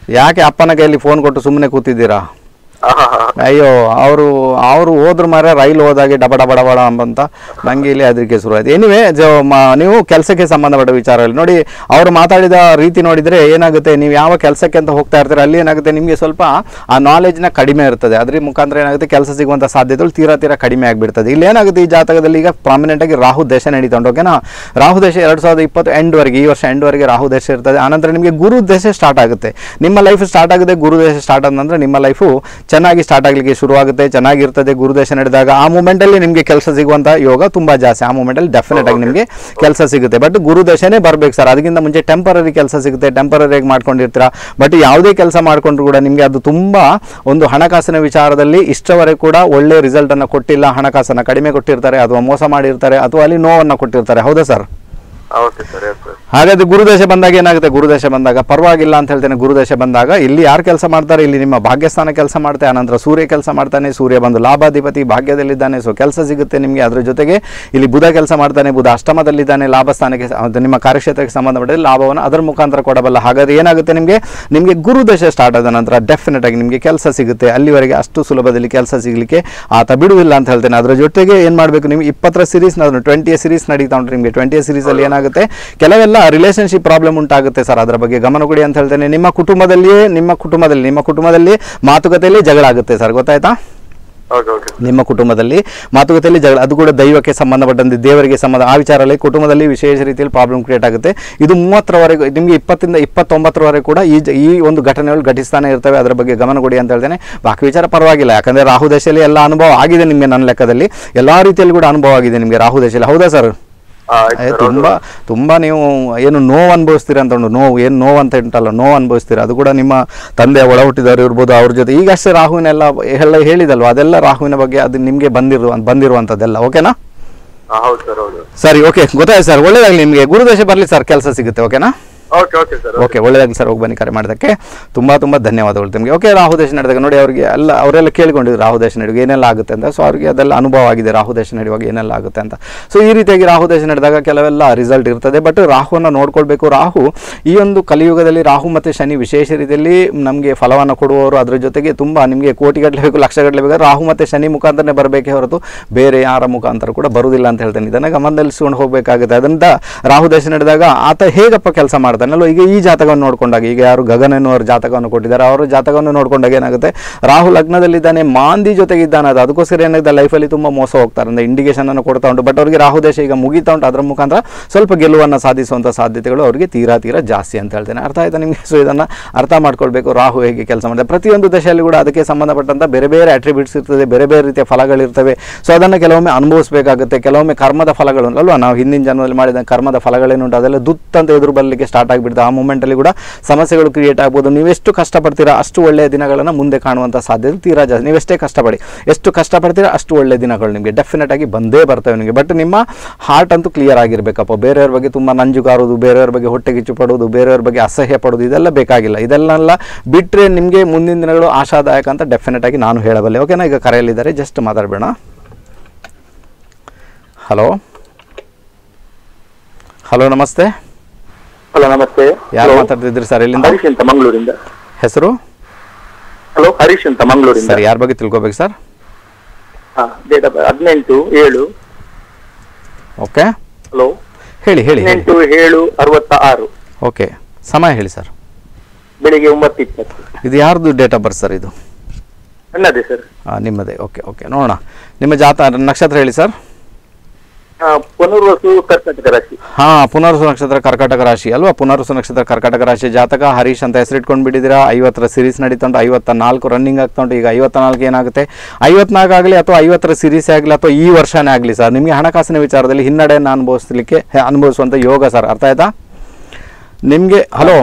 ಯಾಕೆ ಅಪ್ಪನ ಕೈಯಲ್ಲಿ ಫೋನ್ ಕೊಟ್ಟು ಸುಮ್ಮನೆ ಕೂತಿದ್ದೀರಾ ಹಾ ಹಾ ಹಾ ಅಯ್ಯೋ ಅವರು ಅವರು ಹೋದ್ರ ಮಾರ ರೈಲು ಹೋದಾಗೆ ಡಬ ಡಬ ಡಬಡ ಅಂತ ನಂಗೆ ಇಲ್ಲಿ ಅದಕ್ಕೆ ಶುರು ಆಯ್ತು ಎನಿವೆ ನೀವು ಕೆಲಸಕ್ಕೆ ಸಂಬಂಧಪಟ್ಟ ವಿಚಾರದಲ್ಲಿ ನೋಡಿ ಅವರು ಮಾತಾಡಿದ ರೀತಿ ನೋಡಿದರೆ ಏನಾಗುತ್ತೆ ನೀವು ಯಾವ ಕೆಲಸಕ್ಕೆ ಅಂತ ಹೋಗ್ತಾ ಇರ್ತೀರ ಅಲ್ಲಿ ಏನಾಗುತ್ತೆ ನಿಮಗೆ ಸ್ವಲ್ಪ ಆ ನಾಲೆಜ್ನ ಕಡಿಮೆ ಇರ್ತದೆ ಅದ್ರ ಮುಖಾಂತರ ಏನಾಗುತ್ತೆ ಕೆಲಸ ಸಿಗುವಂಥ ಸಾಧ್ಯತೆಗಳು ತೀರಾ ತೀರಾ ಕಡಿಮೆ ಆಗಿಬಿಡ್ತದೆ ಇಲ್ಲಿ ಏನಾಗುತ್ತೆ ಈ ಜಾತಕದಲ್ಲಿ ಈಗ ಪ್ರಾಮಿನೆಂಟ್ ಆಗಿ ರಾಹು ದೇಶ ನಡೀತಾ ಉಂಟು ಓಕೆನಾ ರಾಹು ದೇಶ ಎರಡು ಸಾವಿರದ ಇಪ್ಪತ್ತು ಎಂಡ್ವರೆಗೆ ಈ ವರ್ಷ ಎಂಡ್ವರೆಗೆ ರಾಹು ದೇಶ ಇರ್ತದೆ ಆನಂತರ ನಿಮಗೆ ಗುರು ದೇಶ ಸ್ಟಾರ್ಟ್ ಆಗುತ್ತೆ ನಿಮ್ಮ ಲೈಫ್ ಸ್ಟಾರ್ಟ್ ಆಗುತ್ತೆ ಗುರು ದೇಶ ಸ್ಟಾರ್ಟ್ ಆದ ನಿಮ್ಮ ಲೈಫು ಚೆನ್ನಾಗಿ ಸ್ಟಾರ್ಟ್ ಆಗಲಿಕ್ಕೆ ಶುರುವಾಗುತ್ತೆ ಚೆನ್ನಾಗಿರ್ತದೆ ಗುರುದೇಶ ನಡೆದಾಗ ಆ ಮೂಮೆಂಟಲ್ಲಿ ನಿಮಗೆ ಕೆಲಸ ಸಿಗುವಂಥ ಯೋಗ ತುಂಬ ಜಾಸ್ತಿ ಆ ಮೂಮೆಂಟಲ್ಲಿ ಡೆಫಿನೆಟ್ ಆಗಿ ನಿಮಗೆ ಕೆಲಸ ಸಿಗುತ್ತೆ ಬಟ್ ಗುರುದೇಶನೇ ಬರ್ಬೇಕು ಸರ್ ಅದಕ್ಕಿಂತ ಮುಂಚೆ ಟೆಂಪರರಿ ಕೆಲಸ ಸಿಗುತ್ತೆ ಟೆಂಪರರಿಯಾಗಿ ಮಾಡ್ಕೊಂಡಿರ್ತೀರಾ ಬಟ್ ಯಾವುದೇ ಕೆಲಸ ಮಾಡಿಕೊಂಡ್ರು ಕೂಡ ನಿಮಗೆ ಅದು ತುಂಬ ಒಂದು ಹಣಕಾಸಿನ ವಿಚಾರದಲ್ಲಿ ಇಷ್ಟವರೆಗೆ ಕೂಡ ಒಳ್ಳೆ ರಿಸಲ್ಟನ್ನು ಕೊಟ್ಟಿಲ್ಲ ಹಣಕಾಸನ್ನು ಕಡಿಮೆ ಕೊಟ್ಟಿರ್ತಾರೆ ಅಥವಾ ಮೋಸ ಮಾಡಿರ್ತಾರೆ ಅಥವಾ ಅಲ್ಲಿ ನೋವನ್ನು ಕೊಟ್ಟಿರ್ತಾರೆ ಹೌದಾ sir okay sir yes sir ಹಾಗಾದ್ರೆ ಗುರುದೇಶ ಬಂದಾಗ ಏನಾಗುತ್ತೆ ಗುರುದೇಶ ಬಂದಾಗ ಪರವಾಗಿಲ್ಲ ಅಂತ ಹೇಳ್ತೇನೆ ಗುರುದೇಶ ಬಂದಾಗ ಇಲ್ಲಿ ಯಾರು ಕೆಲಸ ಮಾಡ್ತಾರೆ ಇಲ್ಲಿ ನಿಮ್ಮ ಭಾಗ್ಯಸ್ಥಾನ ಕೆಲಸ ಮಾಡ್ತಾರೆ ಆನಂತರ ಸೂರ್ಯ ಕೆಲಸ ಮಾಡ್ತಾನೆ ಸೂರ್ಯ ಬಂದು ಲಾಭಾಧಿಪತಿ ಭಾಗ್ಯದಲ್ಲಿದ್ದಾನೆ ಸೊ ಕೆಲಸ ಸಿಗುತ್ತೆ ನಿಮಗೆ ಅದ್ರ ಜೊತೆಗೆ ಇಲ್ಲಿ ಬುಧ ಕೆಲಸ ಮಾಡ್ತಾನೆ ಬುಧ ಅಷ್ಟಮದಲ್ಲಿದ್ದಾನೆ ಲಾಭಸ್ಥಾನಕ್ಕೆ ಸ- ಅದು ನಿಮ್ಮ ಕಾರ್ಯಕ್ಷೇತ್ರಕ್ಕೆ ಸಂಬಂಧಪಟ್ಟ ಲಾಭವನ್ನು ಅದರ ಮುಖಾಂತರ ಕೊಡಬಲ್ಲ ಹಾಗಾದ್ರೆ ಏನಾಗುತ್ತೆ ನಿಮಗೆ ನಿಮಗೆ ಗುರುದೇಶ ಸ್ಟಾರ್ಟ್ ಆದ ನಂತರ ಡೆಫಿನೆಟ್ ಆಗಿ ನಿಮಗೆ ಕೆಲಸ ಸಿಗುತ್ತೆ ಅಲ್ಲಿವರೆಗೆ ಅಷ್ಟು ಸುಲಭದಲ್ಲಿ ಕೆಲಸ ಸಿಗಲಿಕ್ಕೆ ಆತ ಬಿಡುವುದಿಲ್ಲ ಅಂತ ಹೇಳ್ತೇನೆ ಅದರ ಜೊತೆಗೆ ಏನು ಮಾಡಬೇಕು ನೀವು ಇಪ್ಪತ್ತರ ಸೀರೀಸ್ ಟ್ವೆಂಟಿಯ ಸೀರೀಸ್ ನಡೀತಾ ಉಂಟು ನಿಮಗೆ ಟ್ವೆಂಟಿಯ ಸೀರೀಸಲ್ಲಿ ಏನಾಗುತ್ತೆ ಕೆಲವೆಲ್ಲ ರಿಲೇಷನ್ಶಿಪ್ ಪ್ರಾಬ್ಲಮ್ ಉಂಟಾಗುತ್ತೆ ಸರ್ ಅದರ ಬಗ್ಗೆ ಗಮನ ಕೊಡಿ ಅಂತ ಹೇಳ್ತೇನೆ ನಿಮ್ಮ ಕುಟುಂಬದಲ್ಲಿಯೇ ನಿಮ್ಮ ಕುಟುಂಬದಲ್ಲಿ ನಿಮ್ಮ ಕುಟುಂಬದಲ್ಲಿ ಮಾತುಕತೆಯಲ್ಲಿ ಜಗಳ ಆಗುತ್ತೆ ಸರ್ ಗೊತ್ತಾಯ್ತಾ ಓಕೆ ಓಕೆ ನಿಮ್ಮ ಕುಟುಂಬದಲ್ಲಿ ಮಾತುಕತೆಯಲ್ಲಿ ಜಗಳ ಅದು ಕೂಡ ದೈವಕ್ಕೆ ಸಂಬಂಧಪಟ್ಟಂತೆ ದೇವರಿಗೆ ಸಂಬಂಧ ಆ ವಿಚಾರದಲ್ಲಿ ಕುಟುಂಬದಲ್ಲಿ ವಿಶೇಷ ರೀತಿಯಲ್ಲಿ ಪ್ರಾಬ್ಲಮ್ ಕ್ರಿಯೇಟ್ ಆಗುತ್ತೆ ಇದು ಮೂವತ್ತರವರೆಗೂ ನಿಮಗೆ ಇಪ್ಪತ್ತಿಂದ ಇಪ್ಪತ್ತೊಂಬತ್ತರವರೆಗೆ ಕೂಡ ಈ ಜ- ಈ ಒಂದು ಘಟನೆಗಳು ಘಟಿಸ್ತಾನೆ ಇರ್ತವೆ ಅದರ ಬಗ್ಗೆ ಗಮನ ಕೊಡಿ ಅಂತ ಹೇಳ್ತೇನೆ ಬಾಕಿ ವಿಚಾರ ಪರವಾಗಿಲ್ಲ ಯಾಕಂದರೆ ರಾಹು ದಶೆಯಲ್ಲಿ ಎಲ್ಲ ಅನುಭವ ಆಗಿದೆ ನಿಮಗೆ ನನ್ನ ಲೆಕ್ಕದಲ್ಲಿ ಎಲ್ಲ ರೀತಿಯಲ್ಲಿ ಕೂಡ ಅನುಭವ ಆಗಿದೆ ನಿಮಗೆ ರಾಹು ದಶೆಯಲ್ಲಿ ಹೌದಾ ಸರ್ ಹಾ ಆಯ್ತು ಏ, ಸರ್ ತುಂಬಾ ತುಂಬಾ ನೀವು ಏನು ನೋವು ಅನುಭವಿಸ್ತೀರ ಅಂತ ಉಂಟು ನೋವು ಏನು ನೋವು ಅಂತ ಉಂಟಲ್ಲ ನೋವು ಅನುಭವಿಸ್ತೀರ ಅದು ಕೂಡ ನಿಮ್ಮ ತಂದೆ ಒಳ ಹುಟ್ಟಿದವರು ಇರ್ಬೋದು ಅವ್ರ ಜೊತೆ ಈಗಷ್ಟೇ ರಾಹುವಿನೆಲ್ಲ ಎಲ್ಲ ಹೇಳಿದಲ್ವ ಅದೆಲ್ಲ ರಾಹುವಿನ ಬಗ್ಗೆ ಅದು ನಿಮಗೆ ಬಂದಿರುವ ಬಂದಿರುವಂಥದ್ದೆಲ್ಲ ಓಕೆನಾ ಹಾ ಹೌದು ಸರ್ ಹೌದು ಸರಿ ಓಕೆ ಗೊತ್ತಾಯ್ತು ಸರ್ ಒಳ್ಳೇದಾಗಲಿ ನಿಮಗೆ ಗುರುದೇಶ ಬರಲಿ ಸರ್ ಕೆಲಸ ಸಿಗುತ್ತೆ ಓಕೆನಾ ಓಕೆ ಓಕೆ ಸರ್ ಓಕೆ ಒಳ್ಳೆಯದಾಗಲಿ ಸರ್ ಹೋಗಿ ಬನ್ನಿ ಕರೆ ಮಾಡೋದಕ್ಕೆ ತುಂಬ ತುಂಬ ಧನ್ಯವಾದಗಳು ನಿಮಗೆ ಓಕೆ ರಾಹುದೇಶ ನಡೆದಾಗ ನೋಡಿ ಅವರಿಗೆ ಎಲ್ಲ ಅವರೆಲ್ಲ ಕೇಳಿಕೊಂಡಿದ್ರು ರಾಹುದೇಶ ನಡೆಯುವಾಗ ಏನೆಲ್ಲ ಆಗುತ್ತೆ ಅಂತ ಸೊ ಅವರಿಗೆ ಅದೆಲ್ಲ ಅನುಭವ ಆಗಿದೆ ರಾಹುದೇಶ ನಡೆಯುವಾಗ ಏನೆಲ್ಲ ಆಗುತ್ತೆ ಅಂತ ಸೊ ಈ ರೀತಿಯಾಗಿ ರಾಹುದೇಶ ನಡೆದಾಗ ಕೆಲವೆಲ್ಲ ರಿಸಲ್ಟ್ ಇರ್ತದೆ ಬಟ್ ರಾಹುವನ್ನು ನೋಡ್ಕೊಳ್ಬೇಕು ರಾಹು ಈ ಒಂದು ಕಲಿಯುಗದಲ್ಲಿ ರಾಹು ಮತ್ತು ಶನಿ ವಿಶೇಷ ರೀತಿಯಲ್ಲಿ ನಮಗೆ ಫಲವನ್ನು ಕೊಡುವವರು ಅದರ ಜೊತೆಗೆ ತುಂಬ ನಿಮಗೆ ಕೋಟಿಗಟ್ಟಲೆ ಬೇಕು ಲಕ್ಷಗಟ್ಟಲೆ ಬೇಕಾದ್ರೆ ರಾಹು ಮತ್ತು ಶನಿ ಮುಖಾಂತರನೇ ಬರಬೇಕೇ ಹೊರತು ಬೇರೆ ಯಾರ ಮುಖಾಂತರ ಕೂಡ ಬರುವುದಿಲ್ಲ ಅಂತ ಹೇಳ್ತೇನೆ ಇದನ್ನು ಗಮನದಲ್ಲಿಸ್ಕೊಂಡು ಹೋಗಬೇಕಾಗುತ್ತೆ ಅದರಿಂದ ರಾಹು ದೇಶ ನಡೆದಾಗ ಆತ ಹೇಗಪ್ಪ ಕೆಲಸ ಮಾಡ್ತಾನಲ್ಲೋ ಈಗ ಈ ಜಾತಕವನ್ನು ನೋಡ್ಕೊಂಡಾಗ ಈಗ ಯಾರು ಗಗನ್ ಎನ್ನುವರ ಜಾತಕವನ್ನು ಕೊಟ್ಟಿದ್ದಾರೆ ಅವರ ಜಾತಕವನ್ನು ನೋಡ್ಕೊಂಡಾಗ ಏನಾಗುತ್ತೆ ರಾಹು ಲಗ್ನದಲ್ಲಿದ್ದಾನೆ ಮಾಂದಿ ಜೊತೆಗಿದ್ದಾನೆ ಅದು ಅದಕ್ಕೋಸ್ಕರ ಏನಾಗಿದೆ ಲೈಫಲ್ಲಿ ತುಂಬ ಮೋಸ ಹೋಗ್ತಾರೆ ಅಂದರೆ ಇಂಡಿಕೇಶನ್ ಅನ್ನು ಕೊಡ್ತಾ ಉಂಟು ಬಟ್ ಅವರಿಗೆ ರಾಹು ದೇಶ ಈಗ ಮುಗಿತಾ ಉಂಟು ಅದರ ಮುಖಾಂತರ ಸ್ವಲ್ಪ ಗೆಲುವನ್ನು ಸಾಧಿಸುವಂಥ ಸಾಧ್ಯತೆಗಳು ಅವರಿಗೆ ತೀರಾ ತೀರಾ ಜಾಸ್ತಿ ಅಂತ ಹೇಳ್ತೇನೆ ಅರ್ಥ ಆಯ್ತಾ ನಿಮಗೆ ಸೊ ಇದನ್ನು ಅರ್ಥ ಮಾಡ್ಕೊಳ್ಬೇಕು ರಾಹು ಹೇಗೆ ಕೆಲಸ ಮಾಡಿದೆ ಪ್ರತಿಯೊಂದು ದಶೆಯಲ್ಲಿ ಕೂಡ ಅದಕ್ಕೆ ಸಂಬಂಧಪಟ್ಟಂಥ ಬೇರೆ ಬೇರೆ ಅಟ್ರಿಬ್ಯೂಟ್ಸ್ ಇರ್ತದೆ ಬೇರೆ ಬೇರೆ ರೀತಿಯ ಫಲಗಳಿರ್ತವೆ ಸೊ ಅದನ್ನು ಕೆಲವೊಮ್ಮೆ ಅನುಭವಿಸಬೇಕಾಗುತ್ತೆ ಕೆಲವೊಮ್ಮೆ ಕರ್ಮದ ಫಲಗಳು ಅಲ್ವಾ ನಾವು ಹಿಂದಿನ ಜನ್ಮದಲ್ಲಿ ಮಾಡಿದ ಕರ್ಮದ ಫಲಗಳೇನುಂಟು ಅದೆಲ್ಲ ದುತ್ತಂತ ಎದುರು ಬರಲಿಕ್ಕೆ ಸ್ಟಾರ್ಟ್ ಆಗಿಬಿಡ್ತದೆ ಆ ಮೂಮೆಂಟಲ್ಲಿ ಕೂಡ ಸಮಸ್ಯೆಗಳು ಕ್ರಿಯೇಟ್ ಆಗ್ಬೋದು ನೀವೆಷ್ಟು ಕಷ್ಟಪಡ್ತೀರಾ ಅಷ್ಟು ಒಳ್ಳೆಯ ದಿನಗಳನ್ನು ಮುಂದೆ ಕಾಣುವಂಥ ಸಾಧ್ಯತೆ ತೀರಾ ಜಾಸ್ತಿ ನೀವೆಷ್ಟೇ ಕಷ್ಟಪಡಿ ಎಷ್ಟು ಕಷ್ಟಪಡ್ತೀರಾ ಅಷ್ಟು ಒಳ್ಳೆಯ ದಿನಗಳು ನಿಮಗೆ ಡೆಫಿನೆಟ್ ಆಗಿ ಬಂದೇ ಬರ್ತವೆ ನಿಮಗೆ ಬಟ್ ನಿಮ್ಮ ಹಾರ್ಟ್ ಅಂತೂ ಕ್ಲಿಯರ್ ಆಗಿರಬೇಕಪ್ಪ ಬೇರೆಯವ್ರ ಬಗ್ಗೆ ತುಂಬ ನಂಜುಗಾರೋದು ಬೇರೆಯವ್ರ ಬಗ್ಗೆ ಹೊಟ್ಟೆಗಿಚ್ಚು ಪಡೋದು ಬೇರೆಯವ್ರ ಬಗ್ಗೆ ಅಸಹ್ಯ ಪಡೋದು ಇದೆಲ್ಲ ಬೇಕಾಗಿಲ್ಲ ಇದೆಲ್ಲ ಬಿಟ್ಟರೆ ನಿಮಗೆ ಮುಂದಿನ ದಿನಗಳು ಆಶಾದಾಯಕ ಅಂತ ಡೆಫಿನೆಟ್ ಆಗಿ ನಾನು ಹೇಳಬಲ್ಲೆ ಓಕೆನಾ ಈಗ ಕರೆಯಲ್ಲಿದ್ದಾರೆ ಜಸ್ಟ್ ಮಾತಾಡಬೇಡ ಹಲೋ ಹಲೋ ನಮಸ್ತೆ ಹಲೋ ನಮಸ್ತೆ ಯಾರು Hello. ಮಾತಾಡ್ತಿದ್ರಿ ಸರ್ ಎಲ್ಲಿಂದ ಹರೀಶ್ ಅಂತ ಮಂಗಳೂರಿಂದ ಹೆಸರು ಹಲೋ ಹರೀಶ್ ಅಂತ ಮಂಗಳೂರಿಂದ ಸರ್ ಯಾರ ಬಗ್ಗೆ ತಿಳ್ಕೊಬೇಕು ಸರ್ ಹಾ ಡೇಟ್ ಆಫ್ ಹದಿನೆಂಟು ಏಳು ಓಕೆ ಹಲೋ ಹೇಳಿ ಹೇಳಿ ಹೇಳಿ ಹದಿನೆಂಟು ಏಳು ಅರವತ್ತ ಆರು ಓಕೆ ಸಮಯ ಹೇಳಿ ಸರ್ ಬೆಳಿಗ್ಗೆ ಒಂಬತ್ತು ಇಪ್ಪತ್ತು ಇದು ಯಾರ್ದು ಡೇಟ್ ಆಫ್ ಬರ್ತ್ ಸರ್ ಇದು ನನ್ನದೇ ಸರ್ ಹಾಂ ನಿಮ್ಮದೇ ಓಕೆ ಓಕೆ ನೋಡೋಣ ನಿಮ್ಮ ಜಾತ ನಕ್ಷತ್ರ ಹೇಳಿ ಸರ್ ಪುನರ್ವಸು ಕರ್ನಾಟಕ ರಾಶಿ ಹಾಂ ಪುನರ್ವಸು ನಕ್ಷತ್ರ ಕರ್ಕಾಟಕ ರಾಶಿ ಅಲ್ವಾ ಪುನರ್ವಸು ನಕ್ಷತ್ರ ಕರ್ಕಾಟಕ ರಾಶಿ ಜಾತಕ ಹರೀಶ್ ಅಂತ ಹೆಸರಿಟ್ಕೊಂಡು ಬಿಟ್ಟಿದ್ದೀರಾ ಐವತ್ತರ ಸಿರೀಸ್ ನಡೀತಾ ಉಂಟು ಐವತ್ತ ನಾಲ್ಕು ರನ್ನಿಂಗ್ ಆಗ್ತಾ ಉಂಟು ಈಗ ಐವತ್ತ ನಾಲ್ಕು ಏನಾಗುತ್ತೆ ಐವತ್ನಾಲ್ಕು ಆಗಲಿ ಅಥವಾ ಐವತ್ತರ ಸಿರೀಸ್ ಆಗಲಿ ಅಥವಾ ಈ ವರ್ಷನೇ ಆಗಲಿ ಸರ್ ನಿಮಗೆ ಹಣಕಾಸಿನ ವಿಚಾರದಲ್ಲಿ ಹಿನ್ನಡೆಯನ್ನು ಅನುಭವಿಸಲಿಕ್ಕೆ ಅನುಭವಿಸುವಂಥ ಯೋಗ ಸರ್ ಅರ್ಥ ಆಯ್ತಾ ನಿಮಗೆ ಹಲೋ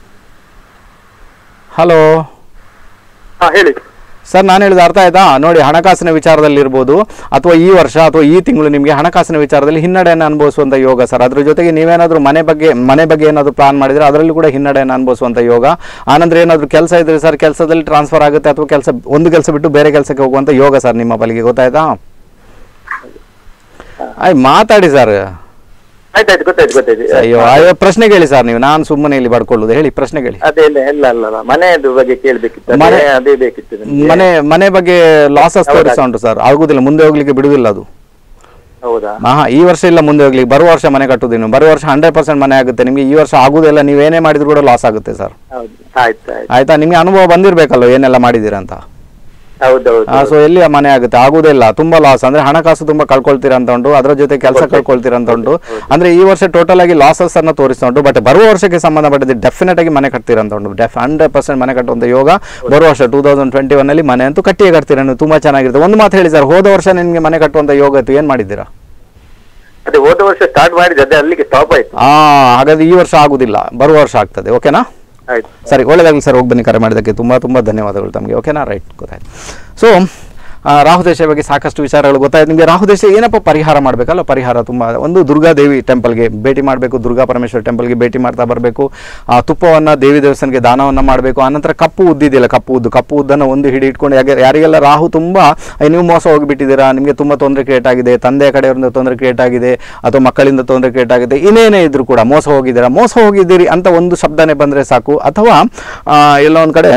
ಹಲೋ ಹಾ ಹೇಳಿ ಸರ್ ನಾನು ಹೇಳಿದ ಅರ್ಥ ಆಯ್ತಾ ನೋಡಿ ಹಣಕಾಸಿನ ವಿಚಾರದಲ್ಲಿರ್ಬೋದು ಅಥವಾ ಈ ವರ್ಷ ಅಥವಾ ಈ ತಿಂಗಳು ನಿಮಗೆ ಹಣಕಾಸಿನ ವಿಚಾರದಲ್ಲಿ ಹಿನ್ನಡೆಯನ್ನು ಅನುಭವಿಸುವಂಥ ಯೋಗ ಸರ್ ಅದ್ರ ಜೊತೆಗೆ ನೀವೇನಾದರೂ ಮನೆ ಬಗ್ಗೆ ಮನೆ ಬಗ್ಗೆ ಏನಾದರೂ ಪ್ಲಾನ್ ಮಾಡಿದರೆ ಅದರಲ್ಲೂ ಕೂಡ ಹಿನ್ನಡೆಯನ್ನು ಅನುಭವಿಸುವಂಥ ಯೋಗ ಆನಂತರ ಏನಾದರೂ ಕೆಲಸ ಇದ್ರೆ ಸರ್ ಕೆಲಸದಲ್ಲಿ ಟ್ರಾನ್ಸ್ಫರ್ ಆಗುತ್ತೆ ಅಥವಾ ಕೆಲಸ ಒಂದು ಕೆಲಸ ಬಿಟ್ಟು ಬೇರೆ ಕೆಲಸಕ್ಕೆ ಹೋಗುವಂಥ ಯೋಗ ಸರ್ ನಿಮ್ಮ ಬಲಿಗೆ ಗೊತ್ತಾಯ್ತಾ ಆಯ್ ಮಾತಾಡಿ ಸರ್ ಆಯ್ತಾಯ್ತು ಗೊತ್ತಾಯ್ತು ಗೊತ್ತಾಯ್ತು ಅಯ್ಯೋ ಅಯ್ಯೋ ಪ್ರಶ್ನೆ ಕೇಳಿ ಸರ್ ನೀವು ನಾನು ಸುಮ್ಮನೆ ಇಲ್ಲಿ ಬಡ್ಕೊಳ್ಳೋದು ಹೇಳಿ ಪ್ರಶ್ನೆ ಕೇಳಿ ಅದೇ ಇಲ್ಲ ಇಲ್ಲ ಅಲ್ಲ ಅಲ್ಲ ಮನೆಯದು ಬಗ್ಗೆ ಕೇಳ್ಬೇಕಿತ್ತು ಮನೆ- ಅದೇ ಅದೇ ಬೇಕಿತ್ತು ನಮ್ಗೆ. ಮನೆ ಮನೆ ಬಗ್ಗೆ ಲಾಸಸ್ ಹೌದಾ? ತೋರಿಸ್ತಾ ಉಂಟು ಸರ್ ಆಗುದಿಲ್ಲ ಮುಂದೆ ಹೋಗ್ಲಿಕ್ಕೆ ಬಿಡುದಿಲ್ಲ ಅದು ಹೌದಾ ಹಾ ಈ ವರ್ಷ ಇಲ್ಲ ಮುಂದೆ ಹೋಗ್ಲಿಕ್ಕೆ ಬರುವ ವರ್ಷ ಮನೆ ಕಟ್ಟುದಿನ್ನು ಬರುವ ವರ್ಷ ಹಂಡ್ರೆಡ್ ಪರ್ಸೆಂಟ್ ಮನೆ ಆಗುತ್ತೆ ನಿಮಗೆ ಈ ವರ್ಷ ಆಗುದಿಲ್ಲ ನೀವೇನೇ ಮಾಡಿದ್ರು ಕೂಡ ಲಾಸ್ ಆಗುತ್ತೆ ಸರ್ ಹೌದು ಆಯ್ತು ಆಯ್ತು ಆಯ್ತಾ ನಿಮಗೆ ಅನುಭವ ಬಂದಿರಬೇಕಲ್ಲ ಏನೆಲ್ಲ ಮಾಡಿದ್ದೀರಾ ಅಂತ ಹೌದೌದು ಸೊ ಎಲ್ಲಿ ಆ ಮನೆ ಆಗುತ್ತೆ ಆಗುದಿಲ್ಲ ತುಂಬಾ ಲಾಸ್ ಅಂದ್ರೆ ಹಣಕಾಸು ತುಂಬಾ ಕಳ್ಕೊಳ್ತೀರಾ ಅಂತ ಉಂಟು ಅದರ ಜೊತೆ ಕೆಲಸ ಕಳ್ಕೊಳ್ತೀರಾ ಅಂತ ಉಂಟು ಅಂದ್ರೆ ಈ ವರ್ಷ ಟೋಟಲ್ ಆಗಿ ಲಾಸಸ್ ಅನ್ನ ತೋರಿಸ್ತಾ ಉಂಟು ಬಟ್ ಬರುವ ವರ್ಷಕ್ಕೆ ಸಂಬಂಧಪಟ್ಟಿದ್ದು ಡೆಫಿನೆಟ್ ಆಗಿ ಮನೆ ಕಟ್ತೀರಾ ಅಂತ ಉಂಟು ಡೆಫ್ ಹಂಡ್ರೆಡ್ ಪರ್ಸೆಂಟ್ ಮನೆ ಕಟ್ಟುವಂತ ಯೋಗ ಬರುವ ವರ್ಷ ಟೂ ತೌಸಂಡ್ ಟ್ವೆಂಟಿ ಒನ್ ಅಲ್ಲಿ ಮನೆ ಅಂತೂ ಕಟ್ಟಿಯೇ ಕಟ್ತೀರಾ ನೀವು ತುಂಬಾ ಚೆನ್ನಾಗಿರುತ್ತೆ ಒಂದು ಮಾತು ಹೇಳಿ ಸರ್ ಹೋದ ವರ್ಷ ನಿಮಗೆ ಮನೆ ಕಟ್ಟುವಂತ ಯೋಗ ಇತ್ತು ಏನ್ ಮಾಡಿದ್ದೀರಾ ಅದೇ ಹೋದ ವರ್ಷ ಸ್ಟಾರ್ಟ್ ಮಾಡಿದ್ದು ಅದೇ ಅಲ್ಲಿಗೆ ಸ್ಟಾಪ್ ಆಯ್ತು ಆ ಹಾಗಾದ್ರೆ ಈ ವರ್ಷ ಆಗುದಿಲ್ಲ ಬರುವ ವರ್ಷ ಆಗ್ತದೆ ಓಕೆನಾ ಆಯ್ತು ಸರಿ ಒಳ್ಳೆದಾಗಲಿ ಸರ್ ಹೋಗಿ ಬನ್ನಿ ಕರೆ ಮಾಡಿದ್ದಕ್ಕೆ ತುಂಬ ತುಂಬ ಧನ್ಯವಾದಗಳು ತಮಗೆ ಓಕೆನಾ ರೈಟ್ ಗೊತ್ತಾಯ್ತು ಸೊ ರಾಹುದೇಶ ಬಗ್ಗೆ ಸಾಕಷ್ಟು ವಿಚಾರಗಳು ಗೊತ್ತಾಯ್ತು ನಿಮಗೆ ರಾಹುದೇಶ ಏನಪ್ಪ ಪರಿಹಾರ ಮಾಡಬೇಕಲ್ಲ ಪರಿಹಾರ ತುಂಬ ಒಂದು ದುರ್ಗಾದೇವಿ ಟೆಂಪಲ್ಗೆ ಭೇಟಿ ಮಾಡಬೇಕು ದುರ್ಗಾ ಪರಮೇಶ್ವರ ಟೆಂಪಲ್ಗೆ ಭೇಟಿ ಮಾಡ್ತಾ ಬರಬೇಕು ಆ ತುಪ್ಪವನ್ನು ದೇವಿ ದೇವಸ್ಥಾನಕ್ಕೆ ದಾನವನ್ನು ಮಾಡಬೇಕು ಆನಂತರ ಕಪ್ಪು ಉದ್ದಿದೆಯಲ್ಲ ಕಪ್ಪು ಉದ್ದು ಕಪ್ಪು ಉದ್ದನ್ನು ಒಂದು ಹಿಡಿ ಇಟ್ಕೊಂಡು ಯಾಕೆ ಯಾರಿಗೆಲ್ಲ ರಾಹು ತುಂಬ "ಅಯ್ಯ, ನೀವು ಮೋಸ ಹೋಗಿಬಿಟ್ಟಿದ್ದೀರಾ ನಿಮಗೆ ತುಂಬ ತೊಂದರೆ ಕ್ರಿಯೇಟ್ ಆಗಿದೆ ತಂದೆಯ ಕಡೆಯವರಿಂದ ತೊಂದರೆ ಕ್ರಿಯೇಟ್ ಆಗಿದೆ ಅಥವಾ ಮಕ್ಕಳಿಂದ ತೊಂದರೆ ಕ್ರಿಯೇಟ್ ಆಗಿದೆ ಇನ್ನೇನೇ ಇದ್ರೂ ಕೂಡ ಮೋಸ ಹೋಗಿದ್ದೀರಾ ಮೋಸ ಹೋಗಿದ್ದೀರಿ ಅಂತ ಒಂದು ಶಬ್ದನೇ ಬಂದರೆ ಸಾಕು ಅಥವಾ ಆ, ಎಲ್ಲೋ ಒಂದು ಕಡೆ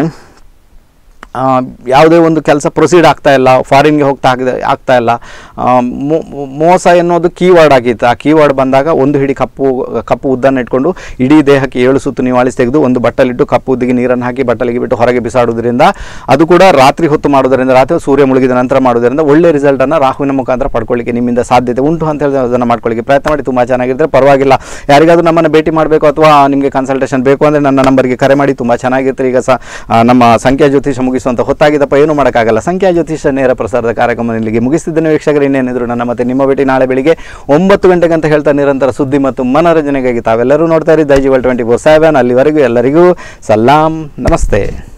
ಆ, ಯಾವುದೇ ಒಂದು ಕೆಲಸ ಪ್ರೊಸೀಡ್ ಆಗ್ತಾ ಇಲ್ಲ ಫಾರಿನ್ಗೆ ಹೋಗ್ತಾ ಆಗಿದೆ ಆಗ್ತಾ ಇಲ್ಲ ಆ, ಮೋ- ಮೋಸ ಎನ್ನುವುದು ಕೀವರ್ಡ್ ಆಗಿತ್ತು ಆ ಕೀವರ್ಡ್ ಬಂದಾಗ ಒಂದು ಹಿಡಿ ಕಪ್ಪು ಕಪ್ಪು ಉದ್ದನ್ನು ಇಟ್ಕೊಂಡು ಇಡೀ ದೇಹಕ್ಕೆ ಏಳು ಸುತ್ತು ನೀವು ಅಳಿಸಿ ತೆಗೆದು ಒಂದು ಬಟ್ಟಲಿಟ್ಟು ಕಪ್ಪು ಉದ್ದಿಗೆ ನೀರನ್ನು ಹಾಕಿ ಬಟ್ಟಲಿಗೆ ಬಿಟ್ಟು ಹೊರಗೆ ಬಿಸಾಡುವುದರಿಂದ ಅದು ಕೂಡ ರಾತ್ರಿ ಹೊತ್ತು ಮಾಡೋದರಿಂದ ರಾತ್ರಿ ಸೂರ್ಯ ಮುಳುಗಿದ ನಂತರ ಮಾಡೋದರಿಂದ ಒಳ್ಳೆ ರಿಸಲ್ಟನ್ನು ರಾಹುವಿನ ಮುಖಾಂತರ ಪಡ್ಕೊಳ್ಳಿಕ್ಕೆ ನಿಮ್ಮಿಂದ ಸಾಧ್ಯತೆ ಉಂಟು ಅಂತ ಹೇಳಿ ಅದನ್ನು ಮಾಡ್ಕೊಳ್ಳಿಕ್ಕೆ ಪ್ರಯತ್ನ ಮಾಡಿ ತುಂಬ ಚೆನ್ನಾಗಿದ್ದರೆ ಪರವಾಗಿಲ್ಲ ಯಾರಿಗಾದ್ರೂ ನಮ್ಮನ್ನು ಭೇಟಿ ಮಾಡಬೇಕು ಅಥವಾ ನಿಮಗೆ ಕನ್ಸಲ್ಟೇಷನ್ ಬೇಕು ಅಂದರೆ ನನ್ನ ನಂಬರ್ಗೆ ಕರೆ ಮಾಡಿ ತುಂಬ ಚೆನ್ನಾಗಿರ್ತಾರೆ ಈಗ ಸಹ ಆ, ನಮ್ಮ ಸಂಖ್ಯಾ ಜ್ಯೋತಿಷ ಮುಗಿಸುವಂಥ ಹೊತ್ತಾಗಿದ್ದಪ್ಪ ಏನು ಮಾಡೋಕ್ಕಾಗಲ್ಲ ಸಂಖ್ಯಾ ಜ್ಯೋತಿಷ ನೇರ ಪ್ರಸಾರದ ಕಾರ್ಯಕ್ರಮ ಇಲ್ಲಿಗೆ ಮುಗಿಸ್ತಿದ್ದೇನೆ ವೀಕ್ಷಕರು ಇನ್ನೇನಿದ್ರು ನನ್ನ ಮತ್ತೆ ನಿಮ್ಮ ಭೇಟಿ ನಾಳೆ ಬೆಳಿಗ್ಗೆ ಒಂಬತ್ತು ಗಂಟೆಗೆ ಅಂತ ಹೇಳ್ತಾ ನಿರಂತರ ಸುದ್ದಿ ಮತ್ತು ಮನೋರಂಜನೆಗಾಗಿ ತಾವೆಲ್ಲರೂ ನೋಡ್ತಾ ಇರಿ ದೈಜಿವಲ್ ಟ್ವೆಂಟಿ ಫೋರ್ ಸೆವೆನ್ ಅಲ್ಲಿವರೆಗೂ ಎಲ್ಲರಿಗೂ ಸಲಾಂ ನಮಸ್ತೆ